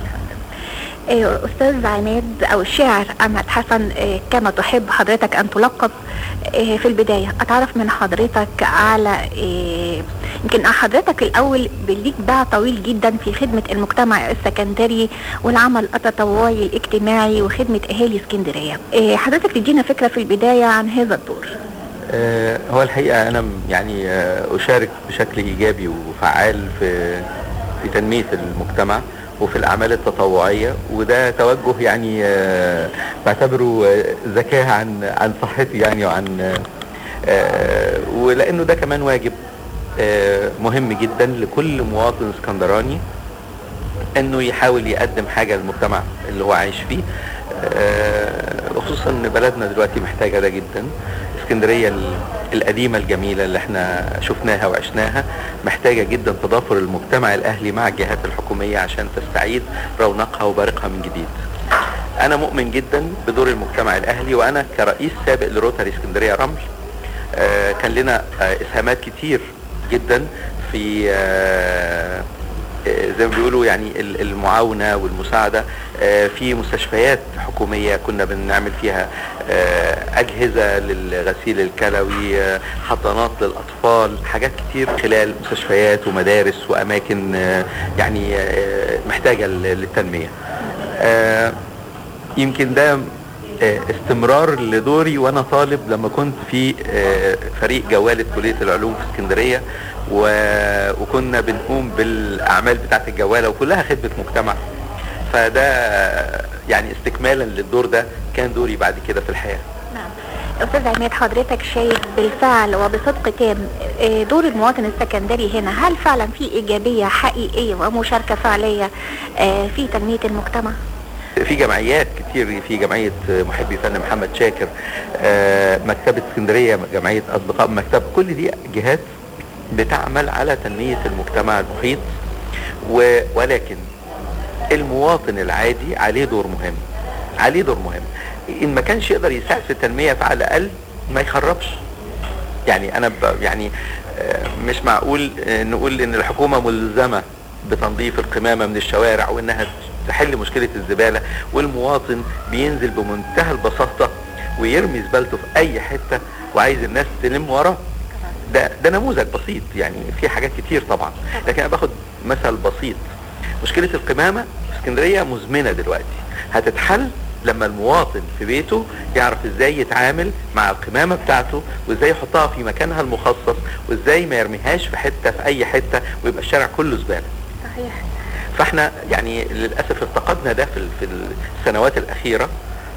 آه، أستاذ عماد أو الشاعر عماد حسن آه، كما تحب حضرتك أن تلقب آه، في البداية أتعرف من حضرتك على آه، يمكن حضرتك الأول ليك باع طويل جدا في خدمة المجتمع السكندري والعمل التطوعي الاجتماعي وخدمة أهالي اسكندرية آه، حضرتك تدينا فكرة في البداية عن هذا الدور آه، هو الحقيقه انا م- يعني آه، اشارك بشكل ايجابي وفعال في في تنميه المجتمع وفي الاعمال التطوعيه وده توجه يعني آه، بعتبره آه، ذكاء عن عن صحتي يعني وعن آه، آه، ولانه ده كمان واجب آه، مهم جدا لكل مواطن اسكندراني انه يحاول يقدم حاجه للمجتمع اللي هو عايش فيه آه، وخصوصا ان بلدنا دلوقتي محتاجه ده جدا اسكندريه ال- القديمه الجميله اللي احنا شفناها وعشناها محتاجه جدا تضافر المجتمع الاهلي مع الجهات الحكوميه عشان تستعيد رونقها وبرقها من جديد انا مؤمن جدا بدور المجتمع الاهلي وانا كرئيس سابق لروتري اسكندريه رمل آه، كان لنا آه، اسهامات كتير جدا في آه، آه، زي ما بيقولوا يعني ال- المعاونه والمساعده آه، في مستشفيات حكوميه كنا بنعمل فيها آه، اجهزه للغسيل الكلوي آه، حضانات للاطفال حاجات كتير خلال مستشفيات ومدارس واماكن آه، يعني آه، محتاجه لل- للتنميه آه، يمكن ده آه، استمرار لدوري وانا طالب لما كنت في آه، فريق جوالة كلية العلوم في اسكندرية و- وكنا بنقوم بالاعمال بتاعة الجوالة وكلها خدمة مجتمع فده آه، يعني استكمالا للدور ده كان دوري بعد كده في الحياة أستاذ عماد حضرتك شايف بالفعل وبصدق تام آه، دور المواطن السكندري هنا هل فعلا في إيجابية حقيقية ومشاركة فعلية آه، في تنمية المجتمع؟ في جمعيات كتير في جمعية محبي فن محمد شاكر آه، مكتبة اسكندرية جمعية أصدقاء مكتب كل دي جهات بتعمل على تنمية المجتمع المحيط و- ولكن المواطن العادي عليه دور مهم عليه دور مهم إن ما كانش يقدر يساعد في التنمية فعلى الأقل ما يخربش يعني أنا ب يعني آه، مش معقول آه، نقول إن الحكومة ملزمة بتنظيف القمامة من الشوارع وإنها تحل مشكلة الزبالة والمواطن بينزل بمنتهى البساطة ويرمي زبالته في أي حتة وعايز الناس تلم وراه ده ده نموذج بسيط يعني في حاجات كتير طبعا لكن انا باخد مثل بسيط مشكله القمامه في اسكندريه مزمنه دلوقتي هتتحل لما المواطن في بيته يعرف ازاي يتعامل مع القمامه بتاعته وازاي يحطها في مكانها المخصص وازاي ما يرميهاش في حته في اي حته ويبقى الشارع كله زباله صحيح فاحنا يعني للاسف افتقدنا ده في في السنوات الاخيره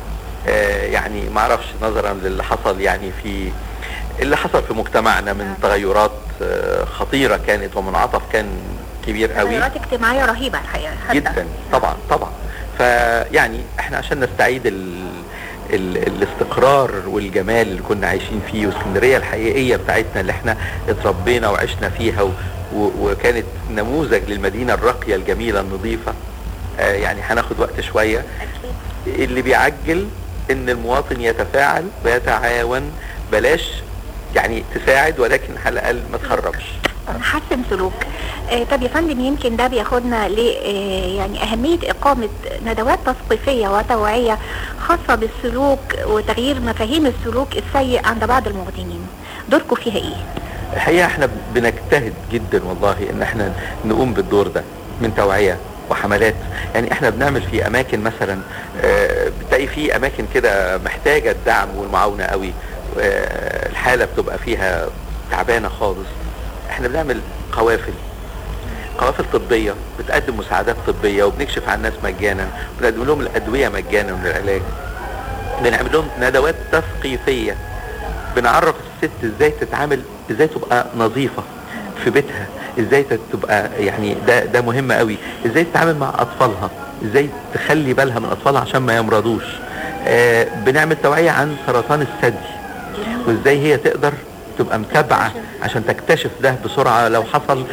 آه، يعني ما اعرفش نظرا للي حصل يعني في اللي حصل في مجتمعنا من تغيرات آه، خطيره كانت ومنعطف كان كبير قوي تغيرات اجتماعية رهيبة الحقيقة حتى. جدا طبعا طبعا فيعني احنا عشان نستعيد ال ال الاستقرار والجمال اللي كنا عايشين فيه واسكندريه الحقيقيه بتاعتنا اللي احنا اتربينا وعشنا فيها و و وكانت نموذج للمدينه الراقيه الجميله النظيفه آه يعني هناخد وقت شويه اللي بيعجل ان المواطن يتفاعل ويتعاون بلاش يعني تساعد ولكن على الاقل ما تخربش نحسن سلوك آه، طب يا فندم يمكن ده بياخدنا ل آه، يعني أهمية إقامة ندوات تثقيفية وتوعية خاصة بالسلوك وتغيير مفاهيم السلوك السيء عند بعض المواطنين دوركم فيها إيه؟ الحقيقه احنا بنجتهد جدا والله ان احنا نقوم بالدور ده من توعيه وحملات يعني احنا بنعمل في اماكن مثلا آه، بتلاقي في اماكن كده محتاجه الدعم والمعاونه قوي آه، الحاله بتبقى فيها تعبانه خالص احنا بنعمل قوافل قوافل طبيه بتقدم مساعدات طبيه وبنكشف عن الناس مجانا بنقدم لهم الادويه مجانا للعلاج بنعمل لهم ندوات تثقيفيه بنعرف الست ازاي تتعامل ازاي تبقى نظيفه في بيتها ازاي تبقى يعني ده ده مهم قوي ازاي تتعامل مع اطفالها ازاي تخلي بالها من اطفالها عشان ما يمرضوش آه بنعمل توعيه عن سرطان الثدي وازاي هي تقدر تبقى متابعه عشان تكتشف ده بسرعه لو حصل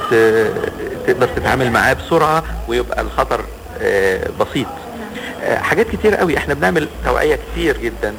فتقدر تتعامل معاه بسرعه ويبقى الخطر آه بسيط آه حاجات كتير قوي احنا بنعمل توعيه كتير جدا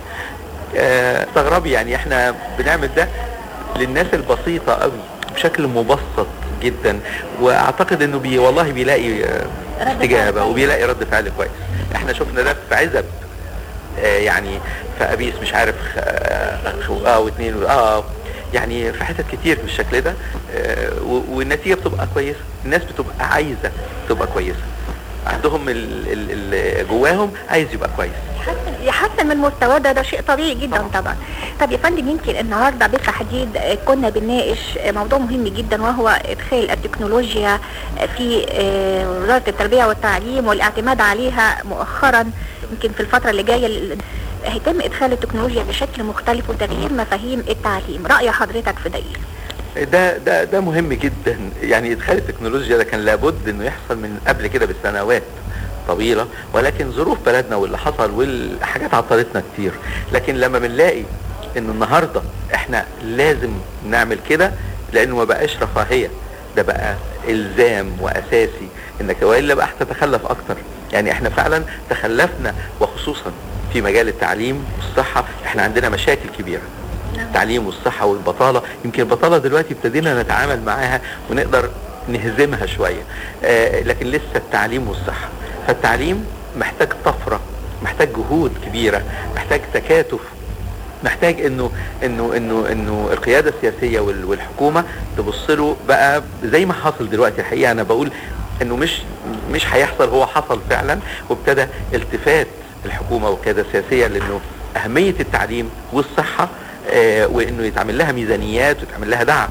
آه، استغربي يعني احنا بنعمل ده للناس البسيطة قوي بشكل مبسط جدا واعتقد انه بي والله بيلاقي آه، استجابة وبيلاقي رد فعل كويس احنا شفنا ده في عزب آه، يعني في ابيس مش عارف اه, اه واثنين اه يعني في حتت كتير بالشكل ده آه، و- والنتيجة بتبقى كويسة الناس بتبقى عايزة تبقى كويسة عندهم ال ال ال جواهم عايز يبقى كويس يحسن يحسن من مستواه ده ده شيء طبيعي جدا طبعا طب يا فندم يمكن النهارده بالتحديد آه، كنا بنناقش آه، موضوع مهم جدا وهو ادخال التكنولوجيا في آه، وزاره التربيه والتعليم والاعتماد عليها مؤخرا يمكن في الفتره اللي جايه ال- هيتم ادخال التكنولوجيا بشكل مختلف وتغيير مفاهيم التعليم راي حضرتك في ده ايه ده ده ده مهم جدا يعني ادخال التكنولوجيا ده كان لابد انه يحصل من قبل كده بسنوات طويله ولكن ظروف بلدنا واللي حصل والحاجات عطلتنا كتير لكن لما بنلاقي ان النهارده احنا لازم نعمل كده لانه ما بقاش رفاهيه ده بقى الزام واساسي انك والا بقى هتتخلف اكتر يعني احنا فعلا تخلفنا وخصوصا في مجال التعليم والصحه احنا عندنا مشاكل كبيره التعليم والصحة والبطالة يمكن البطالة دلوقتي ابتدينا نتعامل معاها ونقدر نهزمها شوية آه لكن لسه التعليم والصحة فالتعليم محتاج طفرة محتاج جهود كبيرة محتاج تكاتف محتاج انه انه انه انه القياده السياسيه وال- والحكومه تبص له بقى زي ما حصل دلوقتي الحقيقه انا بقول انه مش مش هيحصل هو حصل فعلا وابتدى التفات الحكومه والقياده السياسيه لانه اهميه التعليم والصحه آه، وانه يتعمل لها ميزانيات ويتعمل لها دعم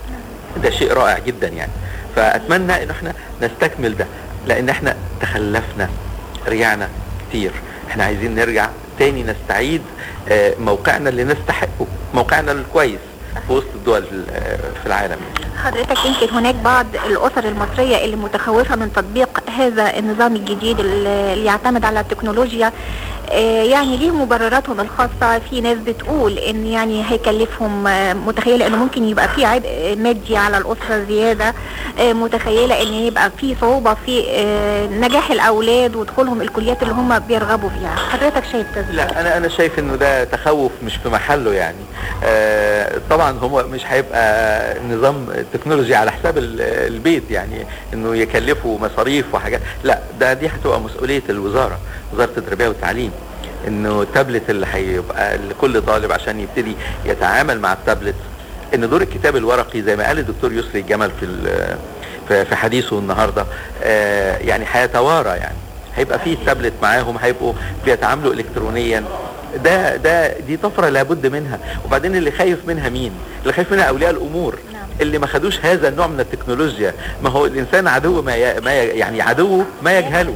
ده شيء رائع جدا يعني فاتمنى ان احنا نستكمل ده لان احنا تخلفنا رجعنا كتير احنا عايزين نرجع تاني نستعيد آه، موقعنا اللي نستحقه موقعنا الكويس في وسط الدول آه، في العالم حضرتك يمكن هناك بعض الأسر المصرية اللي متخوفة من تطبيق هذا النظام الجديد اللي اللي يعتمد على التكنولوجيا آه، يعني ليه مبرراتهم الخاصة في ناس بتقول ان يعني هيكلفهم آه، متخيلة انه ممكن يبقى في عبء مادي على الأسرة زيادة آه، متخيلة ان يبقى في صعوبة في آه، نجاح الأولاد ودخولهم الكليات اللي هم بيرغبوا فيها حضرتك شايف ده إزاي؟ لا انا انا شايف انه ده تخوف مش في محله يعني آه طبعا هو مش هيبقى نظام تكنولوجي على حساب ال- البيت يعني انه يكلفوا مصاريف وحاجات لا ده دي هتبقى مسؤوليه الوزاره وزاره التربيه والتعليم انه التابلت اللي هيبقى لكل طالب عشان يبتدي يتعامل مع التابلت ان دور الكتاب الورقي زي ما قال الدكتور يسري الجمل في ال- في في حديثه النهارده آه يعني هيتوارى يعني هيبقى فيه تابلت معاهم هيبقوا بيتعاملوا الكترونيا ده ده دي طفره لابد منها وبعدين اللي خايف منها مين اللي خايف منها اولياء الامور اللي ما خدوش هذا النوع من التكنولوجيا ما هو الانسان عدو ما ي... ما ي... يعني عدوه ما يجهله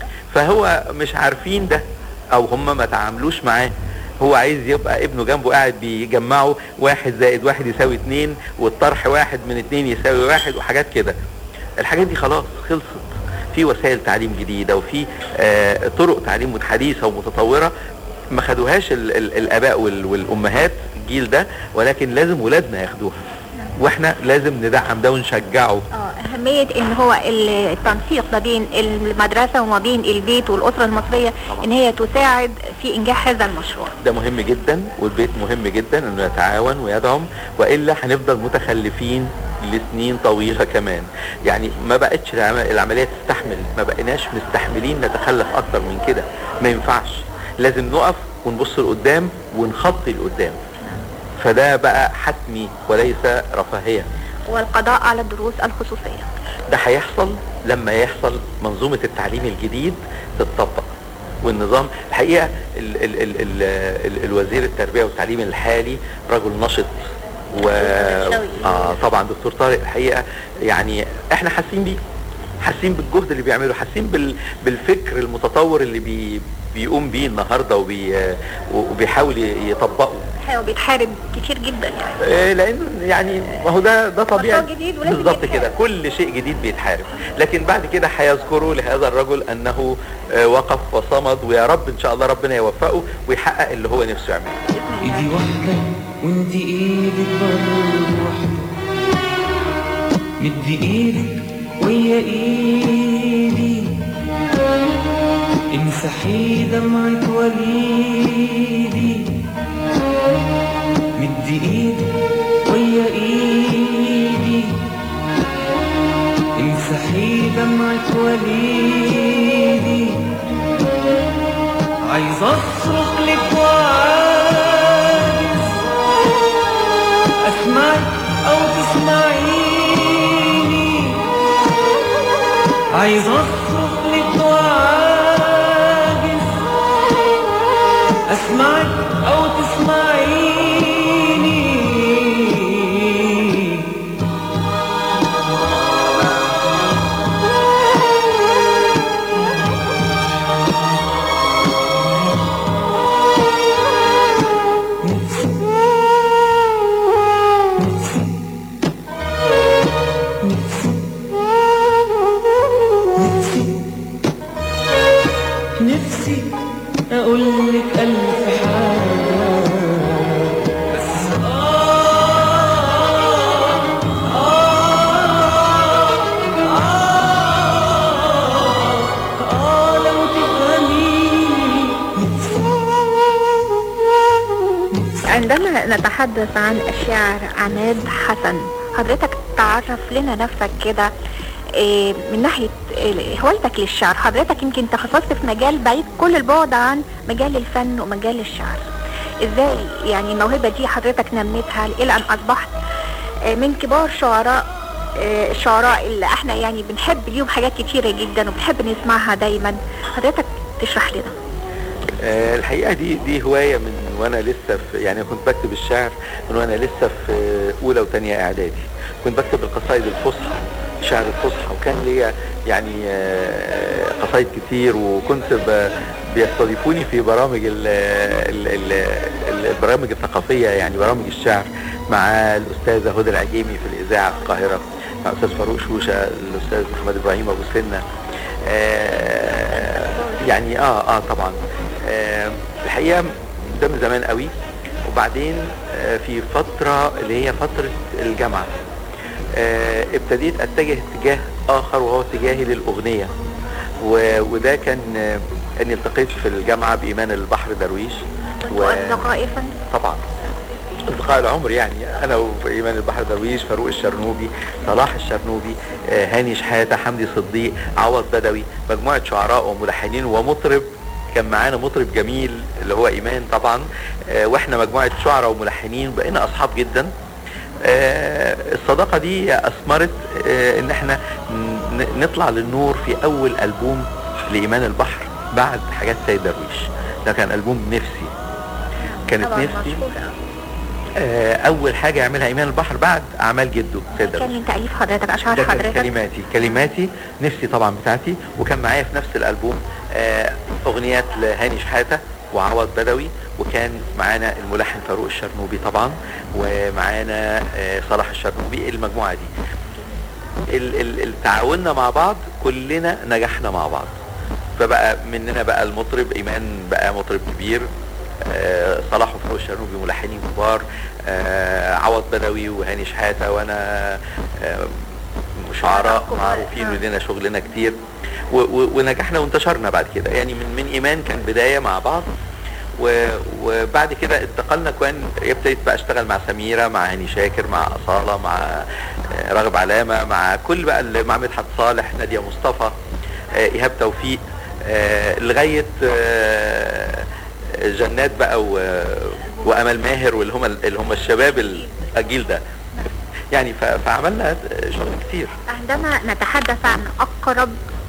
فهو مش عارفين ده او هم ما تعاملوش معاه هو عايز يبقى ابنه جنبه قاعد بيجمعه واحد زائد واحد يساوي اتنين والطرح واحد من اتنين يساوي واحد وحاجات كده الحاجات دي خلاص خلصت في وسائل تعليم جديدة وفي آه طرق تعليم حديثة ومتطورة ما خدوهاش ال ال الاباء وال والامهات الجيل ده ولكن لازم ولادنا ياخدوها واحنا لازم ندعم ده ونشجعه اه أهمية إن هو التنسيق ما بين المدرسة وما بين البيت والأسرة المصرية إن هي تساعد في إنجاح هذا المشروع ده مهم جدا والبيت مهم جدا انه يتعاون ويدعم والا هنفضل متخلفين لسنين طويلة كمان يعني ما بقتش العم- العملية تستحمل ما بقيناش مستحملين نتخلف اكتر من كده ما ينفعش لازم نقف ونبص لقدام ونخطي لقدام فده بقى حتمي وليس رفاهية والقضاء على الدروس الخصوصية ده هيحصل لما يحصل منظومة التعليم الجديد تتطبق والنظام الحقيقة ال ال ال ال ال الوزير التربية والتعليم الحالي رجل نشط و آه طبعا دكتور طارق الحقيقة يعني احنا حاسين بيه حاسين بالجهد اللي بيعمله حاسين بال بالفكر المتطور اللي بي بيقوم بيه النهارده وبي وبيحاول يطبقه هو بيتحارب كتير جدا يعني إيه، لانه يعني ما هو ده ده طبيعي مشروع جديد ولازم بالظبط كده كل شيء جديد بيتحارب لكن بعد كده هيذكروا لهذا الرجل انه آه، وقف وصمد ويا رب ان شاء الله ربنا يوفقه ويحقق اللي هو نفسه يعمله ايدي واحدة وانت ايدك برضه واحدة مدي ايدك ويا ايدي امسحي دمعة وليدي مدي ايدك ويا ايدي امسحي دمعة وليدي عايز اصرخ لك وعايز اسمعك او تسمعيني عايز اصرخ لك وعايز اسمعك او تسمعيني نفسي اقول لك الف حاجه بس آه لو تفهميني عندما نتحدث عن الشاعر عماد حسن حضرتك تعرف لنا نفسك كده إيه، من ناحية إيه، هوايتك للشعر حضرتك يمكن تخصصت في مجال بعيد كل البعد عن مجال الفن ومجال الشعر ازاي يعني الموهبة دي حضرتك نميتها الى ان اصبحت آه، من كبار شعراء آه، الشعراء اللي احنا يعني بنحب ليهم حاجات كتيرة جدا وبنحب نسمعها دايما حضرتك تشرح لنا آه، الحقيقه دي دي هوايه من وانا لسه في يعني كنت بكتب الشعر من وانا لسه في اولى وثانيه اعدادي كنت بكتب القصائد الفصحى شعر الفصحى وكان ليا يعني آه، قصايد كتير وكنت ب- بيستضيفوني في برامج ال ال ال ال- البرامج الثقافيه يعني برامج الشعر مع الاستاذه هدى العجيمي في الاذاعه في القاهره مع الاستاذ فاروق شوشه الاستاذ محمد ابراهيم ابو سنه آه، يعني اه اه طبعا آه الحقيقه ده من زمان قوي وبعدين آه في فتره اللي هي فتره الجامعه آه ابتديت اتجه اتجاه اخر وهو اتجاهي للاغنيه و- وده كان آه اني التقيت في الجامعه بايمان البحر درويش و... أصدقائي فن طبعا اصدقاء العمر يعني انا وايمان البحر درويش فاروق الشرنوبي صلاح الشرنوبي آه، هاني شحاته حمدي صديق عوض بدوي مجموعه شعراء وملحنين ومطرب كان معانا مطرب جميل اللي هو ايمان طبعا آه، واحنا مجموعه شعراء وملحنين بقينا اصحاب جدا آه، الصداقه دي اثمرت آه، ان احنا ن- نطلع للنور في اول البوم لايمان البحر بعد حاجات سيد درويش ده كان البوم نفسي كانت طبعا نفسي مشهور آه، اول حاجه يعملها ايمان البحر بعد اعمال جده سيد درويش كان من تأليف حضرتك أشعار ده كان حضرتك كلماتي كلماتي نفسي طبعا بتاعتي وكان معايا في نفس الالبوم آه، اغنيات لهاني شحاته وعوض بدوي وكان معانا الملحن فاروق الشرنوبي طبعا ومعانا آه، صلاح الشرنوبي المجموعه دي ال- ال- ال- تعاوننا مع بعض كلنا نجحنا مع بعض فبقى مننا بقى المطرب ايمان بقى مطرب كبير آه، صلاح وفاروق الشرنوبي ملحنين كبار آه، عوض بدوي وهاني شحاته وانا آه، شعراء معروفين ولنا شغلنا كتير و- و- ونجحنا وانتشرنا بعد كده يعني من من ايمان كان بدايه مع بعض و- وبعد كده انتقلنا كان ابتديت بقى اشتغل مع سميره مع هاني شاكر مع اصاله مع آه، راغب علامه مع كل بقى اللي- مع مدحت صالح ناديه مصطفى آه، ايهاب توفيق آه، لغايه آه، جنات بقى و- وامل ماهر واللي هم اللي هم الشباب الجيل ده يعني ف- فعملنا شغل كتير عندما نتحدث عن أقرب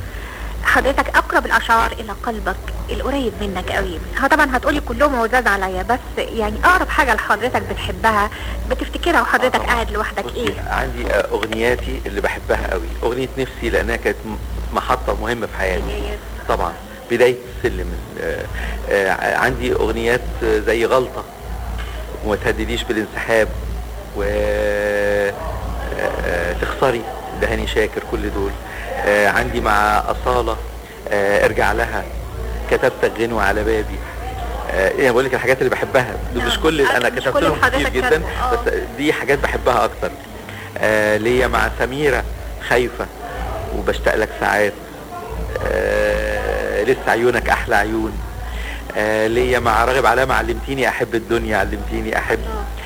حضرتك أقرب الأشعار إلى قلبك القريب منك قوي هو طبعا هتقولي كلهم عزاز عليا بس يعني أقرب حاجة لحضرتك بتحبها بتفتكرها وحضرتك قاعد لوحدك إيه؟ عندي آه، اغنياتي اللي بحبها قوي اغنيه نفسي لانها كانت م- محطه مهمه في حياتي طبعا بدايه السلم آه، آه، عندي اغنيات آه، زي غلطه وما تهدديش بالانسحاب و آه، آه، تخسري ده هاني شاكر كل دول آه، عندي مع أصالة آه، ارجع لها كتبتك غنوة على بابي آه، يعني بقول لك الحاجات اللي بحبها دول مش كل انا مش كتبت كل لهم كتير حضرتك جدا كان- آه. بس دي حاجات بحبها اكتر آه، ليا مع سميرة خايفة وبشتاق لك ساعات آه، لسه عيونك احلى عيون آه، ليا مع راغب علامة علمتيني احب الدنيا علمتيني احب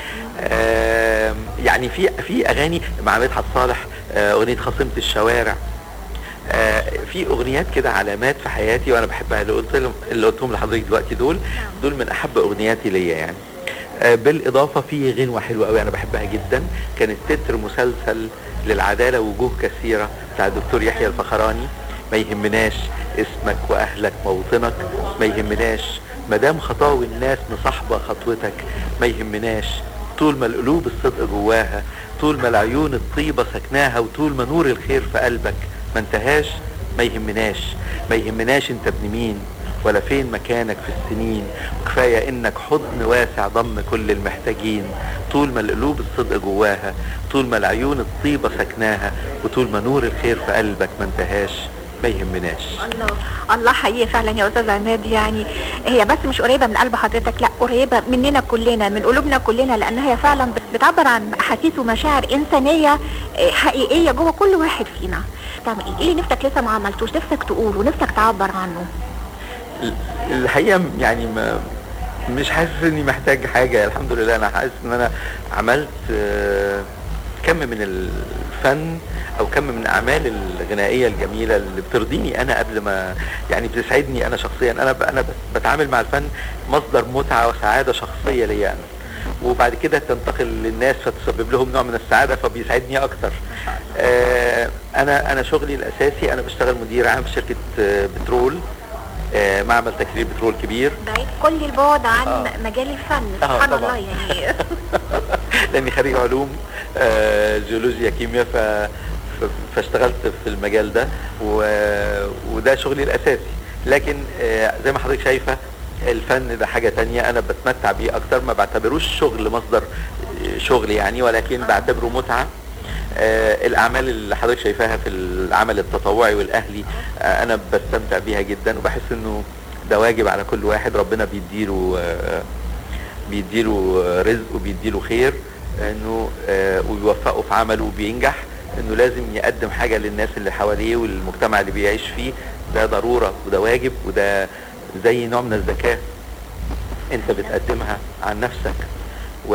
آه، يعني في في اغاني مع مدحت صالح آه، اغنيه خصيمه الشوارع آه، في اغنيات كده علامات في حياتي وانا بحبها اللي قلت لهم اللي قلتهم لحضرتك دلوقتي دول دول من احب اغنياتي ليا يعني آه، بالاضافه في غنوه حلوه قوي انا بحبها جدا كانت تتر مسلسل للعداله وجوه كثيره بتاع الدكتور يحيى الفخراني ما يهمناش اسمك واهلك موطنك ما يهمناش مدام خطاوي الناس مصاحبه خطوتك ما يهمناش طول ما القلوب الصدق جواها طول ما العيون الطيبة سكناها وطول ما نور الخير في قلبك ما انتهاش ما يهمناش ما يهمناش انت ابن مين ولا فين مكانك في السنين وكفاية انك حضن واسع ضم كل المحتاجين طول ما القلوب الصدق جواها طول ما العيون الطيبة سكناها وطول ما نور الخير في قلبك ما انتهاش ما يهمناش الله الله حقيقي فعلا يا استاذ عماد يعني هي بس مش قريبه من قلب حضرتك لا قريبه مننا كلنا من قلوبنا كلنا لان هي فعلا بت- بتعبر عن احاسيس ومشاعر انسانيه آه، حقيقيه جوه كل واحد فينا تعمل ايه ايه اللي نفسك لسه ما عملتوش نفسك تقوله نفسك تعبر عنه الحقيقه يعني ما مش حاسس اني محتاج حاجه الحمد لله انا حاسس ان انا عملت آه، كم من الفن او كم من الاعمال الغنائيه الجميله اللي بترضيني انا قبل ما يعني بتسعدني انا شخصيا انا ب- انا بت- بتعامل مع الفن مصدر متعه وسعاده شخصيه ليا انا وبعد كده تنتقل للناس فتسبب لهم نوع من السعاده فبيسعدني اكتر آه، انا انا شغلي الاساسي انا بشتغل مدير عام في شركه آه، بترول آه، معمل تكرير بترول كبير بعيد كل البعد عن آه. مجال الفن آه، سبحان طبعاً. الله يعني لاني خريج علوم آه، جيولوجيا كيمياء ف ف- فاشتغلت في المجال ده و... وده شغلي الاساسي لكن آه، زي ما حضرتك شايفه الفن ده حاجة تانية أنا بتمتع بيه أكتر ما بعتبروش شغل مصدر آه، شغل يعني ولكن بعتبره متعة آه، الأعمال اللي حضرتك شايفاها في العمل التطوعي والأهلي آه، أنا بستمتع بيها جدا وبحس إنه ده واجب على كل واحد ربنا بيديله آه، بيديله رزق وبيديله خير انه آه، وبيوفقه في عمله وبينجح انه لازم يقدم حاجه للناس اللي حواليه والمجتمع اللي بيعيش فيه ده ضروره وده واجب وده زي نوع من الزكاه انت بتقدمها عن نفسك و...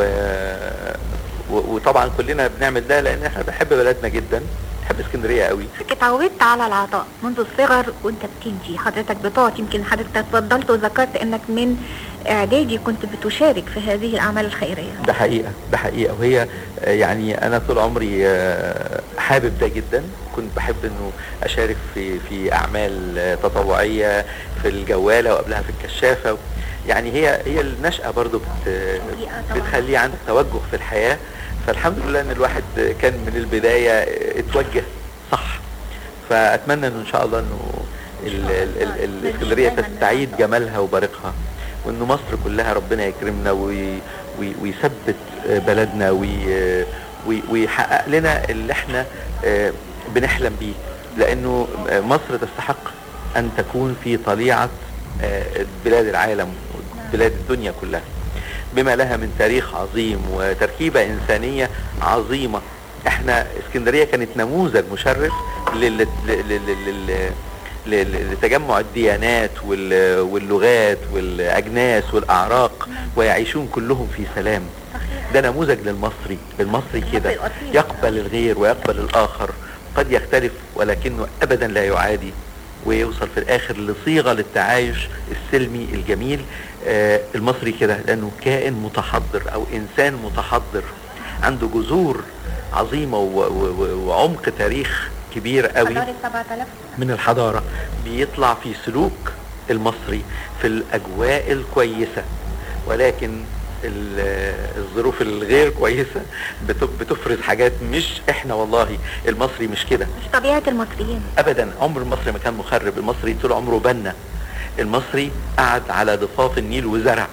و... وطبعا كلنا بنعمل ده لان احنا بنحب بلدنا جدا بنحب اسكندريه قوي اتعودت على العطاء منذ الصغر وانت بتنجي حضرتك بتعطي يمكن حضرتك اتفضلت وذكرت انك من اعدادي كنت بتشارك في هذه الاعمال الخيريه ده حقيقة ده حقيقة وهي آه، يعني أنا طول عمري آه، حابب ده جدا كنت بحب إنه أشارك في في أعمال آه، تطوعية في الجوالة وقبلها في الكشافة يعني هي هي النشأة برضو بت بتخلي عندك توجه في الحياة فالحمد لله إن الواحد كان من البداية آه، اتوجه صح فأتمنى إنه إن شاء الله إنه ال- ال- ال- الإسكندرية تستعيد جمالها وبارقها وإنه مصر كلها ربنا يكرمنا وي وي- ويثبت آه، بلدنا وي- وي- ويحقق لنا اللي احنا آه، بنحلم بيه لأنه آه، مصر تستحق أن تكون في طليعة آه، بلاد العالم بلاد الدنيا كلها بما لها من تاريخ عظيم وتركيبة إنسانية عظيمة احنا اسكندرية كانت نموذج مشرف لل... لل... لل... لل... ل- لتجمع الديانات وال- واللغات والأجناس والأعراق ويعيشون كلهم في سلام ده نموذج للمصري المصري كده يقبل الغير ويقبل الآخر قد يختلف ولكنه أبدا لا يعادي ويوصل في الآخر لصيغة للتعايش السلمي الجميل آه المصري كده لأنه كائن متحضر أو إنسان متحضر عنده جذور عظيمة و- و- و- وعمق تاريخ كبير قوي حضارة 7000 من الحضارة بيطلع في سلوك المصري في الأجواء الكويسة ولكن ال- الظروف الغير كويسة بت- بتفرز حاجات مش احنا والله المصري مش كده مش طبيعه المصريين ابدا عمر المصري ما كان مخرب المصري طول عمره بنا المصري قعد على ضفاف النيل وزرع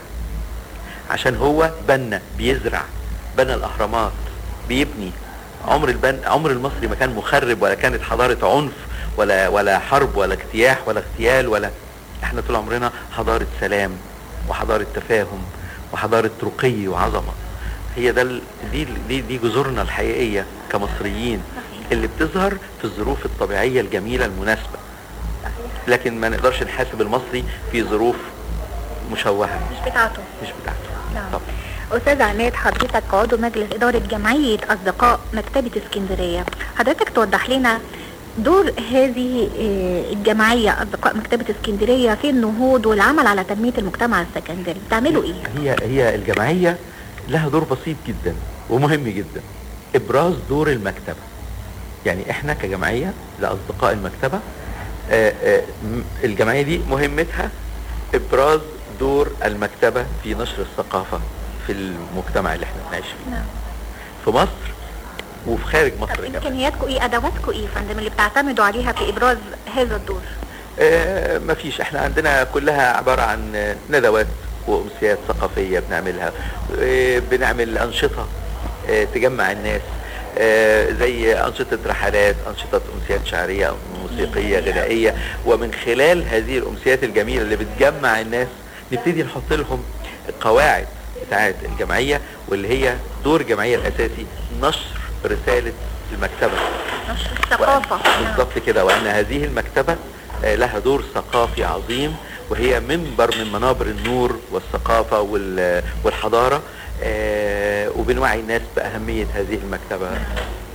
عشان هو بنا بيزرع بنى الاهرامات بيبني عمر البن عمر المصري ما كان مخرب ولا كانت حضاره عنف ولا ولا حرب ولا اجتياح ولا اغتيال ولا احنا طول عمرنا حضاره سلام وحضاره تفاهم وحضاره رقي وعظمه هي ده ال- دي دي دي جذورنا الحقيقيه كمصريين اللي بتظهر في الظروف الطبيعيه الجميله المناسبه لكن ما نقدرش نحاسب المصري في ظروف مشوهه مش بتاعته مش بتاعته نعم أستاذ عماد حضرتك عضو مجلس إدارة جمعية أصدقاء مكتبة اسكندرية حضرتك توضح لنا دور هذه آه، الجمعية أصدقاء مكتبة اسكندرية في النهوض والعمل على تنمية المجتمع السكندري بتعملوا إيه؟ هي هي الجمعيه لها دور بسيط جدا ومهم جدا ابراز دور المكتبه يعني احنا كجمعيه لاصدقاء المكتبه آه، آه، م- الجمعيه دي مهمتها ابراز دور المكتبه في نشر الثقافه في المجتمع اللي احنا بنعيش فيه نعم. في مصر وفي خارج مصر كمان إمكانياتكم إيه؟ أدواتكم إيه يا فندم اللي بتعتمدوا عليها في إبراز هذا الدور؟ آه، مفيش احنا عندنا كلها عبارة عن آه، ندوات وأمسيات ثقافية بنعملها آه، بنعمل أنشطة آه، تجمع الناس آه، زي أنشطة رحلات أنشطة أمسيات شعرية موسيقية غنائية ومن خلال هذه الأمسيات الجميلة اللي بتجمع الناس نبتدي نحط لهم القواعد بتاعت الجمعية واللي هي دور الجمعية الأساسي نشر رسالة المكتبة نشر الثقافة بالضبط كده وان هذه المكتبه آه، لها دور ثقافي عظيم وهي منبر من منابر النور والثقافه وال- والحضاره آه، وبنوعي الناس باهميه هذه المكتبه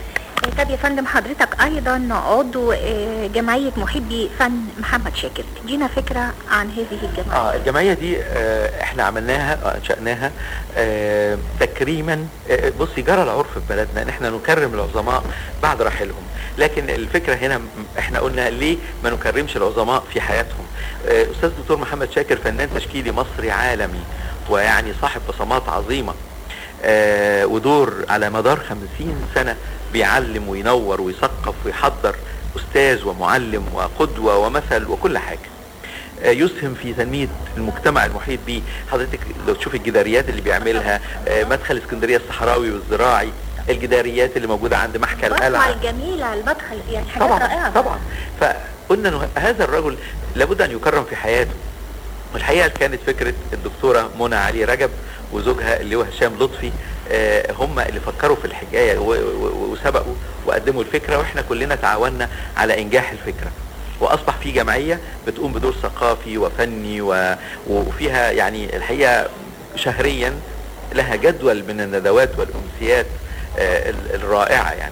طب يا فندم حضرتك ايضا عضو آه، جمعيه محبي فن محمد شاكر تدينا فكره عن هذه الجمعيه اه الجمعيه دي آه احنا عملناها آه، انشاناها آه تكريما آه بصي جرى العرف في بلدنا ان احنا نكرم العظماء بعد رحيلهم لكن الفكره هنا م- احنا قلنا ليه ما نكرمش العظماء في حياتهم آه استاذ دكتور محمد شاكر فنان تشكيلي مصري عالمي ويعني صاحب بصمات عظيمه آه ودور على مدار خمسين سنة بيعلم وينور ويثقف ويحضر أستاذ ومعلم وقدوة ومثل وكل حاجة آه، يسهم في تنمية المجتمع المحيط بيه حضرتك لو تشوف الجداريات اللي بيعملها آه، مدخل اسكندرية الصحراوي والزراعي الجداريات اللي موجودة عند محكى البطحه القلعة الجميله المدخل يعني حاجات طبعا رائعه طبعا فقلنا انه هذا الرجل لابد ان يكرم في حياته والحقيقه كانت فكره الدكتوره منى علي رجب وزوجها اللي هو هشام لطفي آه، هم اللي فكروا في الحكايه و- و- وسبقوا وقدموا الفكره واحنا كلنا تعاوننا على انجاح الفكره واصبح في جمعيه بتقوم بدور ثقافي وفني و- وفيها يعني الحقيقه شهريا لها جدول من الندوات والامسيات آه، ال- الرائعه يعني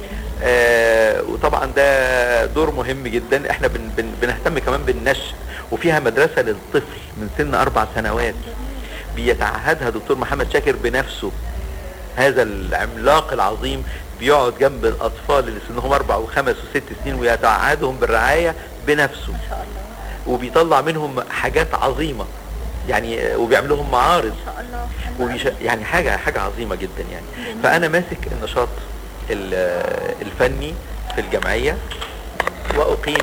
آه وطبعا ده دور مهم جدا احنا بن بن بنهتم كمان بالنشء وفيها مدرسة للطفل من سن اربع سنوات بيتعهدها دكتور محمد شاكر بنفسه هذا العملاق العظيم بيقعد جنب الاطفال اللي سنهم اربع وخمس وست سنين ويتعهدهم بالرعاية بنفسه وبيطلع منهم حاجات عظيمة يعني آه، وبيعمل لهم معارض وبيش... يعني حاجة حاجة عظيمة جدا يعني فأنا ماسك النشاط ال- الفني في الجمعية وأقيم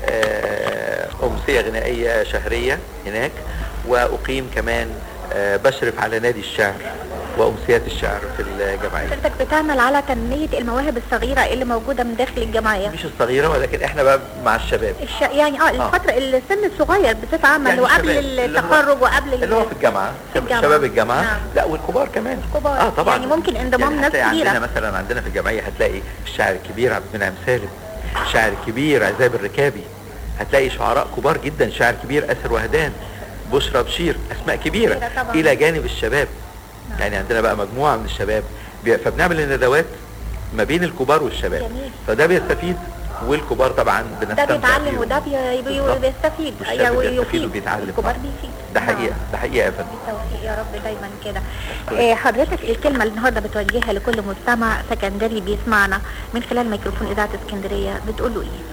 آه، أمسية غنائية شهرية هناك وأقيم كمان آه، بشرف على نادي الشعر وأمسيات الشعر في الجمعية حضرتك بتعمل على تنميه المواهب الصغيره اللي موجوده من داخل الجمعيه مش الصغيرة ولكن احنا بقى مع الشباب الش... يعني اه الفتره السن الصغير بصفه عامه يعني وقبل الشباب اللي هو- التخرج وقبل اللي هو في الجامعة الجامعة. شباب الجامعة نعم. لا والكبار كمان كبار. اه طبعا يعني ممكن انضمام يعني ناس هتلاقي كبيرة. عندنا مثلا عندنا في الجمعيه هتلاقي الشاعر الكبير عبد المنعم سالم الشاعر الكبير عزاب الركابي هتلاقي شعراء كبار جدا شاعر كبير اسر وهدان بشرى بشير اسماء كبيره كبيرة طبعاً. الى جانب الشباب يعني عندنا بقى مجموعه من الشباب بي- فبنعمل الندوات ما بين الكبار والشباب جميل. فده بيستفيد والكبار طبعا ده بنستمتع بيتعلم بيهم. وده بي... بي... بالظبط. بيستفيد والشاب يعني بيستفيد ويفيد وبيتعلم. الكبار بيفيد ده حقيقه ده حقيقه يا فندم بالتوفيق يا رب دايما كده آه، حضرتك الكلمه اللي النهارده بتوجهها لكل مستمع سكندري بيسمعنا من خلال ميكروفون اذاعه اسكندريه بتقول له ايه؟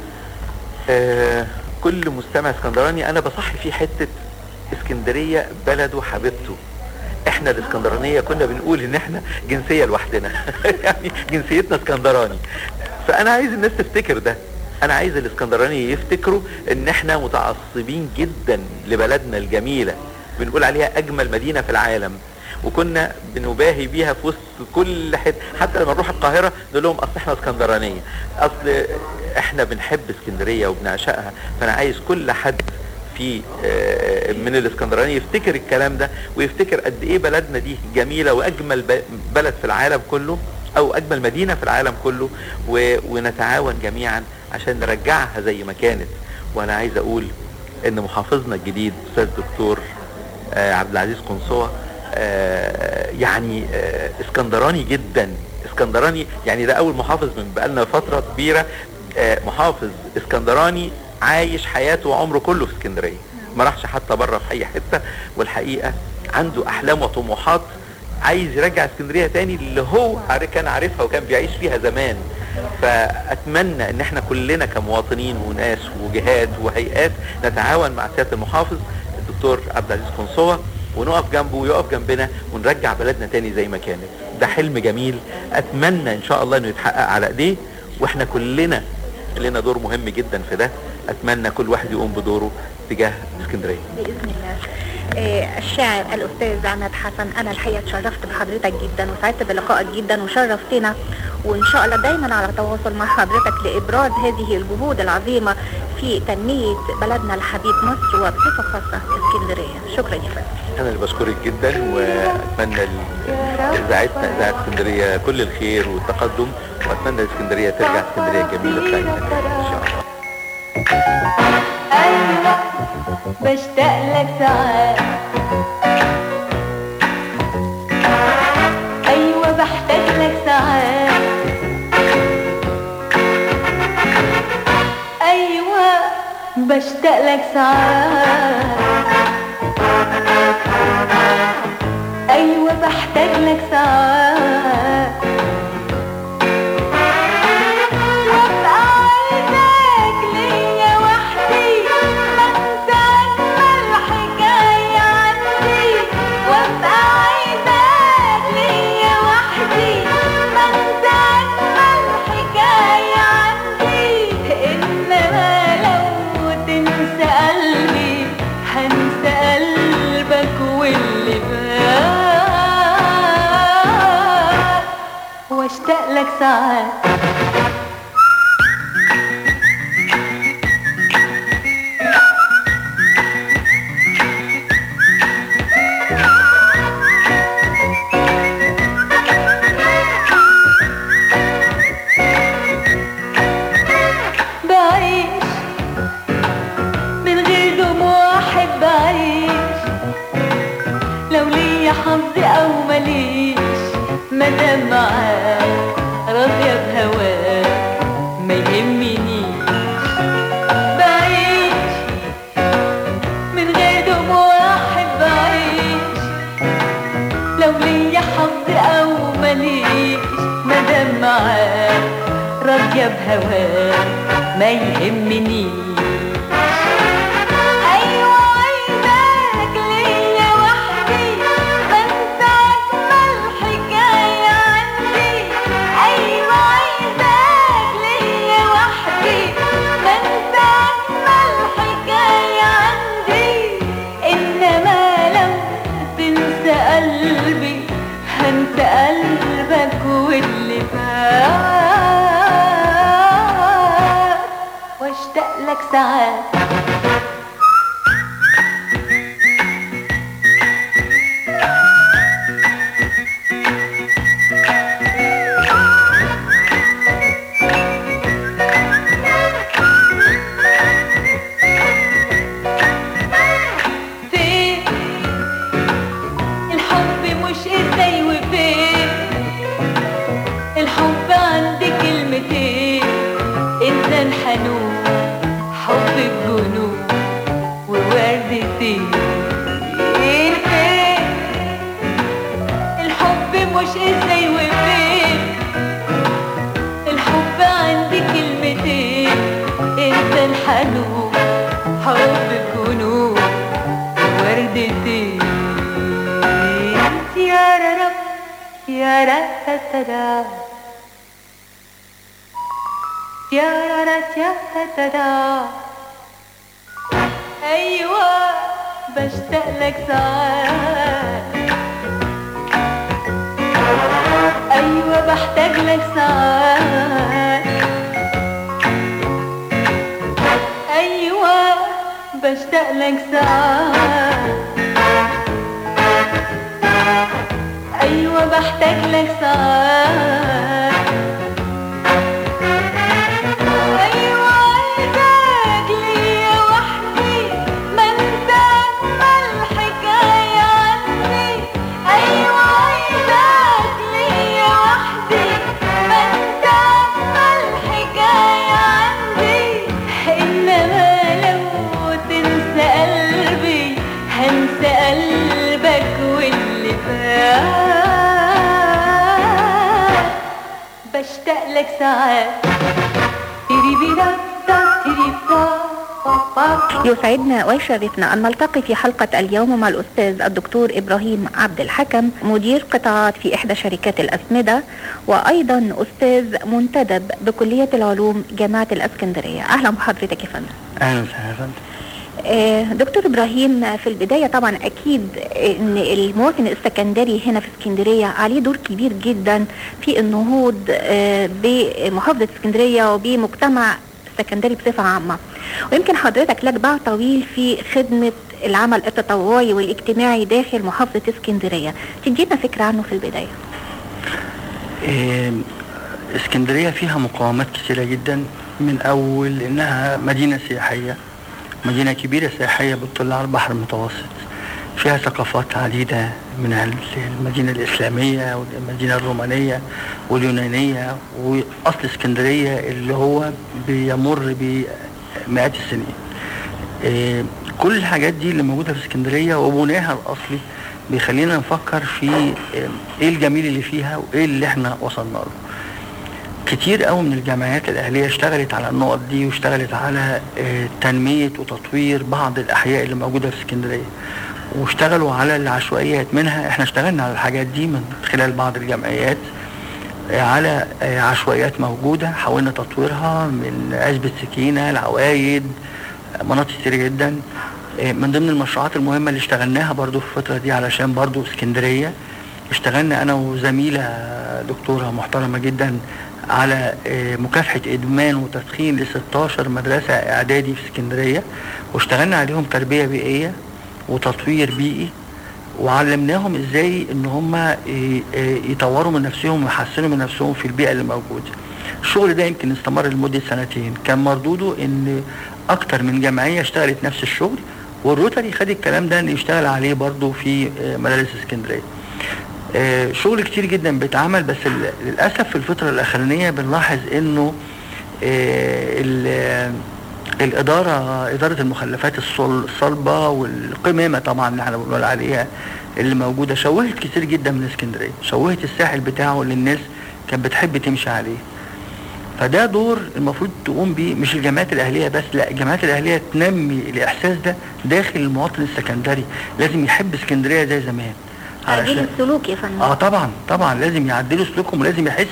آه كل مستمع اسكندراني انا بصحي فيه حته اسكندريه بلده حبيبته احنا الاسكندرانيه كنا بنقول ان احنا جنسيه لوحدنا يعني جنسيتنا اسكندراني فانا عايز الناس تفتكر ده انا عايز الاسكندراني يفتكروا ان احنا متعصبين جدا لبلدنا الجميله بنقول عليها اجمل مدينه في العالم وكنا بنباهي بيها في وسط كل حته حتى لما نروح القاهره نقول لهم اصل احنا اسكندرانيه اصل احنا بنحب اسكندريه وبنعشقها فانا عايز كل حد في آه، من الاسكندرانيه يفتكر الكلام ده ويفتكر قد ايه بلدنا دي جميله واجمل ب- بلد في العالم كله او اجمل مدينه في العالم كله و- ونتعاون جميعا عشان نرجعها زي ما كانت وانا عايز اقول ان محافظنا الجديد استاذ دكتور آه، عبد العزيز قنصوة آه، يعني آه، اسكندراني جدا اسكندراني يعني ده اول محافظ من بقالنا فترة كبيرة آه، محافظ اسكندراني عايش حياته وعمره كله في اسكندرية ما راحش حتى بره في اي حتة والحقيقة عنده احلام وطموحات عايز يرجع اسكندرية تاني اللي هو عار- كان عارفها وكان بيعيش فيها زمان فاتمنى ان احنا كلنا كمواطنين وناس وجهات وهيئات نتعاون مع سياده المحافظ الدكتور عبد العزيز قنصوه ونقف جنبه ويقف جنبنا ونرجع بلدنا تاني زي ما كانت ده حلم جميل اتمنى ان شاء الله انه يتحقق على ايديه واحنا كلنا لنا دور مهم جدا في ده اتمنى كل واحد يقوم بدوره تجاه اسكندريه باذن الله آه، الشاعر الاستاذ عماد حسن انا الحقيقه اتشرفت بحضرتك جدا وسعدت بلقائك جدا وشرفتنا وان شاء الله دايما على تواصل مع حضرتك لابراز هذه الجهود العظيمه في تنميه بلدنا الحبيب مصر وبصفه خاصه اسكندريه شكرا يا فندم انا اللي بشكرك جدا واتمنى ل- اذاعتنا اذاعه اسكندريه كل الخير والتقدم واتمنى اسكندريه ترجع اسكندريه جميله بتاعتنا ان شاء الله أيوة بشتاق لك ساعات أيوة بحتاج لك ساعات بشتاق لك ساعات ايوه بحتاج لك ساعات وابقى عايزاك ليا وحدي ما انت اجمل حكايه عندي وابقى عايزاك ليا وحدي ما انت اجمل حكايه عندي انما لو تنسى قلبي هنسى قلبك واللي فات واشتاق لك ساعات بعيش من غير دموع احب اعيش لو ليا حظ او مليش مادام معاك راضية بهواك ما يهمنيش بعيش من غير دموع احب اعيش لو ليا حظ او مليش مادام معاك راضية بهواك ما يهمنيش أيوة عايزاك ليا وحدي ما انت أجمل حكاية عندي أيوة عايزاك ليا وحدي ما انت أجمل حكاية عندي إنما لو تنسى قلبي هنسى قلبك واللي فات واشتاق لك ساعات فين الحب مش ازاي وفين الحب عندي كلمتين انسان حنون حب الجنون ووردتين فين الحب مش ازاي وفين الحب عندي كلمتين انسان حنون حب الجنون وردتين يا رب يا رب يا رب يا رب ايوه بشتاق لك ساعات ايوه بحتاج لك ساعات ايوه بشتاق لك ساعات ايوه بحتاج لك ساعات ايوه عايزاك ليا وحدي ما انت اجمل حكايه عندي ايوه عايزاك ليا وحدي ما انت اجمل حكايه عندي انما لو تنسى قلبي هنسى قلبك واللي فات بشتاق لك ساعات تيريبيرا تا تيريبتا يسعدنا ويشرفنا أن نلتقي في حلقة اليوم مع الأستاذ الدكتور إبراهيم عبد الحكم مدير قطاعات في إحدى شركات الأسمدة وأيضا أستاذ منتدب بكلية العلوم جامعة الأسكندرية أهلا بحضرتك يا فندم اهلا وسهلا يا فندم آه، دكتور إبراهيم في البداية طبعا أكيد أن المواطن السكندري هنا في اسكندرية عليه دور كبير جدا في النهوض آه، بمحافظة اسكندرية وبمجتمع السكندري بصفة عامة ويمكن حضرتك لك باع طويل في خدمة العمل التطوعي والاجتماعي داخل محافظة اسكندرية تدينا فكرة عنه في البداية إيه، اسكندرية فيها مقاومات كثيرة جدا من أول إنها مدينة سياحية مدينة كبيرة سياحية بتطل على البحر المتوسط فيها ثقافات عديدة من المدينة الإسلامية والمدينة الرومانية واليونانية وأصل اسكندرية اللي هو بيمر بمئات السنين آه، كل الحاجات دي اللي موجوده في اسكندريه وبناها الاصلي بيخلينا نفكر في آه، ايه الجميل اللي فيها وايه اللي احنا وصلنا له كتير قوي من الجمعيات الاهليه اشتغلت على النقط دي واشتغلت على آه، تنميه وتطوير بعض الاحياء اللي موجوده في اسكندريه واشتغلوا على العشوائيات منها احنا اشتغلنا على الحاجات دي من خلال بعض الجمعيات آه، على آه، عشوائيات موجوده حاولنا تطويرها من عزبه سكينه العوايد آه، مناطق كتير جدا آه، من ضمن المشروعات المهمه اللي اشتغلناها برضو في الفتره دي علشان برضو اسكندريه اشتغلنا انا وزميله دكتوره محترمه جدا على آه، مكافحه ادمان وتدخين ل 16 مدرسه اعدادي في اسكندريه واشتغلنا عليهم تربيه بيئيه وتطوير بيئي وعلمناهم ازاي ان هم ي- يطوروا من نفسهم ويحسنوا من نفسهم في البيئه اللي موجوده. الشغل ده يمكن استمر لمده سنتين، كان مردوده ان اكتر من جمعيه اشتغلت نفس الشغل والروتري خد الكلام ده ان يشتغل عليه برضه في آه، مدارس اسكندريه. آه، شغل كتير جدا بيتعمل بس ال- للاسف في الفتره الاخرانيه بنلاحظ انه آه، ال- الاداره اداره المخلفات الصل- الصلبه والقمامه طبعا اللي احنا بنقول عليها اللي موجوده شوهت كتير جدا من اسكندريه شوهت الساحل بتاعه اللي الناس كانت بتحب تمشي عليه فده دور المفروض تقوم بيه مش الجامعات الاهليه بس لا الجامعات الاهليه تنمي الاحساس ده داخل المواطن السكندري لازم يحب اسكندريه زي زمان تعديل علشان- السلوك يا فندم اه طبعا طبعا لازم يعدلوا سلوكهم ولازم يحس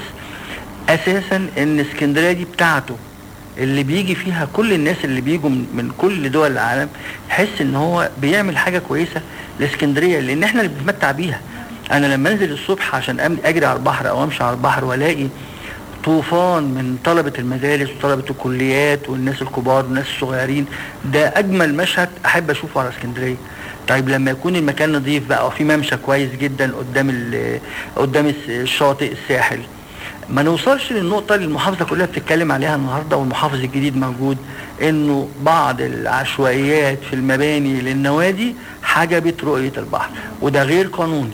اساسا ان اسكندريه دي بتاعته اللي بيجي فيها كل الناس اللي بيجوا من, من كل دول العالم يحس ان هو بيعمل حاجه كويسه لاسكندريه لان احنا اللي بنتمتع بيها انا لما انزل الصبح عشان أم- اجري على البحر او امشي على البحر والاقي طوفان من طلبة المدارس وطلبة الكليات والناس الكبار والناس الصغيرين ده أجمل مشهد أحب أشوفه على اسكندرية طيب لما يكون المكان نظيف بقى وفي ممشى كويس جدا قدام ال- قدام الس- الشاطئ الساحل ما نوصلش للنقطة اللي المحافظة كلها بتتكلم عليها النهاردة والمحافظ الجديد موجود انه بعض العشوائيات في المباني للنوادي حجبت رؤية البحر وده غير قانوني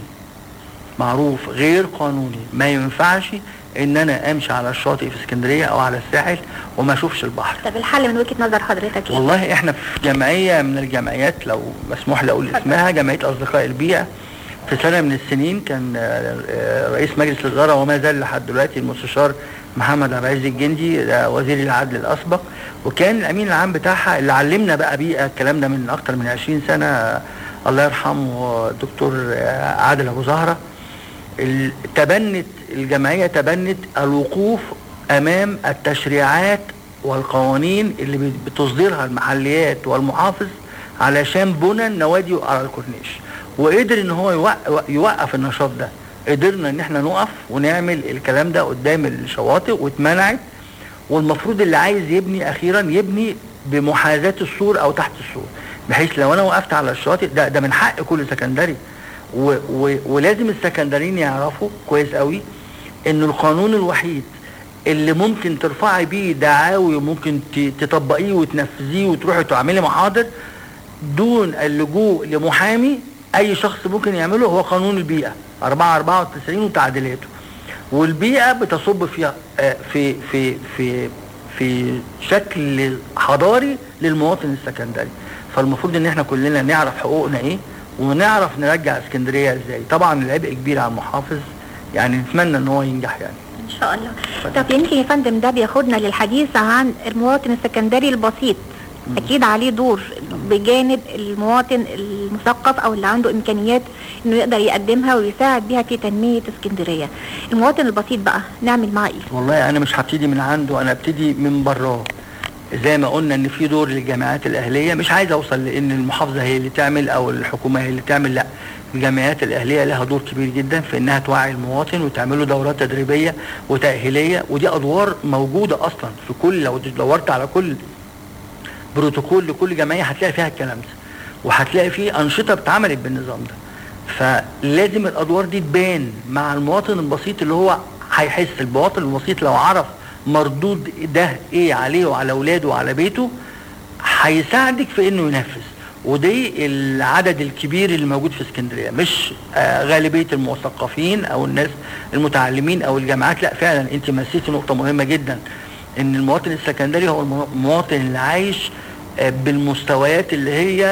معروف غير قانوني ما ينفعش ان انا امشي على الشاطئ في اسكندريه او على الساحل وما اشوفش البحر طب الحل من وجهه نظر حضرتك ايه؟ والله احنا في جمعيه من الجمعيات لو مسموح لي اقول اسمها جمعيه اصدقاء البيئه في سنه من السنين كان آه، آه، رئيس مجلس الاداره وما زال لحد دلوقتي المستشار محمد عبد العزيز الجندي ده وزير العدل الاسبق وكان الامين العام بتاعها اللي علمنا بقى بيئه الكلام ده من اكتر من 20 سنه آه، الله يرحمه الدكتور آه، عادل ابو زهره ال- تبنت الجمعيه تبنت الوقوف امام التشريعات والقوانين اللي بت- بتصدرها المحليات والمحافظ علشان بنى النوادي على الكورنيش وقدر ان هو يوق- يوقف النشاط ده قدرنا ان احنا نقف ونعمل الكلام ده قدام الشواطئ واتمنعت والمفروض اللي عايز يبني اخيرا يبني بمحاذاه السور او تحت السور بحيث لو انا وقفت على الشاطئ ده ده من حق كل سكندري و و ولازم السكندريين يعرفوا كويس قوي ان القانون الوحيد اللي ممكن ترفعي بيه دعاوي وممكن ت- تطبقيه وتنفذيه وتروحي تعملي محاضر دون اللجوء لمحامي اي شخص ممكن يعمله هو قانون البيئه 4 94 وتعديلاته والبيئه بتصب فيها آه، في في في في شكل حضاري للمواطن السكندري فالمفروض ان احنا كلنا نعرف حقوقنا ايه ونعرف نرجع اسكندريه ازاي طبعا العبء كبير على المحافظ يعني نتمنى ان هو ينجح يعني ان شاء الله طب يمكن يا فندم ده بياخدنا للحديث عن المواطن السكندري البسيط اكيد عليه دور بجانب المواطن المثقف او اللي عنده امكانيات انه يقدر يقدمها ويساعد بيها في تنميه اسكندريه المواطن البسيط بقى نعمل معاه ايه والله انا مش هبتدي من عنده انا ابتدي من براه زي ما قلنا ان في دور للجامعات الاهليه مش عايز اوصل لان المحافظه هي اللي تعمل او الحكومه هي اللي تعمل لا الجامعات الاهليه لها دور كبير جدا في انها توعي المواطن وتعمل له دورات تدريبيه وتاهيليه ودي ادوار موجوده اصلا في كل لو دورت على كل بروتوكول لكل جمعيه هتلاقي فيها الكلام ده وهتلاقي فيه انشطه اتعملت بالنظام ده فلازم الادوار دي تبان مع المواطن البسيط اللي هو هيحس المواطن البسيط لو عرف مردود ده ايه عليه وعلى اولاده وعلى بيته هيساعدك في انه ينفذ ودي العدد الكبير اللي موجود في اسكندريه مش آه غالبيه المثقفين او الناس المتعلمين او الجامعات لا فعلا انت مسيتي نقطه مهمه جدا ان المواطن السكندري هو المواطن اللي عايش آه، بالمستويات اللي هي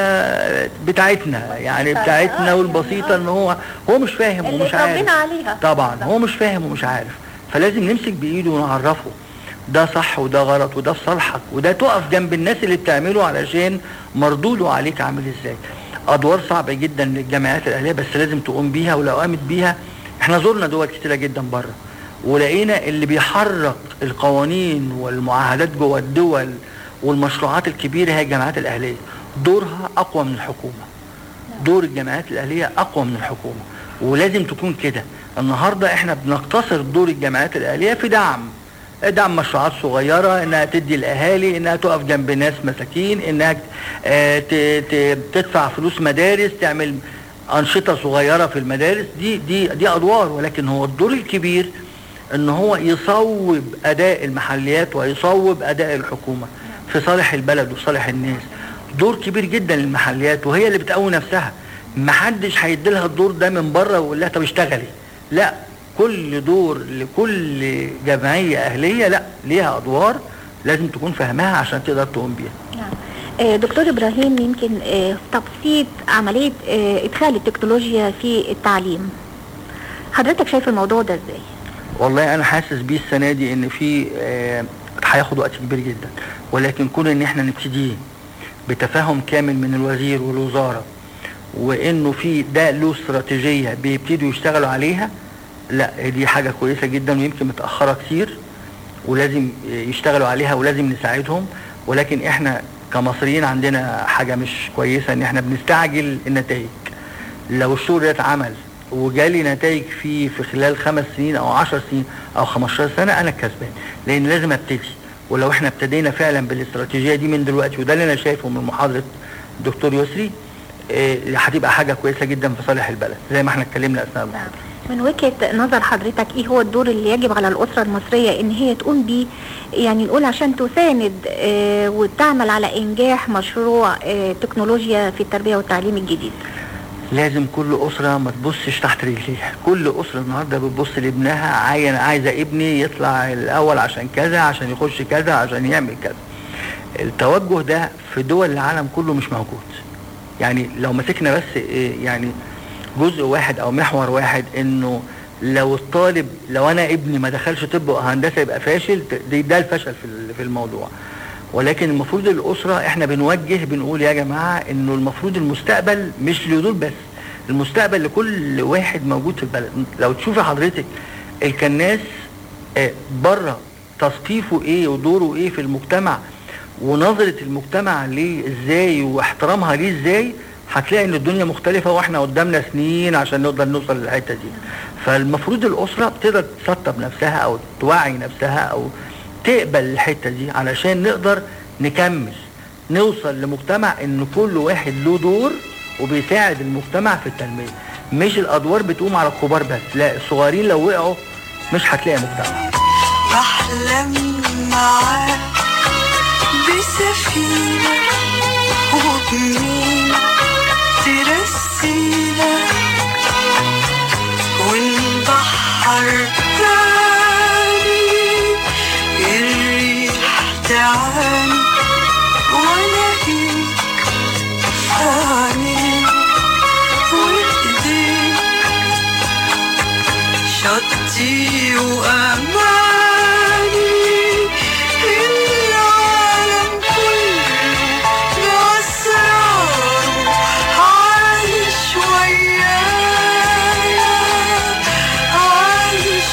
بتاعتنا يعني بتاعتنا والبسيطه ان هو هو مش فاهم اللي ومش عارف اتربينا عليها طبعا هو مش فاهم ومش عارف فلازم نمسك بايده ونعرفه ده صح وده غلط وده في صالحك وده تقف جنب الناس اللي بتعمله علشان مردوده عليك عامل ازاي ادوار صعبه جدا للجامعات الاهليه بس لازم تقوم بيها ولو قامت بيها احنا زرنا دول كتيره جدا بره ولقينا اللي بيحرك القوانين والمعاهدات جوه الدول والمشروعات الكبيره هي الجامعات الاهليه دورها اقوى من الحكومه دور الجامعات الاهليه اقوى من الحكومه ولازم تكون كده النهارده احنا بنقتصر دور الجامعات الاهليه في دعم دعم مشروعات صغيرة انها تدي الاهالي انها تقف جنب ناس مساكين انها آه، ت- ت- تدفع فلوس مدارس تعمل انشطة صغيرة في المدارس دي دي دي ادوار ولكن هو الدور الكبير ان هو يصوب اداء المحليات ويصوب اداء الحكومة في صالح البلد وصالح الناس دور كبير جدا للمحليات وهي اللي بتقوي نفسها محدش هيدي لها الدور ده من بره ويقول لها طب اشتغلي لا كل دور لكل جمعيه اهليه لا ليها ادوار لازم تكون فاهماها عشان تقدر تقوم بيها آه، دكتور ابراهيم يمكن آه، تبسيط عمليه آه، ادخال التكنولوجيا في التعليم حضرتك شايف الموضوع ده ازاي والله انا حاسس بيه السنه دي ان في آه، هياخد وقت كبير جدا ولكن كون ان احنا نبتدي بتفاهم كامل من الوزير والوزاره وانه في ده له استراتيجيه بيبتدوا يشتغلوا عليها لا دي حاجه كويسه جدا ويمكن متاخره كتير ولازم يشتغلوا عليها ولازم نساعدهم ولكن احنا كمصريين عندنا حاجه مش كويسه ان احنا بنستعجل النتائج لو الشغل ده اتعمل وجالي نتائج فيه في خلال خمس سنين او عشر سنين او 15 سنه انا الكسبان لان لازم ابتدي ولو احنا ابتدينا فعلا بالاستراتيجيه دي من دلوقتي وده اللي انا شايفه من محاضره الدكتور يسري آه، هتبقى حاجه كويسه جدا في صالح البلد زي ما احنا اتكلمنا اثناء المحاضره من وجهه نظر حضرتك ايه هو الدور اللي يجب على الاسره المصريه ان هي تقوم بيه يعني نقول عشان تساند آه، وتعمل على انجاح مشروع آه، تكنولوجيا في التربيه والتعليم الجديد لازم كل اسره ما تبصش تحت رجليها كل اسره النهارده بتبص لابنها عايز عايزه ابني يطلع الاول عشان كذا عشان يخش كذا عشان يعمل كذا التوجه ده في دول العالم كله مش موجود يعني لو مسكنا بس إيه، يعني جزء واحد او محور واحد انه لو الطالب لو انا ابني ما دخلش طب وهندسه يبقى فاشل ت- ده ده الفشل في ال- في الموضوع ولكن المفروض الاسره احنا بنوجه بنقول يا جماعه انه المفروض المستقبل مش لدول بس المستقبل لكل واحد موجود في البلد لو تشوفي حضرتك الكناس آه، بره تثقيفه ايه ودوره ايه في المجتمع ونظرة المجتمع ليه ازاي واحترامها ليه ازاي هتلاقي ان الدنيا مختلفة واحنا قدامنا سنين عشان نقدر نوصل للحتة دي فالمفروض الأسرة بتقدر تسطب نفسها أو توعي نفسها أو تقبل الحتة دي علشان نقدر نكمل نوصل لمجتمع ان كل واحد له دور وبيساعد المجتمع في التنمية مش الأدوار بتقوم على الكبار بس لا الصغيرين لو وقعوا مش هتلاقي مجتمع بحلم معاك بسفينة وبمين ترسينا ونبحر تاني الريح تعاني والاقيك فاني وايديك شطي وأماني العالم كله بأسراره عايش ويايا عايش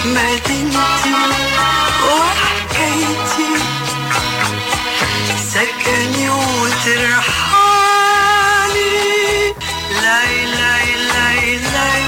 مدينتي وحكايتي سكني وترحالي لاي لاي لاي لاي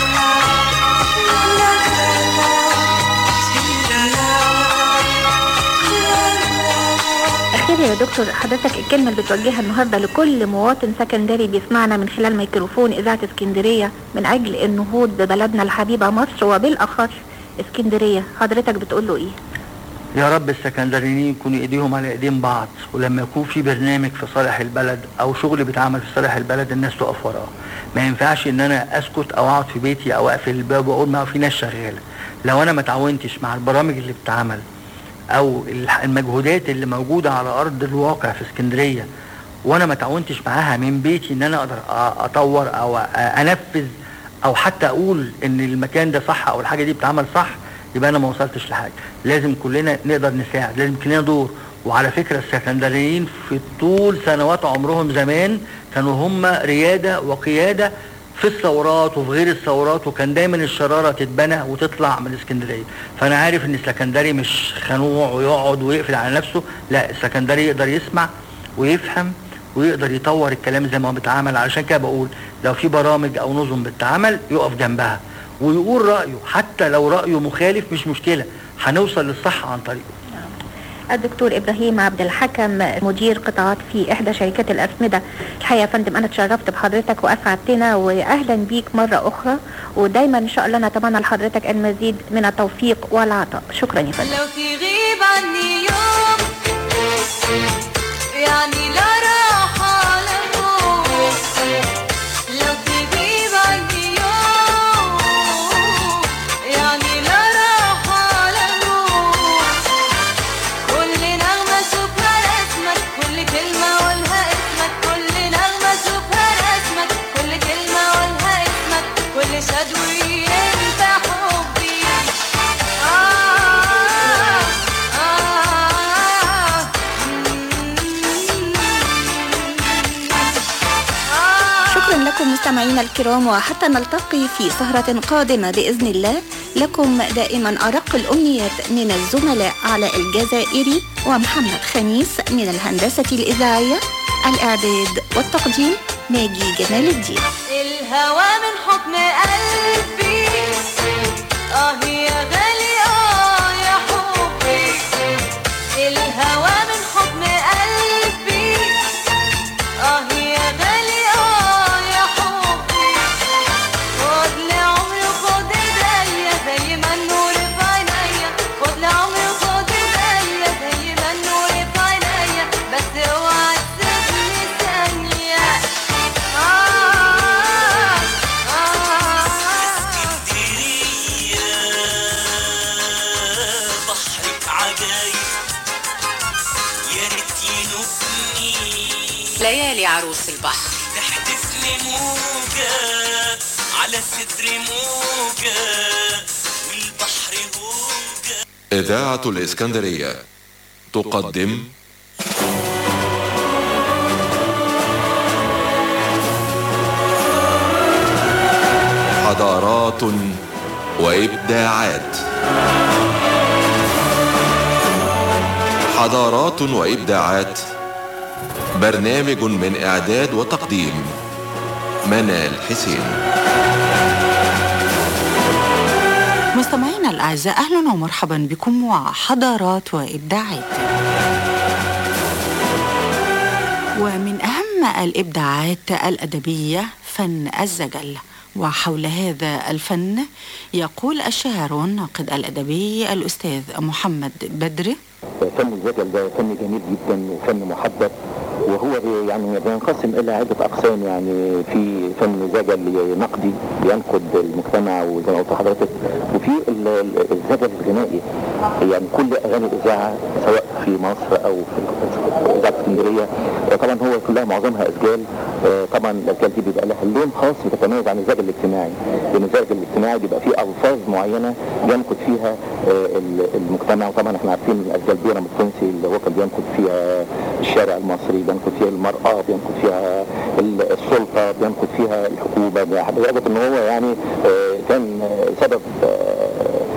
أخيرا يا دكتور حضرتك الكلمة اللي بتوجهها النهاردة لكل مواطن سكندري بيسمعنا من خلال ميكروفون إذاعة اسكندرية من أجل النهوض ببلدنا الحبيبة مصر وبالأخص اسكندرية حضرتك بتقول له إيه؟ يا رب السكندريين يكونوا ايديهم على ايدين بعض ولما يكون في برنامج في صالح البلد او شغل بيتعمل في صالح البلد الناس تقف وراه ما ينفعش ان انا اسكت او اقعد في بيتي او اقفل الباب واقول ما هو في ناس شغاله لو انا ما تعاونتش مع البرامج اللي بتتعمل او الح- المجهودات اللي موجوده على ارض الواقع في اسكندريه وانا ما تعاونتش معاها من بيتي ان انا اقدر أ- اطور او أ- انفذ او حتى اقول ان المكان ده صح او الحاجه دي بتتعمل صح يبقى انا ما وصلتش لحاجه لازم كلنا نقدر نساعد لازم كلنا دور وعلى فكره السكندريين في طول سنوات عمرهم زمان كانوا هم رياده وقياده في الثورات وفي غير الثورات وكان دايما الشراره تتبنى وتطلع من اسكندريه فانا عارف ان السكندري مش خنوع ويقعد ويقفل على نفسه لا السكندري يقدر يسمع ويفهم ويقدر يطور الكلام زي ما هو بيتعمل علشان كده بقول لو في برامج او نظم بتتعمل يقف جنبها ويقول رايه حتى لو رايه مخالف مش مشكله هنوصل للصح عن طريقه الدكتور ابراهيم عبد الحكم مدير قطاعات في احدى شركات الاسمده الحقيقه يا فندم انا اتشرفت بحضرتك واسعدتنا واهلا بيك مره اخرى ودايما ان شاء الله نتمنى لحضرتك المزيد من التوفيق والعطاء شكرا يا فندم لو تغيب عني يوم يعني لا راحة لا نوم لو تغيب عني يوم يعني لا راحة لا نوم كل نغمة اشوفها رسمك كل كلمة اقولها اسمك كل نغمة اشوفها رسمك كل كلمة اقولها اسمك كل شدوي انت حبي آه آه شكرا لكم مستمعينا الكرام وحتى نلتقي في سهرة قادمة بإذن الله لكم دائما أرق الأمنيات من الزملاء علاء الجزائري ومحمد خميس من الهندسة الإذاعية الإعداد والتقديم ناجي جمال الدين الهوى من حكم قلبي اه يا غالي اه يا حبي الهوى من حكم قلبي اه يا غالي اه يا حبي خد لعمري وخد ايديا زي ما النور في عينيا خد لعمري وخد ايديا زي ما النور في عينيا بس اوعى تسيبني ثانية آه بحرك عجايب يا ريت ينوبني ليالي عروس البحر تحدفني موجة على صدر موجة والبحر هوجة إذاعة الإسكندرية تقدم حضارات وإبداعات حضارات وإبداعات برنامج من إعداد وتقديم منال حسين مستمعينا الأعزاء أهلا ومرحبا بكم وحضارات وإبداعات ومن أهم الإبداعات الأدبية فن الزجل وحول هذا الفن يقول الشاعر والناقد الأدبي الأستاذ محمد بدر فن الزجل ده فن جميل جدا وفن محبب وهو بي- يعني بينقسم الى عده اقسام يعني في فن زجل نقدي بينقد المجتمع وزي ما قلت لحضرتك وفي ال- ال- الزجل الغنائي يعني كل اغاني الاذاعه سواء في مصر او في اذاعه اسكندريه آه، طبعا هو كلها معظمها اسجال آه، طبعا الاسجال دي بيبقى لها لون خاص بتتميز عن الزجل الاجتماعي لان الزجل الاجتماعي بيبقى فيه الفاظ معينه بينقد فيها آه، ال- المجتمع وطبعا احنا عارفين الاسجال بيرم التونسي اللي هو كان بينقد فيها الشارع المصري بينقد فيها المراه بينقد فيها ال- السلطه بينقد فيها الحكومه لدرجه ان هو يعني آه، كان آه، سبب آه،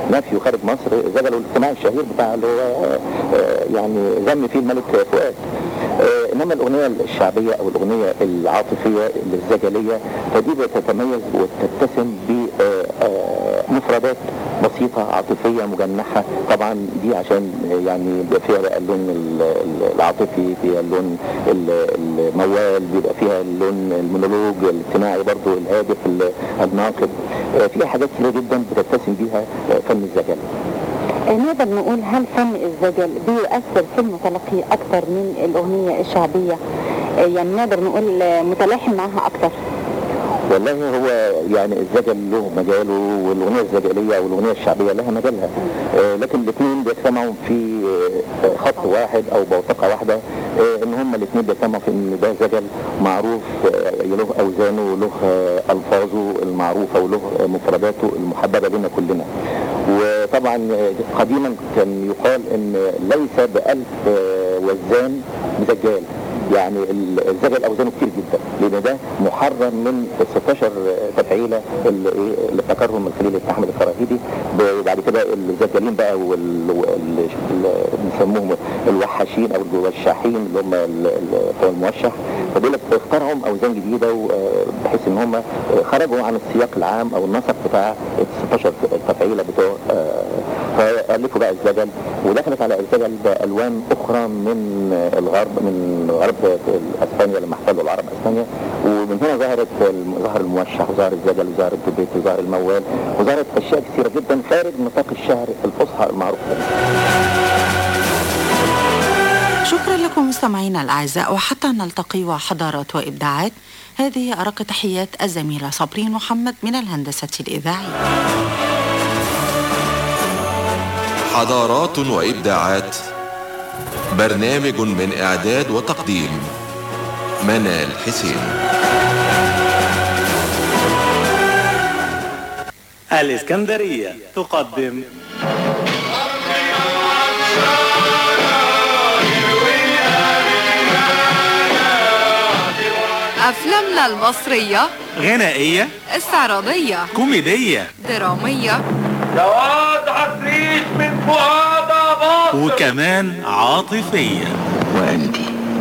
نفيه خارج مصر زجل الاجتماع الشهير بتاع اللي هو آه، يعني ذم فيه الملك فؤاد آه، انما الاغنيه الشعبيه او الاغنيه العاطفيه الزجليه فدي بتتميز وتتسم بمفردات بسيطه عاطفيه مجنحه طبعا دي عشان يعني بيبقى فيها بقى اللون ال- ال- العاطفي فيها اللون ال- الموال بيبقى فيها اللون المونولوج الاجتماعي برضو الهادف ال- الناقد آه، فيها حاجات كتيره جدا بتتسم بيها آه، فن الزجل نقدر نقول هل فن الزجل بيؤثر في المتلقي أكتر من الأغنية الشعبية آه، يعني نقدر نقول آه، متلاحم معها أكتر والله هو يعني الزجل له مجاله والاغنيه الزجليه او الاغنيه الشعبيه لها مجالها آه، لكن الاثنين بيجتمعوا في آه، خط واحد او بوتقه واحده آه، ان هما الاثنين بيجتمعوا في ان ده زجل معروف آه، له اوزانه وله آه، الفاظه المعروفه وله آه، مفرداته المحببه بينا كلنا وطبعا آه، قديما كان يقال ان ليس بألف آه، وزان بزجال يعني ال- الزجل اوزانه كتير جدا لان ده محرر من ال 16 تفعيله اللي إيه اللي ابتكرهم الخليل بن احمد الفراهيدي ب- وبعد كده الزجالين بقى وال- وال- اللي بنسموهم الوحاشين او الوشاحين اللي هم ال- ال- بتوع الموشح فدول اخترعوا اوزان جديده و- بحيث ان هم خرجوا عن السياق العام او النسق بتاع ال 16 تفعيله بتوع آه، فالفوا بقى الزجل ودخلت على الزجل بالوان اخرى من الغرب من غرب اسبانيا لما احتلوا العرب اسبانيا ومن هنا ظهرت الم- ظهر الموشح وظهر الزجل وظهر الدبيت وظهر الموال وظهرت اشياء كثيره جدا خارج نطاق الشعر الفصحى المعروف شكرا لكم مستمعينا الأعزاء وحتى نلتقي وحضارات وإبداعات هذه أرق تحيات الزميلة صابرين محمد من الهندسة الإذاعية حضارات وإبداعات برنامج من إعداد وتقديم منال حسين الإسكندرية تقدم أفلامنا المصرية غنائية استعراضية كوميدية درامية جواد عفريت من فؤاد وكمان عاطفية وأنت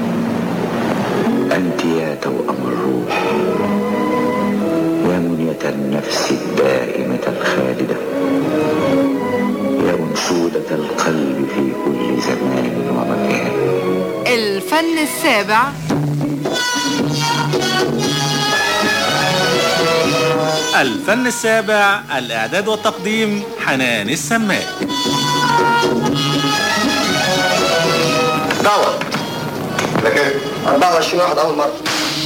أنت يا توأم الروح يا منية النفس الدائمة الخالدة يا أنشودة القلب في كل زمان ومكان الفن السابع الفن السابع الإعداد والتقديم حنان السماك دعوة لكن 24 واحد أول مرة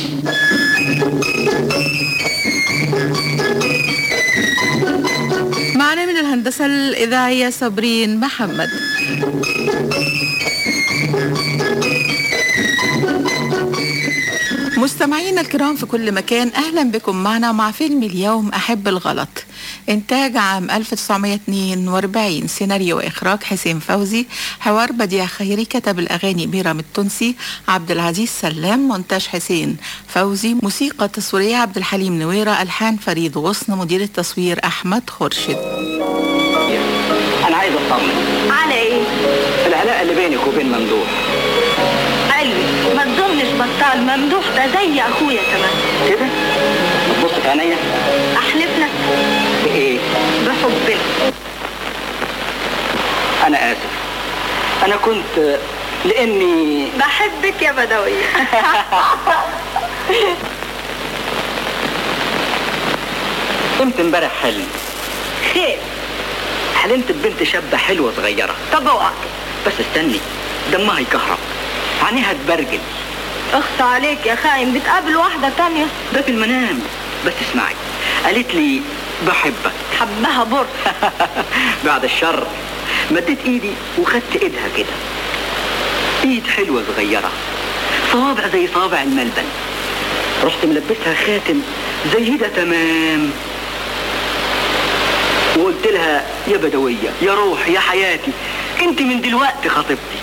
معنا من الهندسة الإذاعية صابرين محمد مستمعينا الكرام في كل مكان أهلا بكم معنا مع فيلم اليوم أحب الغلط إنتاج عام 1942 سيناريو وإخراج حسين فوزي حوار بديع خيري كتب الأغاني بيرام التونسي عبد العزيز سلام مونتاج حسين فوزي موسيقى تصويرية عبد الحليم نويرة ألحان فريد غصن مدير التصوير أحمد خورشيد انا عايز اطمن على ايه؟ العلاقه اللي بينك وبين ممدوح قلبي ما تظنش بطال ممدوح ده زي اخويا كمان كده بتبص في عينيا احلف لك بايه بحبنا انا اسف انا كنت لاني بحبك يا بدوية قمت امبارح حلم خير حلمت ببنت شابه حلوه صغيره طب اوعى بس استني دمها يكهرب عينيها تبرجل اخصى عليك يا خاين بتقابل واحدة تانية ده في المنام بس اسمعي قالت لي بحبك حبها بر بعد الشر مديت ايدي وخدت ايدها كده ايد حلوه صغيره صوابع زي صوابع الملبن رحت ملبسها خاتم زي ده تمام وقلت لها يا بدويه يا روح يا حياتي انت من دلوقتي خطيبتي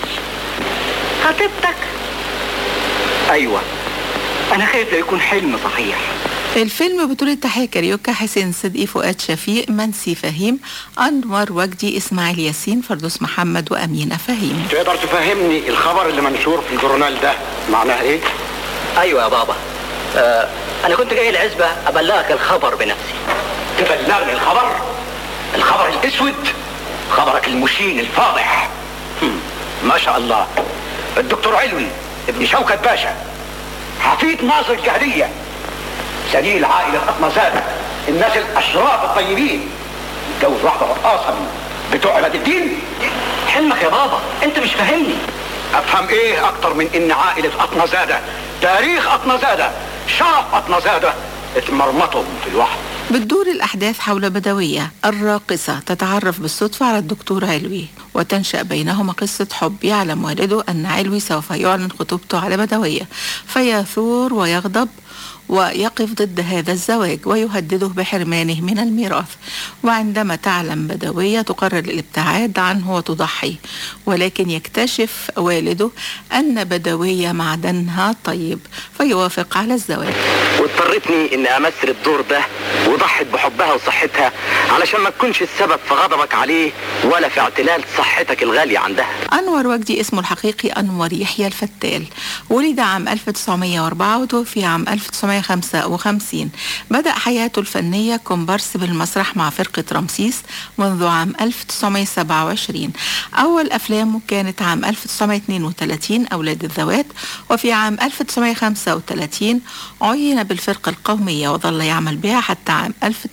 خطيبتك ايوه انا خايف لا يكون حلم صحيح الفيلم بطولة تحية كاريوكا حسين صدقي فؤاد شفيق منسي فهيم أنور وجدي إسماعيل ياسين فردوس محمد وأمينة فهيم تقدر تفهمني الخبر اللي منشور في الجورنال ده معناه ايه؟ ايوه يا بابا آه انا كنت جاي العزبه ابلغك الخبر بنفسي تبلغني الخبر؟ الخبر الاسود؟ خبرك المشين الفاضح هم، ما شاء الله الدكتور علوي ابن شوكت باشا حفيد ناصر الجهلية سليل عائلة أطمزادة الناس الأشراف الطيبين اتجوز واحدة رقاصة من بتوع عماد الدين حلمك يا بابا انت مش فاهمني افهم ايه اكتر من ان عائلة اطنزادة تاريخ اطنزادة شرف اطنزادة اتمرمطهم في الوحد بتدور الأحداث حول بدوية الراقصة تتعرف بالصدفة على الدكتور علوي وتنشأ بينهما قصة حب يعلم والده أن علوي سوف يعلن خطوبته على بدوية فيثور ويغضب ويقف ضد هذا الزواج ويهدده بحرمانه من الميراث وعندما تعلم بدوية تقرر الابتعاد عنه وتضحي ولكن يكتشف والده أن بدوية معدنها طيب فيوافق على الزواج واضطرتني اني امثل الدور ده وضحت بحبها وصحتها علشان ما تكونش السبب في غضبك عليه ولا في اعتلال صحتك الغالية عندها أنور وجدي اسمه الحقيقي أنور يحيى الفتال ولد عام 1904 وتوفي عام 1955 بدأ حياته الفنية كومبارس بالمسرح مع فرقة رمسيس منذ عام 1927 أول أفلامه كانت عام 1932 أولاد الذوات وفي عام 1935 عين بالفرقة القومية وظل يعمل بها حتى عام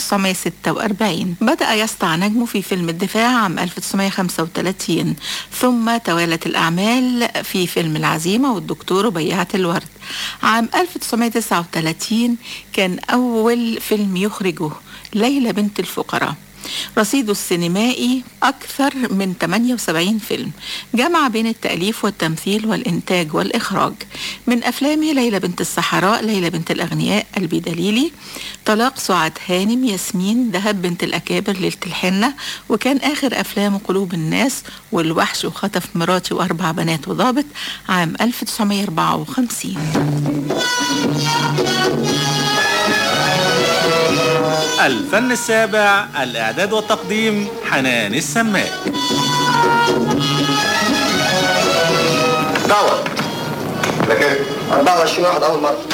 1946 بدأ يسطع نجمه في فيلم الدفاع عام 1935 ثم توالت الأعمال في فيلم العزيمة والدكتور وبيعة الورد عام 1939 كان أول فيلم يخرجه ليلى بنت الفقراء رصيده السينمائي أكثر من 78 فيلم جمع بين التأليف والتمثيل والإنتاج والإخراج من أفلامه ليلى بنت الصحراء ليلى بنت الأغنياء قلبي دليلي طلاق سعاد هانم ياسمين ذهب بنت الأكابر ليلة الحنة وكان آخر أفلامه قلوب الناس والوحش وخطف مراتي وأربع بنات وضابط عام 1954 الفن السابع الإعداد والتقديم حنان السماك دعوة لكن 24 واحد أول مرة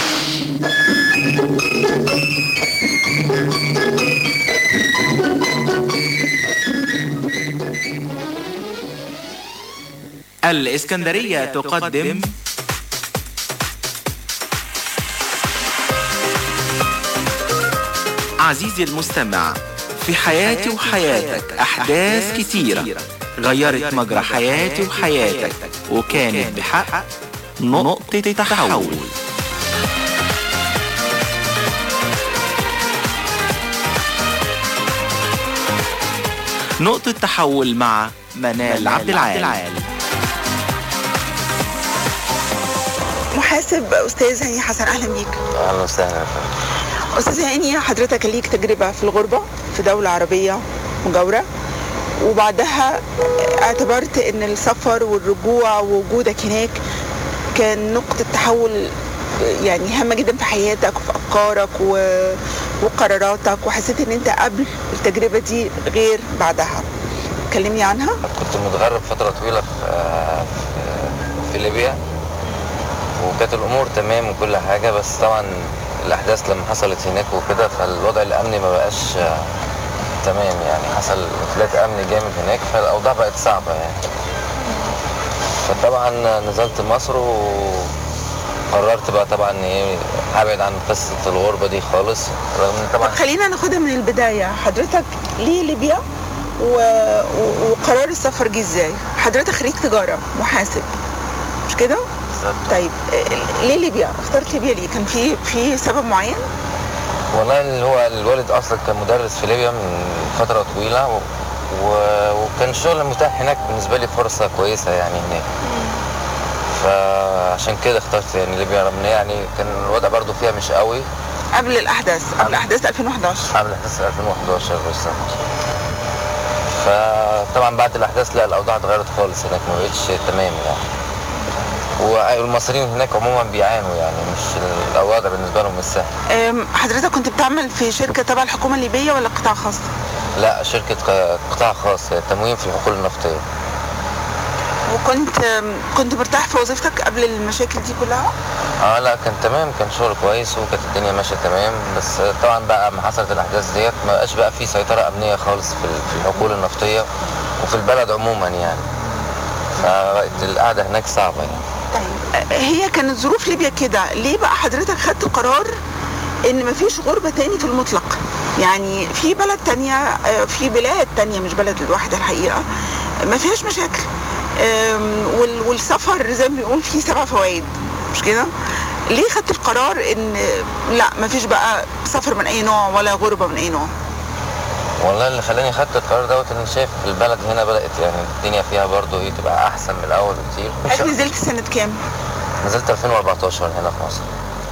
الإسكندرية تقدم عزيزي المستمع في حياتي وحياتك أحداث كتيرة غيرت مجرى حياتي وحياتك وكانت بحق نقطة تحول نقطة تحول مع منال عبد العال محاسب استاذ هاني حسن اهلا بيك اهلا وسهلا يا فندم استاذ هاني حضرتك ليك تجربه في الغربه في دوله عربيه مجاوره وبعدها اعتبرت ان السفر والرجوع ووجودك هناك كان نقطه تحول يعني هامه جدا في حياتك وفي افكارك و... وقراراتك وحسيت ان انت قبل التجربه دي غير بعدها كلمني عنها كنت متغرب فتره طويله في في, في ليبيا وكانت الامور تمام وكل حاجه بس طبعا الاحداث لما حصلت هناك وكده فالوضع الامني ما بقاش آه، تمام يعني حصل انفلات امني جامد هناك فالاوضاع بقت صعبه يعني فطبعا نزلت مصر وقررت بقى طبعا ايه هبعد عن قصه الغربه دي خالص رغم ان طبعا طب خلينا ناخدها من البدايه حضرتك ليه ليبيا و... و... وقرار السفر جه ازاي حضرتك خريج تجاره محاسب مش كده طيب آه، ليه ليبيا اخترت ليبيا ليه كان في في سبب معين والله اللي هو الوالد اصلا كان مدرس في ليبيا من فتره طويله و... و... وكان الشغل متاح هناك بالنسبه لي فرصه كويسه يعني هناك فعشان كده اخترت يعني ليبيا رغم ان هي يعني كان الوضع برضو فيها مش قوي قبل الاحداث قبل احداث 2011 قبل احداث 2011 بالظبط فطبعا بعد الاحداث لا الاوضاع اتغيرت خالص هناك ما بقتش تمام يعني والمصريين هناك عموما بيعانوا يعني مش الوضع بالنسبه لهم مش سهل أم، حضرتك كنت بتعمل في شركه تبع الحكومه الليبيه ولا قطاع خاص؟ لا شركه ق- قطاع خاص تموين في الحقول النفطيه وكنت أم، كنت مرتاح في وظيفتك قبل المشاكل دي كلها؟ اه لا كان تمام كان شغل كويس وكانت الدنيا ماشيه تمام بس طبعا بقى ما حصلت الاحداث ديت ما بقاش بقى في سيطره امنيه خالص في ال- في الحقول النفطيه وفي البلد عموما يعني فبقت القعده هناك صعبه يعني هي كانت ظروف ليبيا كده ليه بقى حضرتك خدت قرار ان مفيش غربة تاني في المطلق يعني في بلد تانية آه، في بلاد تانية مش بلد الواحدة الحقيقة ما فيهاش مشاكل آم، وال- والسفر زي ما بنقول فيه سبع فوائد مش كده ليه خدت القرار ان لا مفيش بقى سفر من اي نوع ولا غربة من اي نوع والله اللي خلاني خدت القرار دوت ان شايف البلد هنا بدات يعني الدنيا فيها برضو ايه تبقى احسن من الاول بكتير حضرتك نزلت سنة كام؟ نزلت 2014 هنا في مصر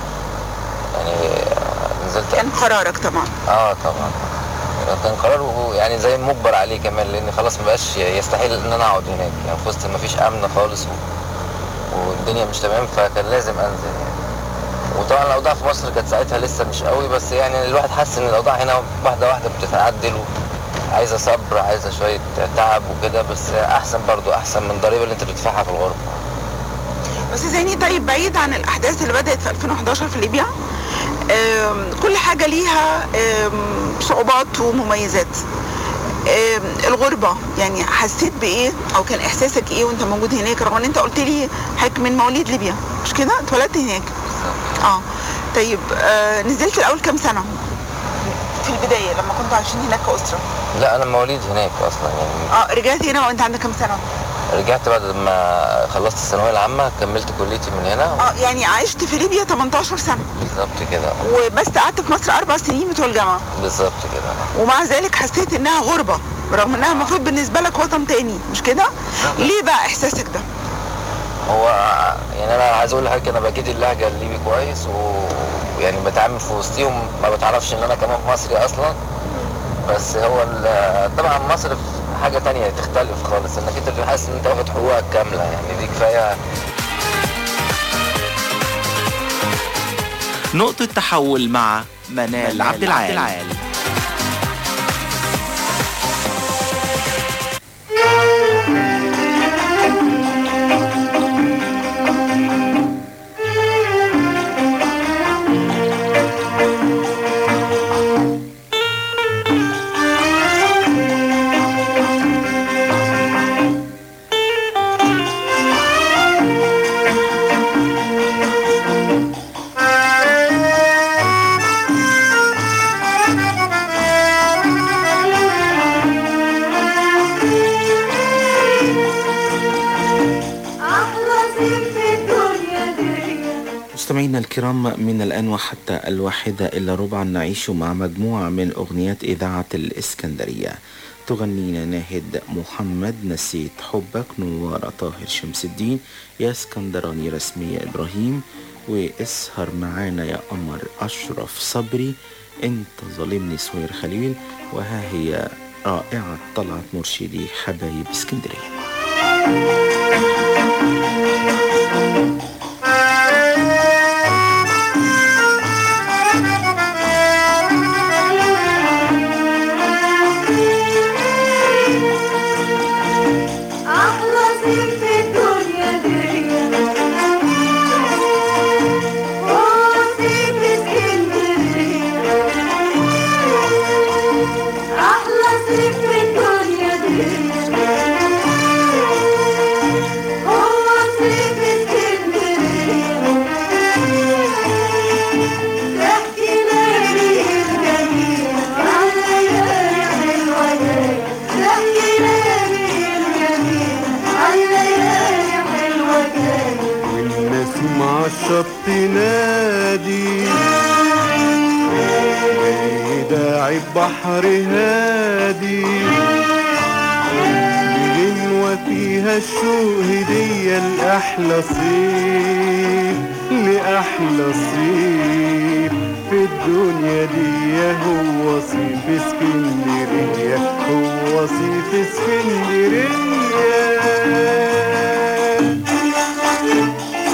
يعني نزلت كان قرارك طبعا اه طبعا كان قرار و- يعني زي مجبر عليه كمان لان خلاص مبقاش يستحيل ان انا اقعد هناك يعني في وسط مفيش امن خالص و... والدنيا مش تمام فكان لازم انزل يعني وطبعا الاوضاع في مصر كانت ساعتها لسه مش قوي بس يعني الواحد حس ان الاوضاع هنا واحده واحده بتتعدل عايزه صبر عايزه شويه تعب وكده بس احسن برضو احسن من الضريبه اللي انت بتدفعها في الغربه بس زيني طيب بعيد عن الاحداث اللي بدات في 2011 في ليبيا آم، كل حاجه ليها آم، صعوبات ومميزات آم، الغربه يعني حسيت بايه او كان احساسك ايه وانت موجود هناك رغم ان انت قلت لي حضرتك من مواليد ليبيا مش كده اتولدت هناك اه طيب آه نزلت الاول كام سنه في البدايه لما كنتوا عايشين هناك كاسره لا انا مواليد هناك اصلا يعني اه رجعت هنا وانت عندك كام سنه رجعت بعد ما خلصت الثانويه العامه كملت كليتي من هنا اه يعني عشت في ليبيا 18 سنه بالظبط كده وبس قعدت في مصر اربع سنين بتوع الجامعه بالظبط كده ومع ذلك حسيت انها غربة رغم انها المفروض بالنسبة لك وطن تاني مش كده؟ ليه بقى احساسك ده؟ هو يعني انا عايز اقول لحضرتك انا بجيد اللهجه الليبي كويس ويعني بتعامل في وسطيهم ما بتعرفش ان انا كمان مصري اصلا بس هو ال- طبعا مصر في حاجه تانية تختلف خالص انك انت بتبقى حاسس ان انت واخد حقوقك كامله يعني دي كفايه نقطة تحول مع منال عبد العال أحلى زين في الدنيا دي مستمعينا الكرام من الآن وحتى الواحدة إلا ربع نعيش مع مجموعة من أغنيات إذاعة الإسكندرية تغنينا ناهد محمد نسيت حبك نوار طاهر شمس الدين يا اسكندراني رسمية إبراهيم واسهر معانا يا قمر أشرف صبري انت ظالمني سوير خليل وها هي رائعة طلعت مرشدي حبايب اسكندرية أحلى زين في الدنيا دي وسيم اسكندرية أحلى زين في الدنيا دي هو سيم اسكندرية تحكي ليالي الجميلة على ليالي حلوة جاية تحكي ليالي الجميلة على ليالي حلوة جاية والنسيم عالشط نادي ويداعي بحر هادي بغنوة فيها الشوق هدية لأحلى صيف لأحلى صيف في الدنيا دي هو صيف اسكندرية هو صيف اسكندرية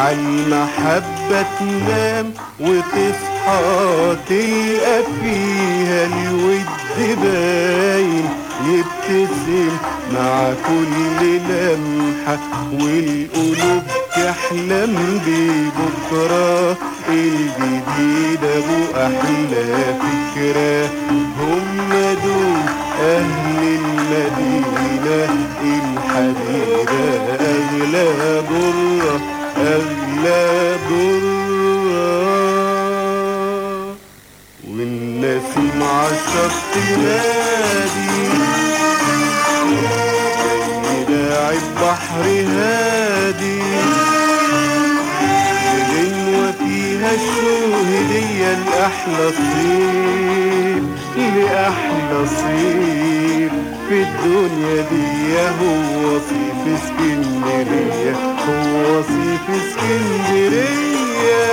عالمحبة تنام وتصحى تلقى فيها الود باين يبتسم مع كل لمحة والقلوب تحلم ببكرة الجديد أبو أحلى فكرة هم دول أهل المدينة الحبيبة أغلى ضرة أغلى ضرة والناس مع الشط تنادي داعي البحر هادي غنوة فيها الشهدية الأحلى صيف لأحلى صيف في الدنيا دي هو صيف اسكندرية هو صيف اسكندرية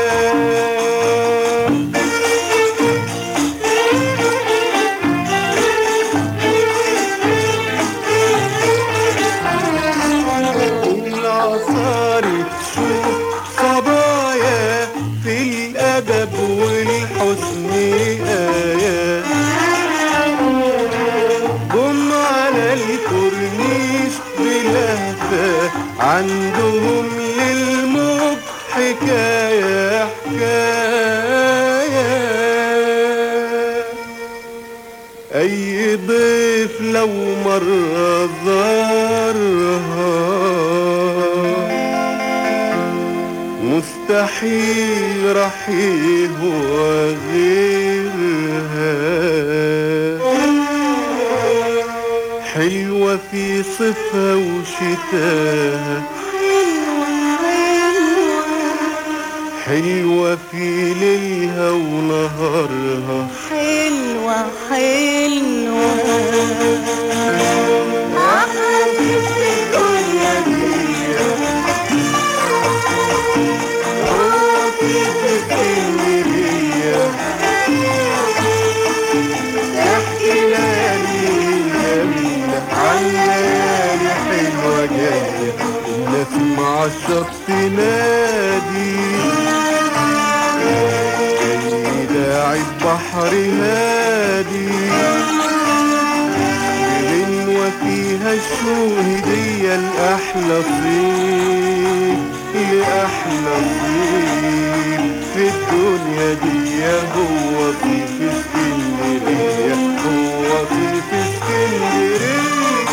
العصاري تشوف صبايا في الأدب والحسن آيات جم على الكورنيش بلهفة عندهم للموج حكاية حكاية أي ضيف لو مرة زارها مستحيل راح يهوى غيرها حلوة في صفها وشتاها حلوة في ليلها ونهارها حلوة حلوة الناس مع الشط نادي جاي داعي البحر هادي غنوة فيها الشهدية الأحلى صيف لأحلى صيف في الدنيا دي هو صيف اسكندرية هو صيف اسكندرية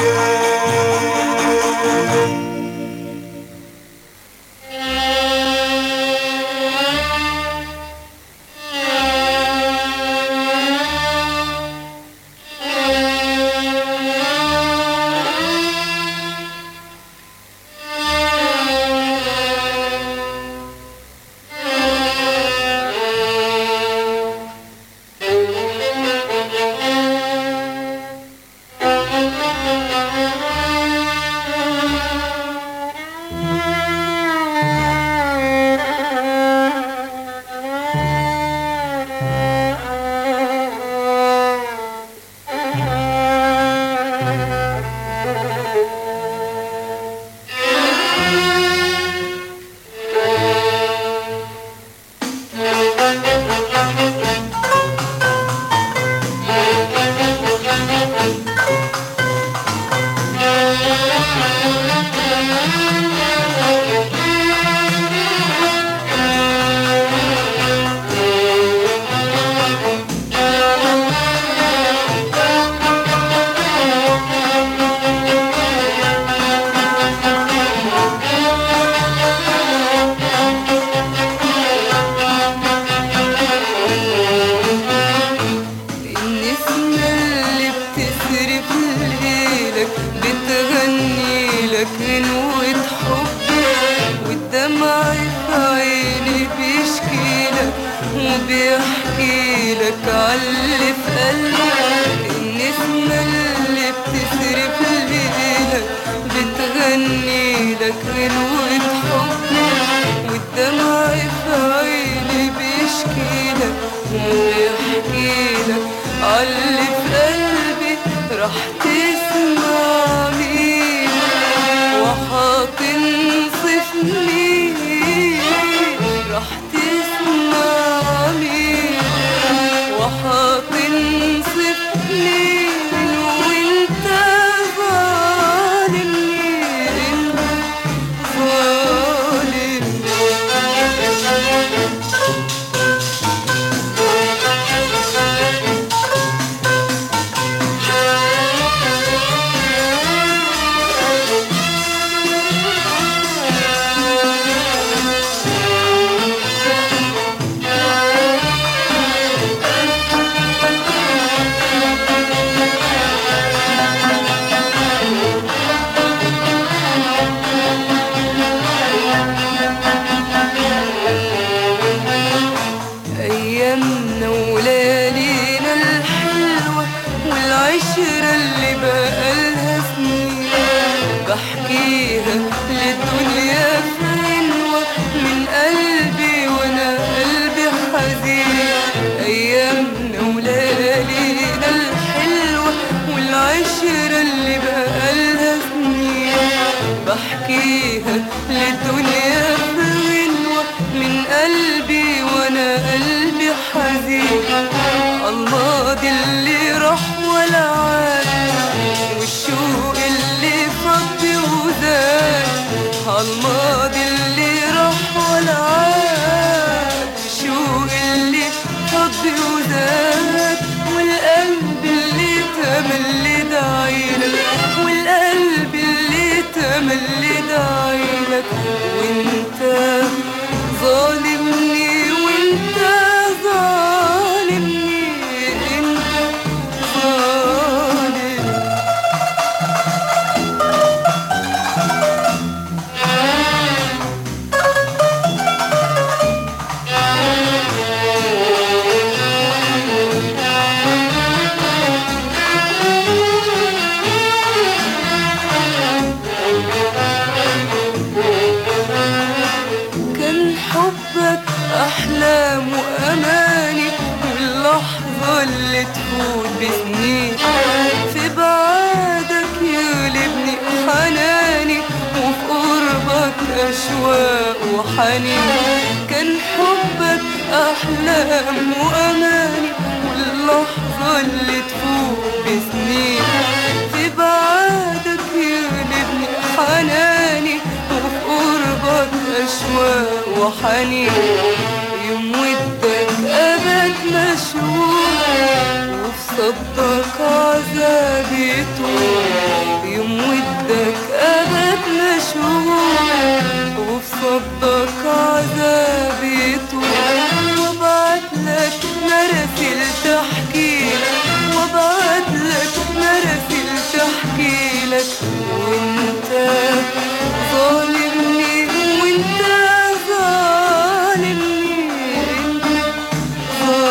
النسمة اللي بتسرب ليلك بتغني لك غنوة حب والدمع في عيني بيشكي لك وبيحكي لك عاللي في قلبك النسمة اللي بتسرب ليلك بتغني لك غنوة حب والدمع في عيني بيشكي لك وبيحكي لك عاللي في قلبي راح تسمع مين وحتنصف مين عالماضي اللي راح ولا عاد الشوق اللي فض وزاد والقلب اللي تملي دعيلك والقلب اللي تملي دعيلك وانت ظالمني وانت ظالمني انت ظالم كان حبك أحلام وأماني واللحظة اللي تفوت بسنين في بعادك يغلبني حناني وفي قربك أشواق وحنين كان حبك أحلام وأماني واللحظة اللي تفوت بسنين في بعادك يغلبني حناني وفي قربك أشواق وحنين يوم ودك أبد مشهور وفي صدك عذابي طول يوم ودك أبد مشهور وفي صدك عذابي طول وابعت لك مراسيل تحكي لك وابعت لك مراسيل تحكي لك وانت ظالمني وانت ظالمني انت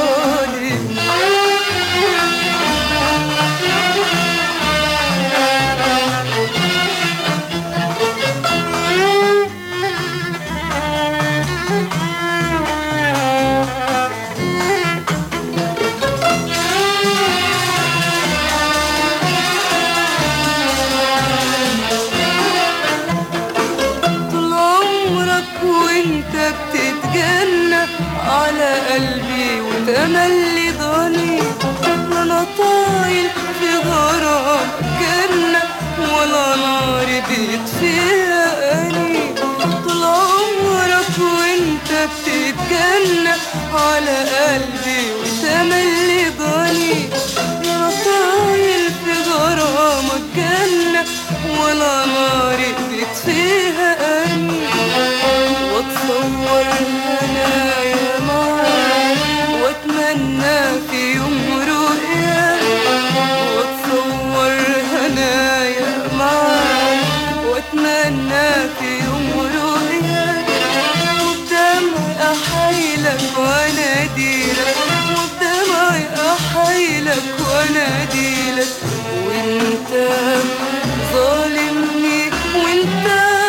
طول عمرك وانت بتتجنى على قلبي وتملي ضني لا انا طايل في غرام جنة ولا نار بيطفيها اني طول عمرك وانت بتتجنى على قلبي وتملي ضني لا انا طايل في غرامك جنة ولا نار بيطفيها اني واتصور هنايا معاك واتمنى في يوم رؤيا واتصور هنايا معاك واتمنى في يوم رؤيا وبدمعي احايلك واناديلك وبدمعي احايلك واناديلك وانت ظالمني وانت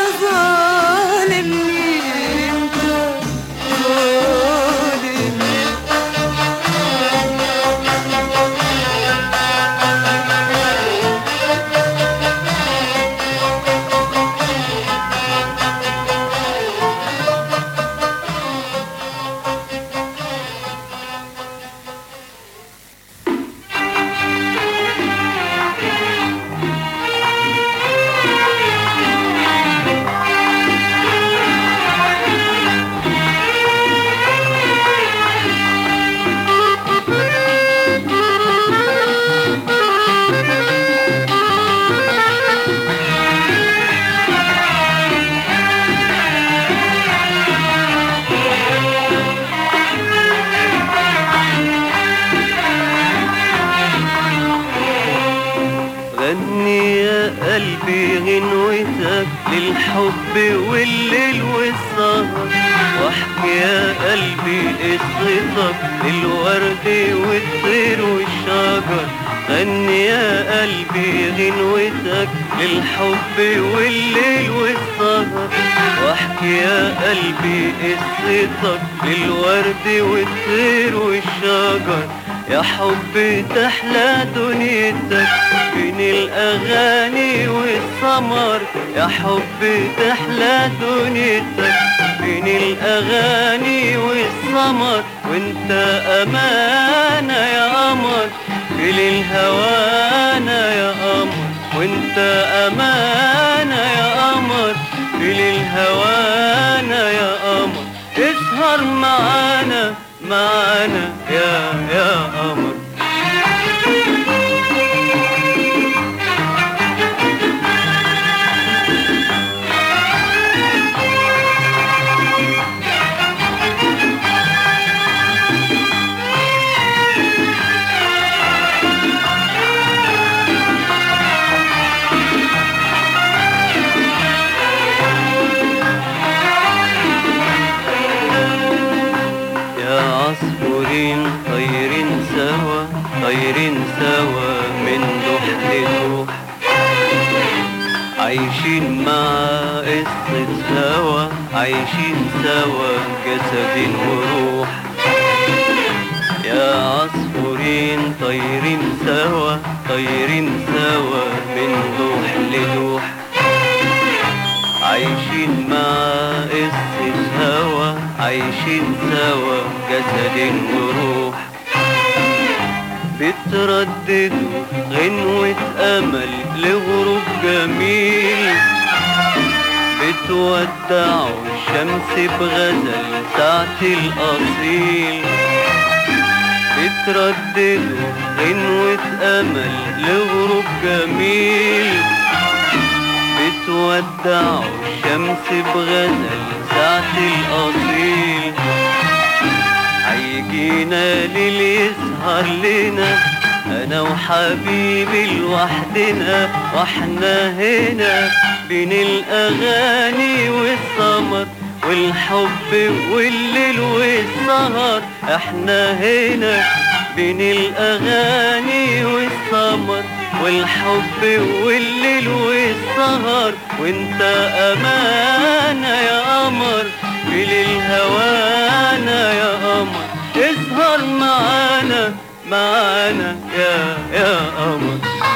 ظالمني انت ظالمني غني يا قلبي غنوتك للحب والليل والسهر واحكي يا قلبي قصتك للورد والطير والشجر غني يا قلبي غنوتك للحب والليل والسهر واحكي يا قلبي قصتك للورد والطير والشجر يا حب تحلى دنيتك بين الأغاني والسمر يا حب تحلى دنيتك بين الأغاني والسمر وانت أمانة يا قمر في للهوانا يا قمر وانت أمانة يا قمر في ليل هوانا يا قمر اسهر معانا معانا يا يا قمر يا عصفورين طايرين سوا طايرين سوا من روح لروح عايشين مع قصة سوا عايشين سوا جسد وروح يا عصفورين طايرين سوا طايرين سوا من روح لروح عايشين مع قصة هوا عايشين سوا جسد وروح بترددوا غنوة أمل لغروب جميل بتودعوا الشمس بغزل ساعة الأصيل بترددوا غنوة أمل لغروب جميل بتودعوا الشمس بغزل ساعة الأصيل هيجينا ليل يسهر لنا أنا وحبيبي لوحدنا واحنا هنا بين الأغاني والسمر والحب والليل والسهر احنا هنا بين الأغاني والسمر والحب والليل والسهر وانت أمانة يا قمر في ليل هوانا يا قمر اسهر معانا معانا يا يا قمر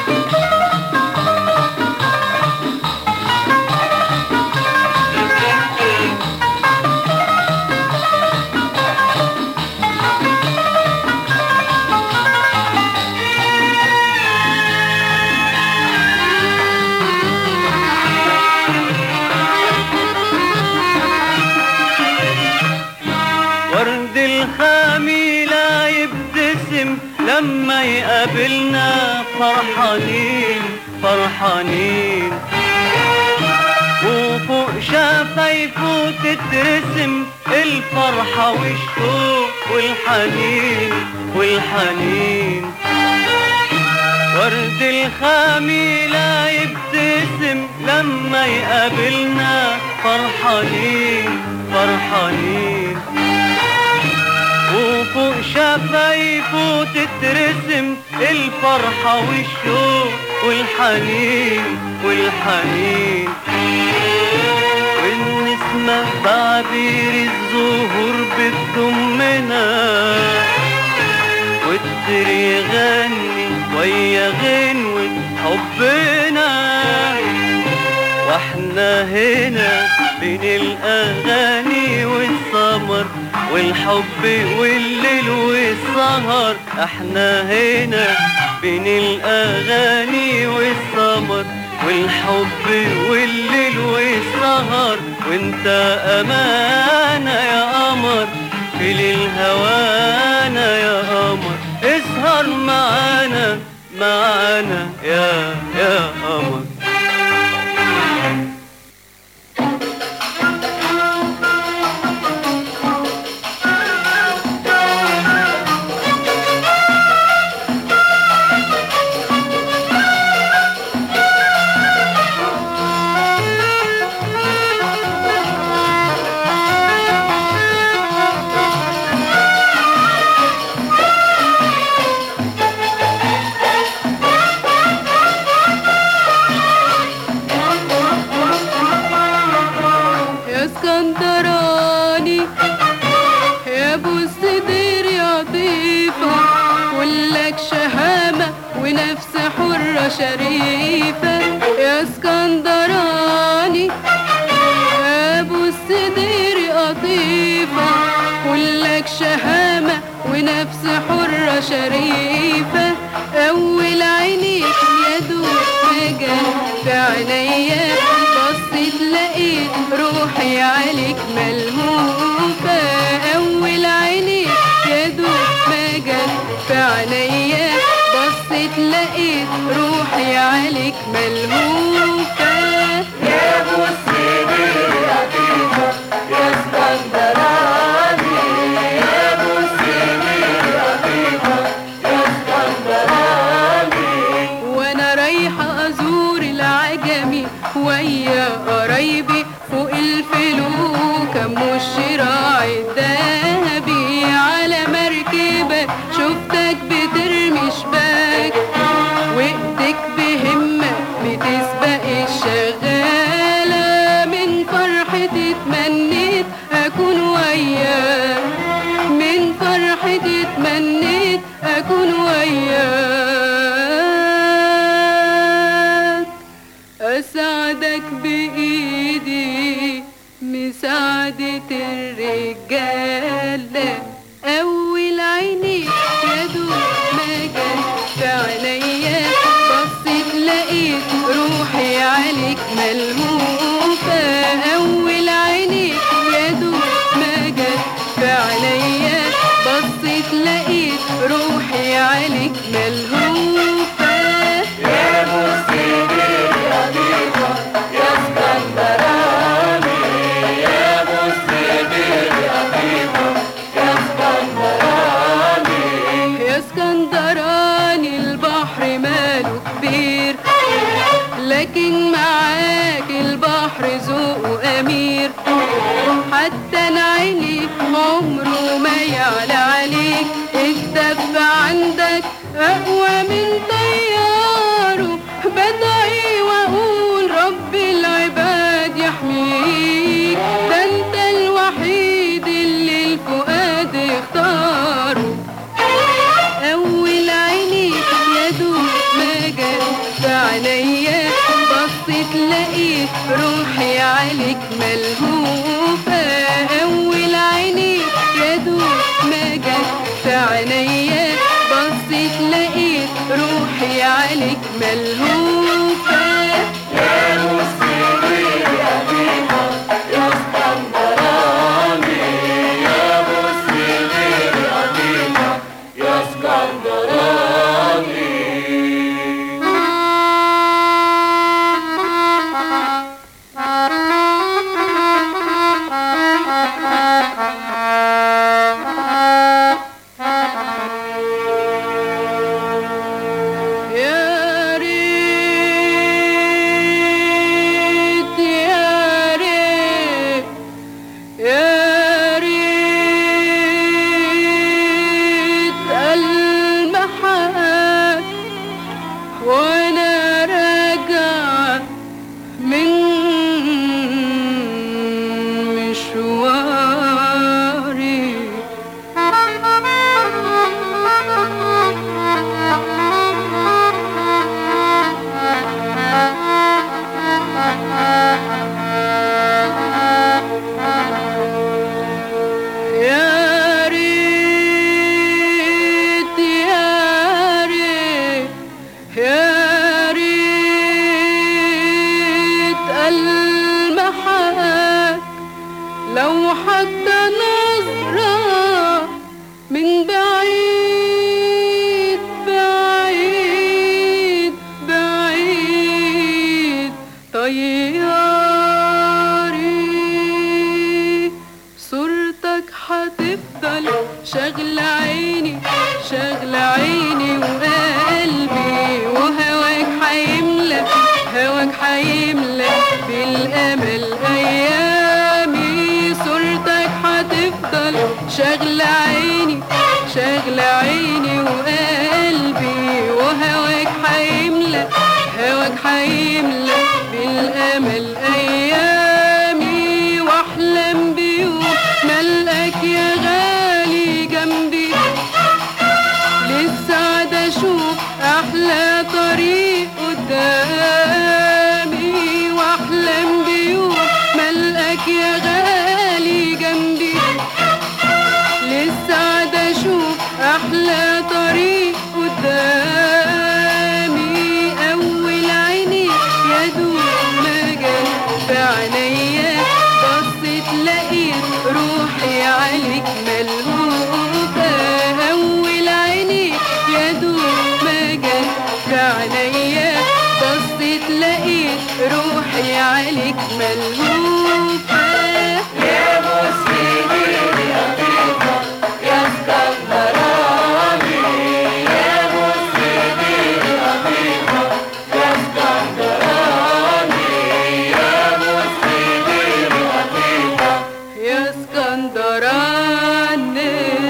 ورد الخميلة يبتسم لما يقابلنا فرحانين فرحانين وفوق شفايفه تترسم الفرحة والشوق والحنين والحنين ورد الخميلة يبتسم لما يقابلنا فرحانين فرحانين وفوق شفايفه تترسم الفرحة والشوق والحنين والحنين والنسمة بعبير الزهور بتضمنا والطير يغني ويا غنوة حبنا واحنا هنا بين الأغاني والسمر والحب والليل والسهر احنا هنا بين الأغاني والسمر والحب والليل والسهر وانت أمانة يا قمر في ليل هوانا يا قمر اسهر معانا معانا يا يا قمر يا اسكندراني يا ابو الصدير يا ضيفة كلك شهامة ونفس حرة شريفة يا اسكندراني يا ابو الصدير قطيفة كلك شهامة ونفس حرة شريفة أول عينيك يا دوب مجال في عينيا بصيت لقيت روحي عليك ملهوفة أول عينيك يا دوب ما جت في عينيا بصيت لقيت روحي عليك ملهوفة يا ابو السيدي يا طيبة يا اسكندراني يا ابو السيدي يا طيبة يا اسكندراني وانا رايحة ازور العجمي ويا قرايبي فوق الفلوكة ام الشراع الذهبي على مركبة شفتك بترمي شباك وقتك بهمة بتسبق الشغالة من فرحتي اتمنيت أكون وياك من فرحتي اتمنيت أكون وياك أساعدك بإيدي مساعدة الرجالة أول عيني يا دوب ما جت في عينيا بصيت لقيت روحي عليك ملهوفة أول عيني يا دوب ما جت في عينيا بصيت لقيت روحي عليك ملهوفة يا ابو السيدي يا ضيفة يا اسكندراني يا ابو السيدي يا ضيفة يا اسكندراني يا اسكندراني البحر ماله كبير لكن معاك البحر ذوقه امير حتى انا عيني عمره ما يعلى عليك الدب عندك اقوى من طياره بدعي واقول رب العباد يحميك ده انت الوحيد اللي الفؤاد اختاره اول عيني يا دوب ما جت في عينيا بصيت لقيت روحي عليك ملهوفة اول عيني يا دوب ما جت في عينيا بصيت لقيت روحي عليك ملهوفة يا ابو السيدي يا بيبا يا اسكندراني يا ابو السيدي يا بيبا يا اسكندراني يا ريت يا ريت يا ريت المحك وانا راجع من مشواري يا ريت يا ريت يا ريت المحك لو حتى نظرة من بعيد بعيد بعيد طياري صورتك هتفضل شغل عيني شغل عيني وقلبي وهواك هيملى هواك هيملى بالامل ايامي صورتك هتفضل شغل عيني شغل عيني وقلبي وهواك هيملى هواك هيملى بالامل ايامي واحلم بيوم ملقاك يا غالي جنبي للسعادة اشوف احلى طريق قدامي واحلم بيوم ملقاك يا غالي جنبي للسعادة اشوف احلى طريق قدامي اول عيني يا عينيا بصيت لقيت روحي عليك ملهوفة أول عينيك يا دوب ما جت في عينيا بصيت لقيت روحي عليك ملهوفة يا مسلمين يا طيبة يا اسكندراني يا مسلمين يا طيبة يا اسكندراني يا مسلمين يا طيبة يا اسكندراني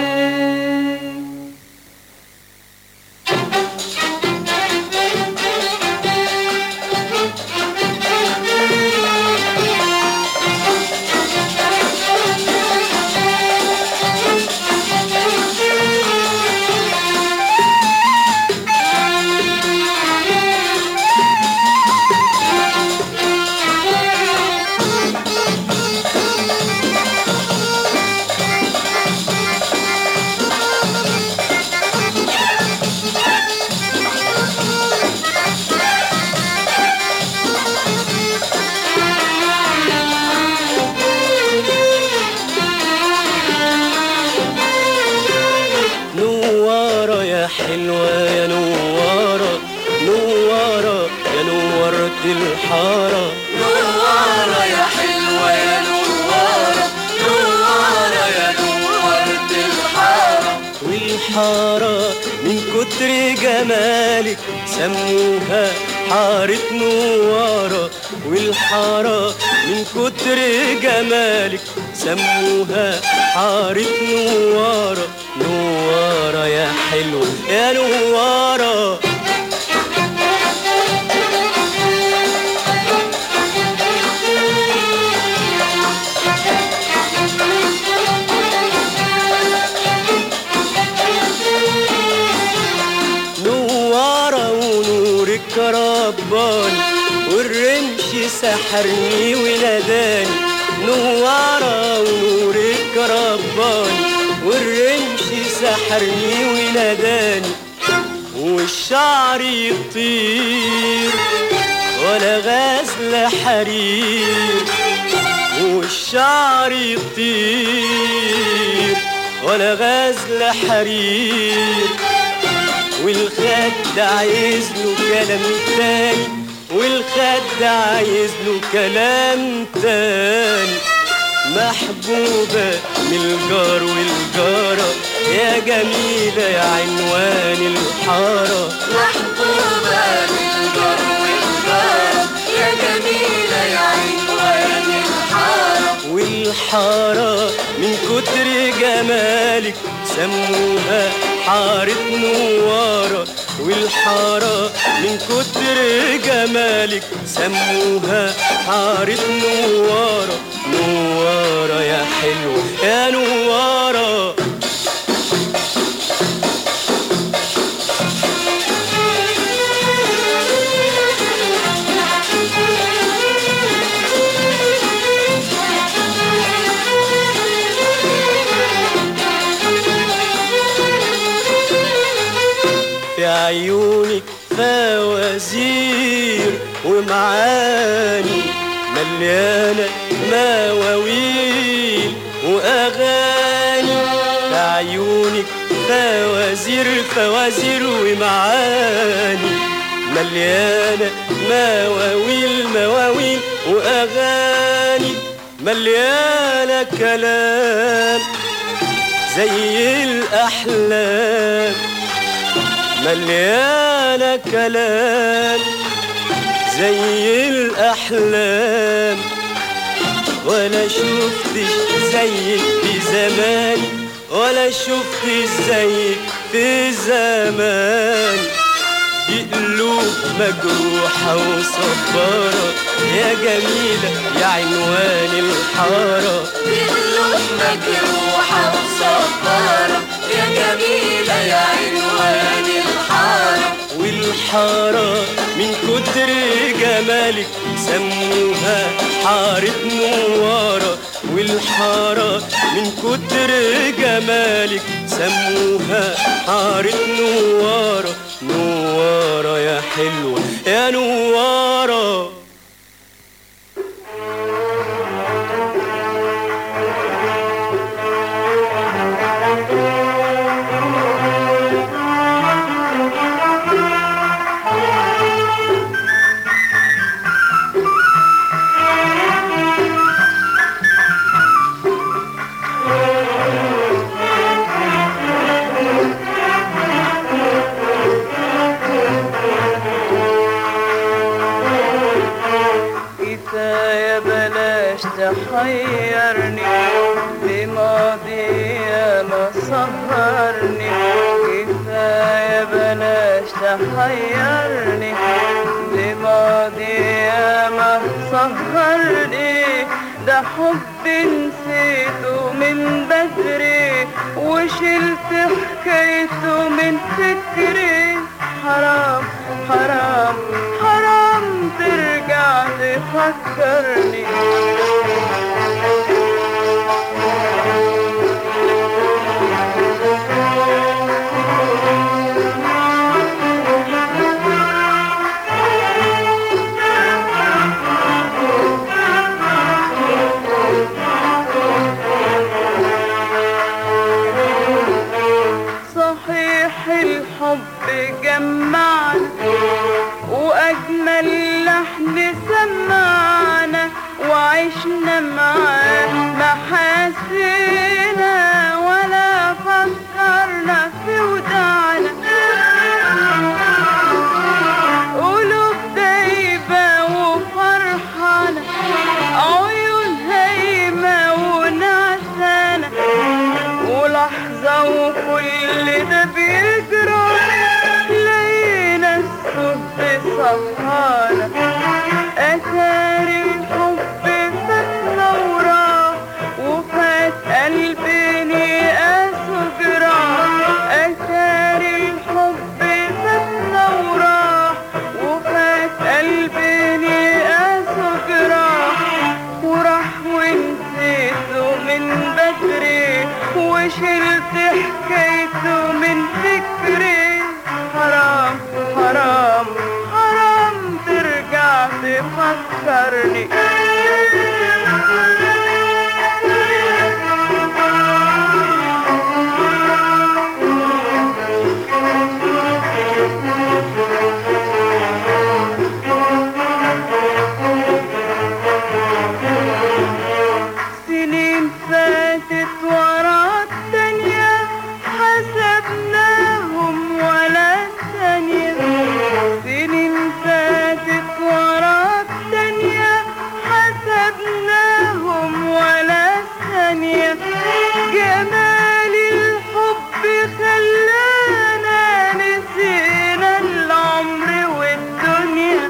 نوارة يا حلوة يا نوارة نوارة يا نورت الحارة نوارة يا حلوة يا نوارة نوارة يا نورت الحارة والحارة من كتر جمالك سموها حارة نوارة والحارة من كتر جمالك سموها حارة نوارة نوارة يا حلو يا نوارة نوارة ونورك رباني والرمش سحرني وناداني نوارة ونورك رباني والرمش سحرني وناداني والشعر يطير ولا غزل حرير والشعر يطير ولا غزل حرير والخد عايز له كلام تاني والخد عايز له كلام تاني محبوبة من الجار والجارة يا جميلة يا عنوان الحارة محبوبة بالجر والجار يا جميلة يا عنوان الحارة والحارة من كتر جمالك سموها حارة نوارة والحارة من كتر جمالك سموها حارة نوارة نوارة يا حلوة يا نوارة في عيونك فوازير ومعاني مليانة مواويل وأغاني في عيونك فوازير فوازير ومعاني مليانة مواويل مواويل وأغاني مليانة كلام زي الأحلام مليانة كلام زي الأحلام ولا شفتش زيك في زمان ولا شفتش زيك في زمان دي قلوب مجروحة وصبارة يا جميلة يا عنوان الحارة قلوب مجروحة وصبارة يا جميلة يا عنوان الحارة والحارة من كتر جمالك سموها حارة نوارة والحارة من كتر جمالك سموها حارة نوارة نوارة يا حلوة يا نوارة كفاية بلاش تحيرني بماضي ما سهرني كفاية بلاش تحيرني بماضي ما سهرني ده حب نسيته من بدري وشلت حكايته من فكري حرام حرام حرام ترجع تفكرني صحيح الحب جمعنا وأجمل لحن سمعنا وعشنا معاه ما حسينا ولا فكرنا في وداعنا قلوب دايبة وفرحانة عيون هايمة ونعسانة ولحظة وكل ده بيجرى لقينا الصوت صفانا أثار الحب فاتنا وراح وفات قلبي نقاسه جراح أثار الحب فاتنا وراح وفات قلبي نقاسه جراح وراح ونسيته من بدري وشلت حكايته من فكري حرام حرام حرام ترجع تفكرني سنين فاتت ورا التانية حسبناهم ولا ثانية سنين فاتت ورا التانية حسبناهم ولا ثانية جمال الحب خلانا نسينا العمر والدنيا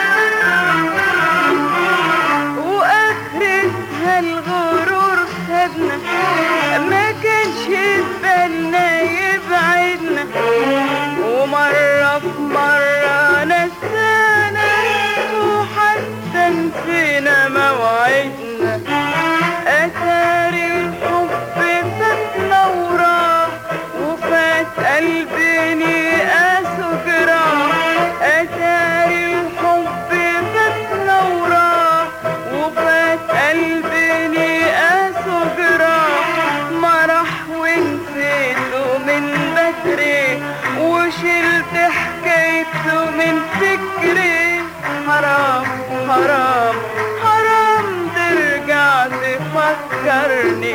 واخرتها الغرور خدنا ما كانش في بالنا يبعدنا ومرة في مرة نسانا وحتى نسينا موعدنا أثار الحب فاتنا وراح وفات قلبي نقاسه جراح أثار الحب فاتنا وراح وفات قلبي نقاسه جراح مرح ونسيته من بدري وشلت حكايته من فكري حرام حرام حرام ترجع تفكرني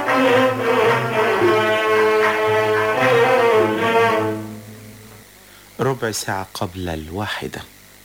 ربع ساعة قبل الواحدة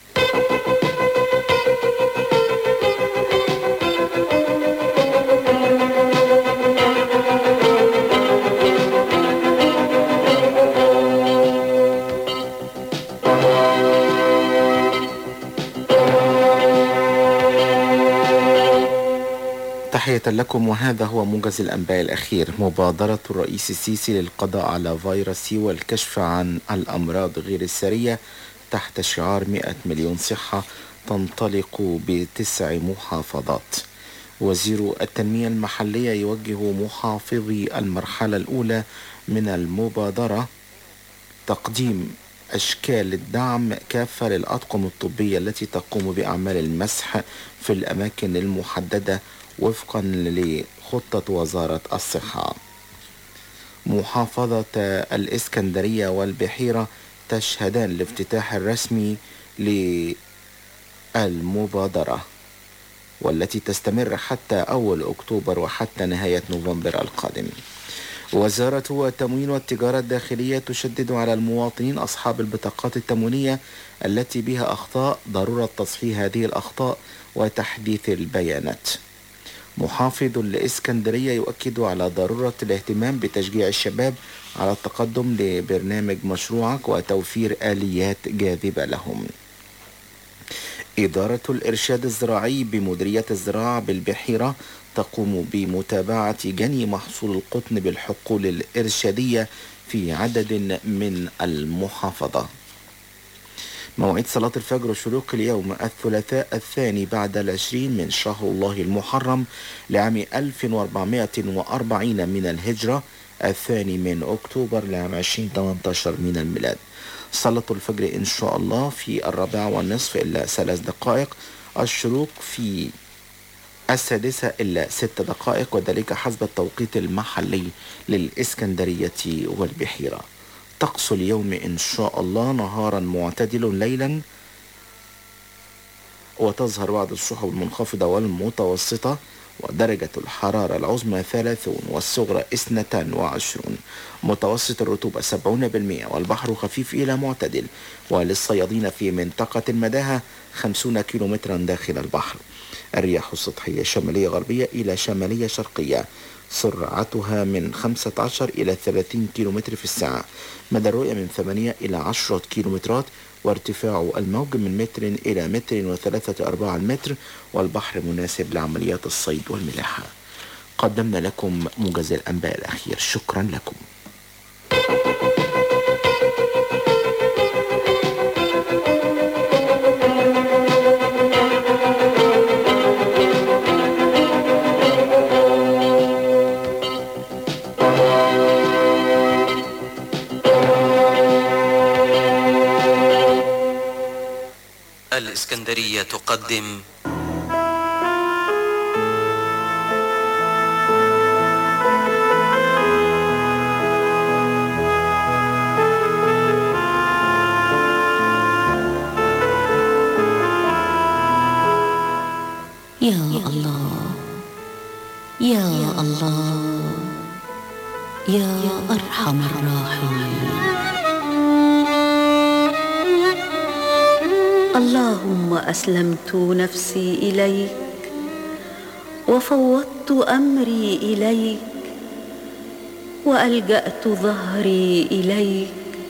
تحية لكم وهذا هو موجز الأنباء الأخير مبادرة الرئيس السيسي للقضاء على فيروس سي والكشف عن الأمراض غير السرية تحت شعار 100 مليون صحة تنطلق بتسع محافظات وزير التنمية المحلية يوجه محافظي المرحلة الأولى من المبادرة تقديم أشكال الدعم كافة للأطقم الطبية التي تقوم بأعمال المسح في الأماكن المحددة وفقا لخطة وزارة الصحة محافظة الإسكندرية والبحيرة تشهدان الافتتاح الرسمي للمبادرة والتي تستمر حتى أول أكتوبر وحتى نهاية نوفمبر القادم وزارة التموين والتجارة الداخلية تشدد على المواطنين أصحاب البطاقات التموينية التي بها أخطاء ضرورة تصحيح هذه الأخطاء وتحديث البيانات محافظ الإسكندرية يؤكد على ضرورة الاهتمام بتشجيع الشباب على التقدم لبرنامج مشروعك وتوفير آليات جاذبة لهم إدارة الإرشاد الزراعي بمديرية الزراعة بالبحيرة تقوم بمتابعة جني محصول القطن بالحقول الإرشادية في عدد من المحافظة موعد صلاة الفجر وشروق اليوم الثلاثاء الثاني بعد العشرين من شهر الله المحرم لعام 1440 من الهجرة الثاني من أكتوبر لعام 2018 من الميلاد صلاة الفجر إن شاء الله في الرابعة والنصف إلا ثلاث دقائق الشروق في السادسة إلا ست دقائق وذلك حسب التوقيت المحلي للإسكندرية والبحيرة طقس اليوم إن شاء الله نهارا معتدل ليلا وتظهر بعض السحب المنخفضة والمتوسطة ودرجة الحرارة العظمى ثلاثون والصغرى اثنتان وعشرون متوسط الرطوبة سبعون بالمئة والبحر خفيف إلى معتدل وللصيادين في منطقة المداهة خمسون كيلومترا داخل البحر الرياح السطحية شمالية غربية إلى شمالية شرقية سرعتها من 15 إلى 30 كيلومتر في الساعة مدى الرؤية من 8 إلى 10 كيلومترات وارتفاع الموج من متر إلى متر وثلاثة أرباع المتر والبحر مناسب لعمليات الصيد والملاحة قدمنا لكم موجز الأنباء الأخير شكرا لكم الإسكندرية تقدم يا الله يا الله يا أرحم الراحمين اللهم أسلمت نفسي إليك وفوضت أمري إليك وألجأت ظهري إليك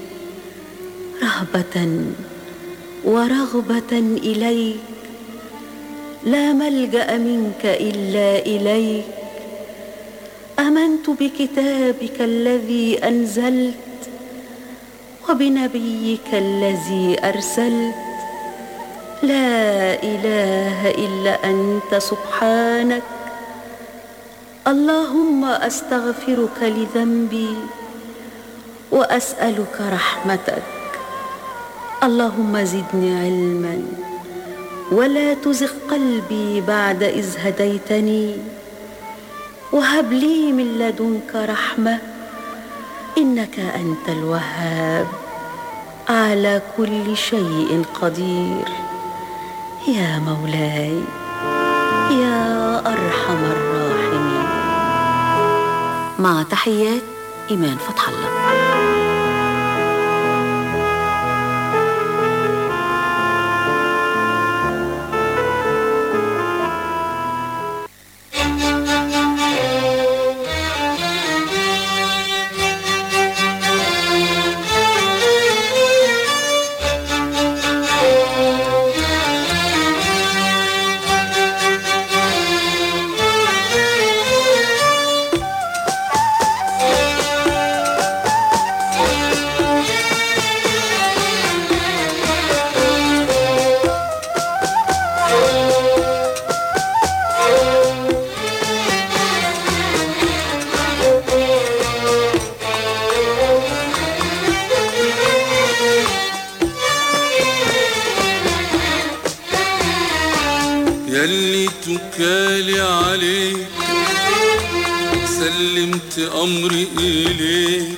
رهبة ورغبة إليك لا ملجأ منك إلا إليك آمنت بكتابك الذي أنزلت وبنبيك الذي أرسلت لا إله إلا أنت سبحانك اللهم أستغفرك لذنبي وأسألك رحمتك اللهم زدني علما ولا تزغ قلبي بعد إذ هديتني وهب لي من لدنك رحمة إنك أنت الوهاب على كل شيء قدير يا مولاي يا أرحم الراحمين مع تحيات إيمان فتح الله يلي توكالي عليك سلمت أمري إليك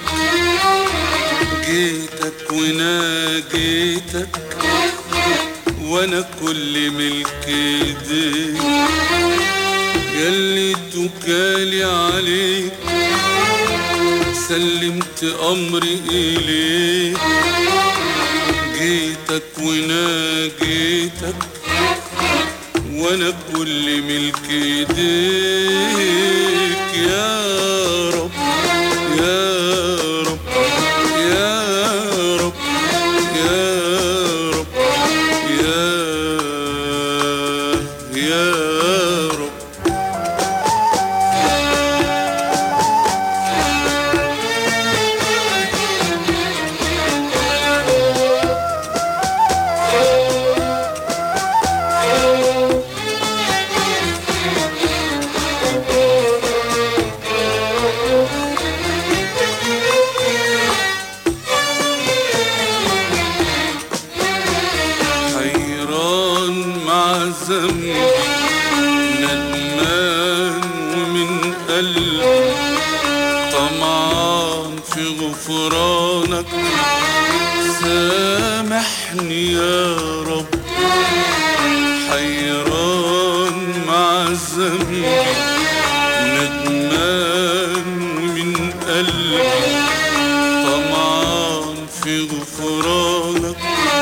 جيتك وناجيتك وأنا كل ملك ايديك يلي توكالي عليك سلمت أمري إليك جيتك وناجيتك وأنا كل ملك إيديك يا رب يا رب يا رب يا رب يا يا رب حيران مع ذنبي ندمان ومن قلبي طمعان في غفرانك سامحني يا رب حيران مع ذنبي ندمان ومن قلبي طمعان في غفرانك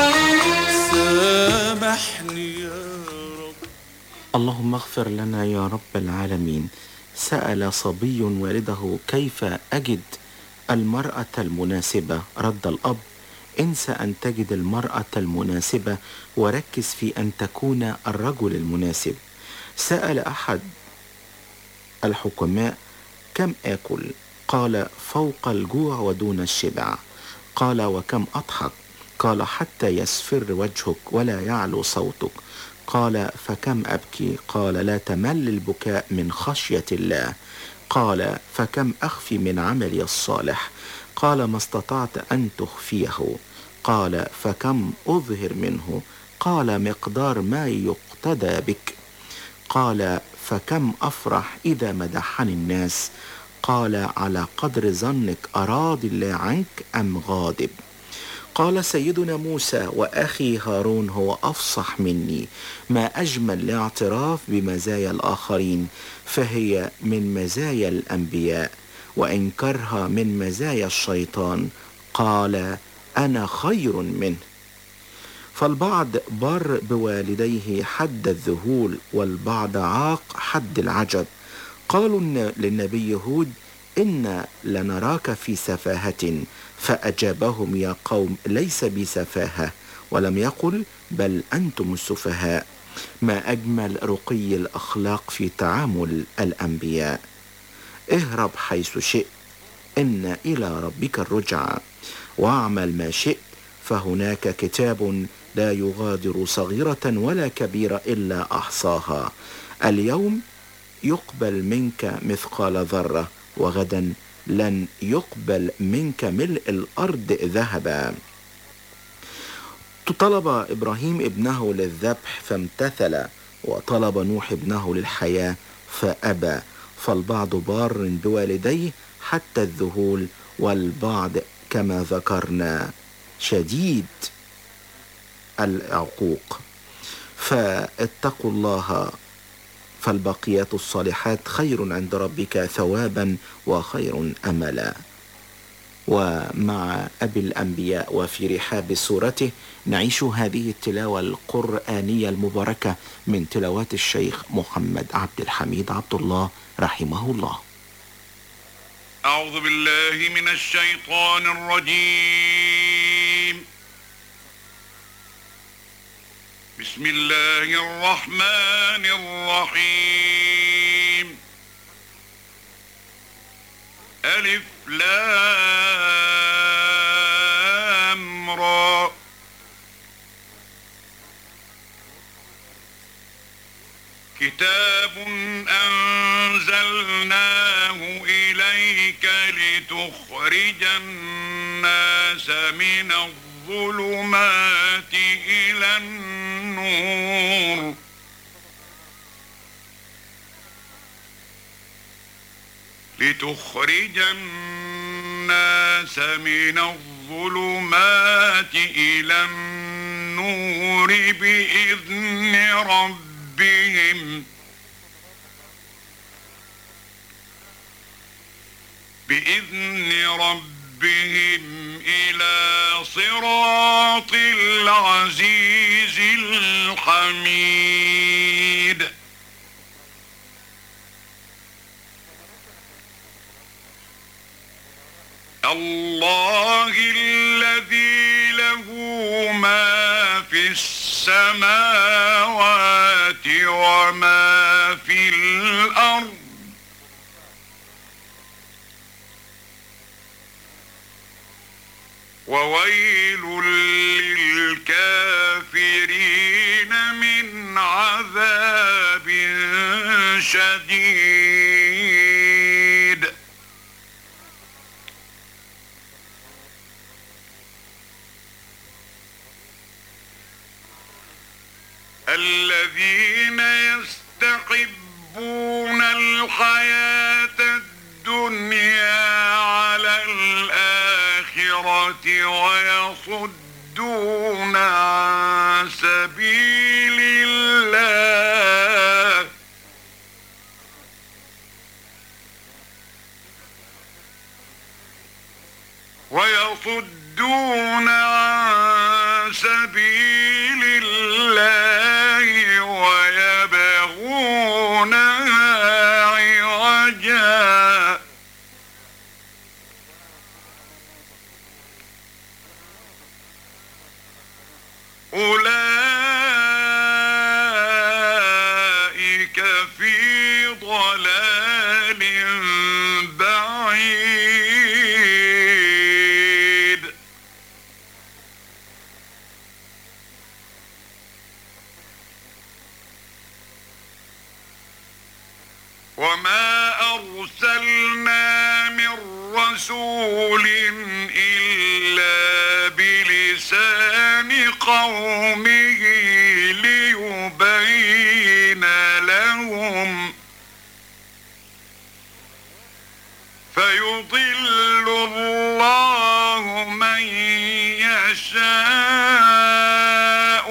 سامحني يا اللهم اغفر لنا يا رب العالمين سأل صبي والده كيف أجد المرأة المناسبة رد الأب انسى أن تجد المرأة المناسبة وركز في أن تكون الرجل المناسب سأل أحد الحكماء كم آكل قال فوق الجوع ودون الشبع قال وكم أضحك قال حتى يسفر وجهك ولا يعلو صوتك قال فكم أبكي قال لا تمل البكاء من خشية الله قال فكم أخفي من عملي الصالح قال ما استطعت أن تخفيه قال فكم أظهر منه قال مقدار ما يقتدى بك قال فكم أفرح إذا مدحني الناس قال على قدر ظنك أراد الله عنك أم غاضب قال سيدنا موسى واخي هارون هو افصح مني ما اجمل الاعتراف بمزايا الاخرين فهي من مزايا الانبياء وانكرها من مزايا الشيطان قال انا خير منه فالبعض بر بوالديه حد الذهول والبعض عاق حد العجب قالوا الن- للنبي هود إن لنراك في سفاهة فأجابهم يا قوم ليس بسفاهة ولم يقل بل أنتم السفهاء ما أجمل رقي الأخلاق في تعامل الأنبياء اهرب حيث شئت إن إلى ربك الرجعى واعمل ما شئت فهناك كتاب لا يغادر صغيرة ولا كبيرة إلا أحصاها اليوم يقبل منك مثقال ذرة وغدا لن يقبل منك ملء الأرض ذهبا طلب إبراهيم ابنه للذبح فامتثل وطلب نوح ابنه للحياة فأبى فالبعض بار بوالديه حتى الذهول والبعض كما ذكرنا شديد العقوق فاتقوا الله فالبقيات الصالحات خير عند ربك ثوابا وخير املا ومع ابي الانبياء وفي رحاب سورته نعيش هذه التلاوه القرانيه المباركه من تلاوات الشيخ محمد عبد الحميد عبد الله رحمه الله أعوذ بالله من الشيطان الرجيم بسم الله الرحمن الرحيم ألف لام را كتاب أنزلناه إليك لتخرج الناس من الظلمات إلى النور لتخرج الناس من الظلمات إلى النور بإذن ربهم بإذن ربهم إلى صراط العزيز الحميد الله الذي له ما في السماوات وما في الأرض وويل للكافرين من عذاب شديد الذين يستحبون الحياة الدنيا على الآخرة ويصدون عن سبيل الله ويصدون عن سبيل الله ويبغونها عوجا أولئك في ضلال بعيد وما أرسلنا من رسول إلا بلسان قومه ليبين لهم فيضل الله من يشاء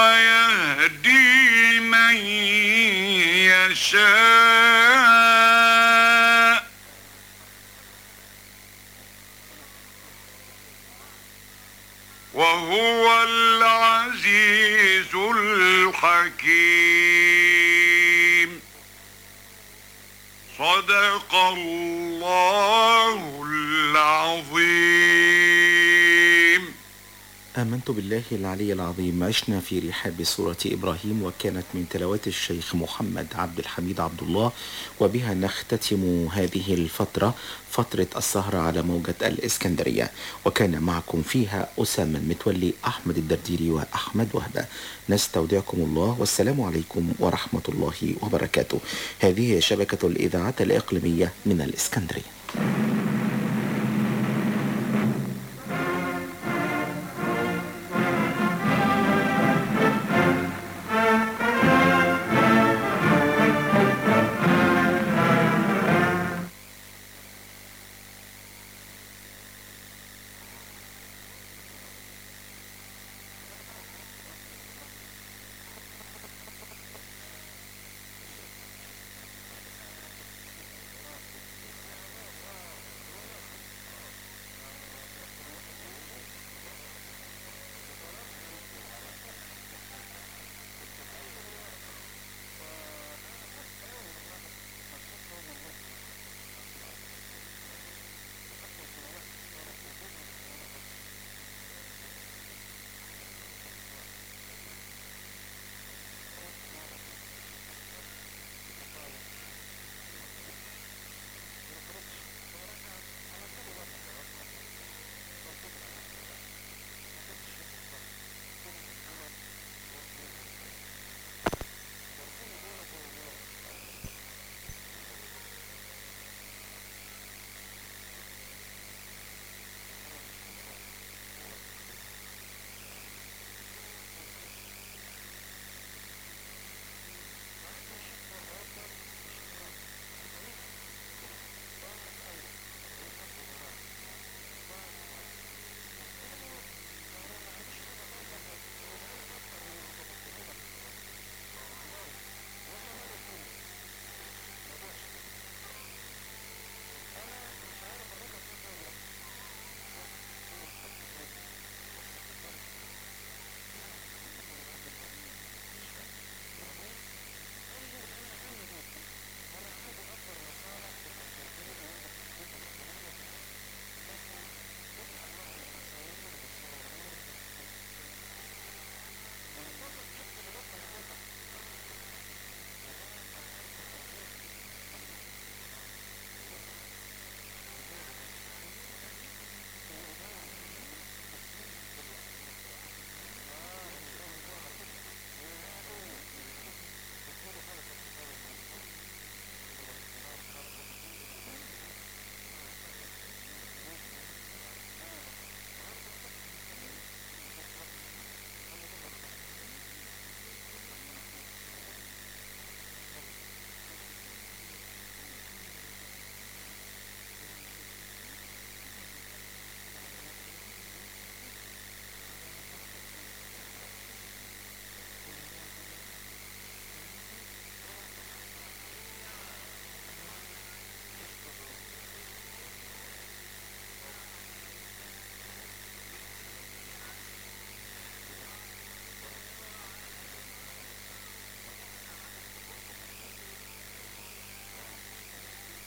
ويهدي من يشاء وهو العزيز الحكيم صدق الله العظيم آمنت بالله العلي العظيم عشنا في رحاب سورة إبراهيم وكانت من تلاوات الشيخ محمد عبد الحميد عبد الله وبها نختتم هذه الفترة فترة السهرة على موجة الإسكندرية وكان معكم فيها أسامة المتولي أحمد الدرديري وأحمد وهبة نستودعكم الله والسلام عليكم ورحمة الله وبركاته هذه هي شبكة الإذاعات الإقليمية من الإسكندرية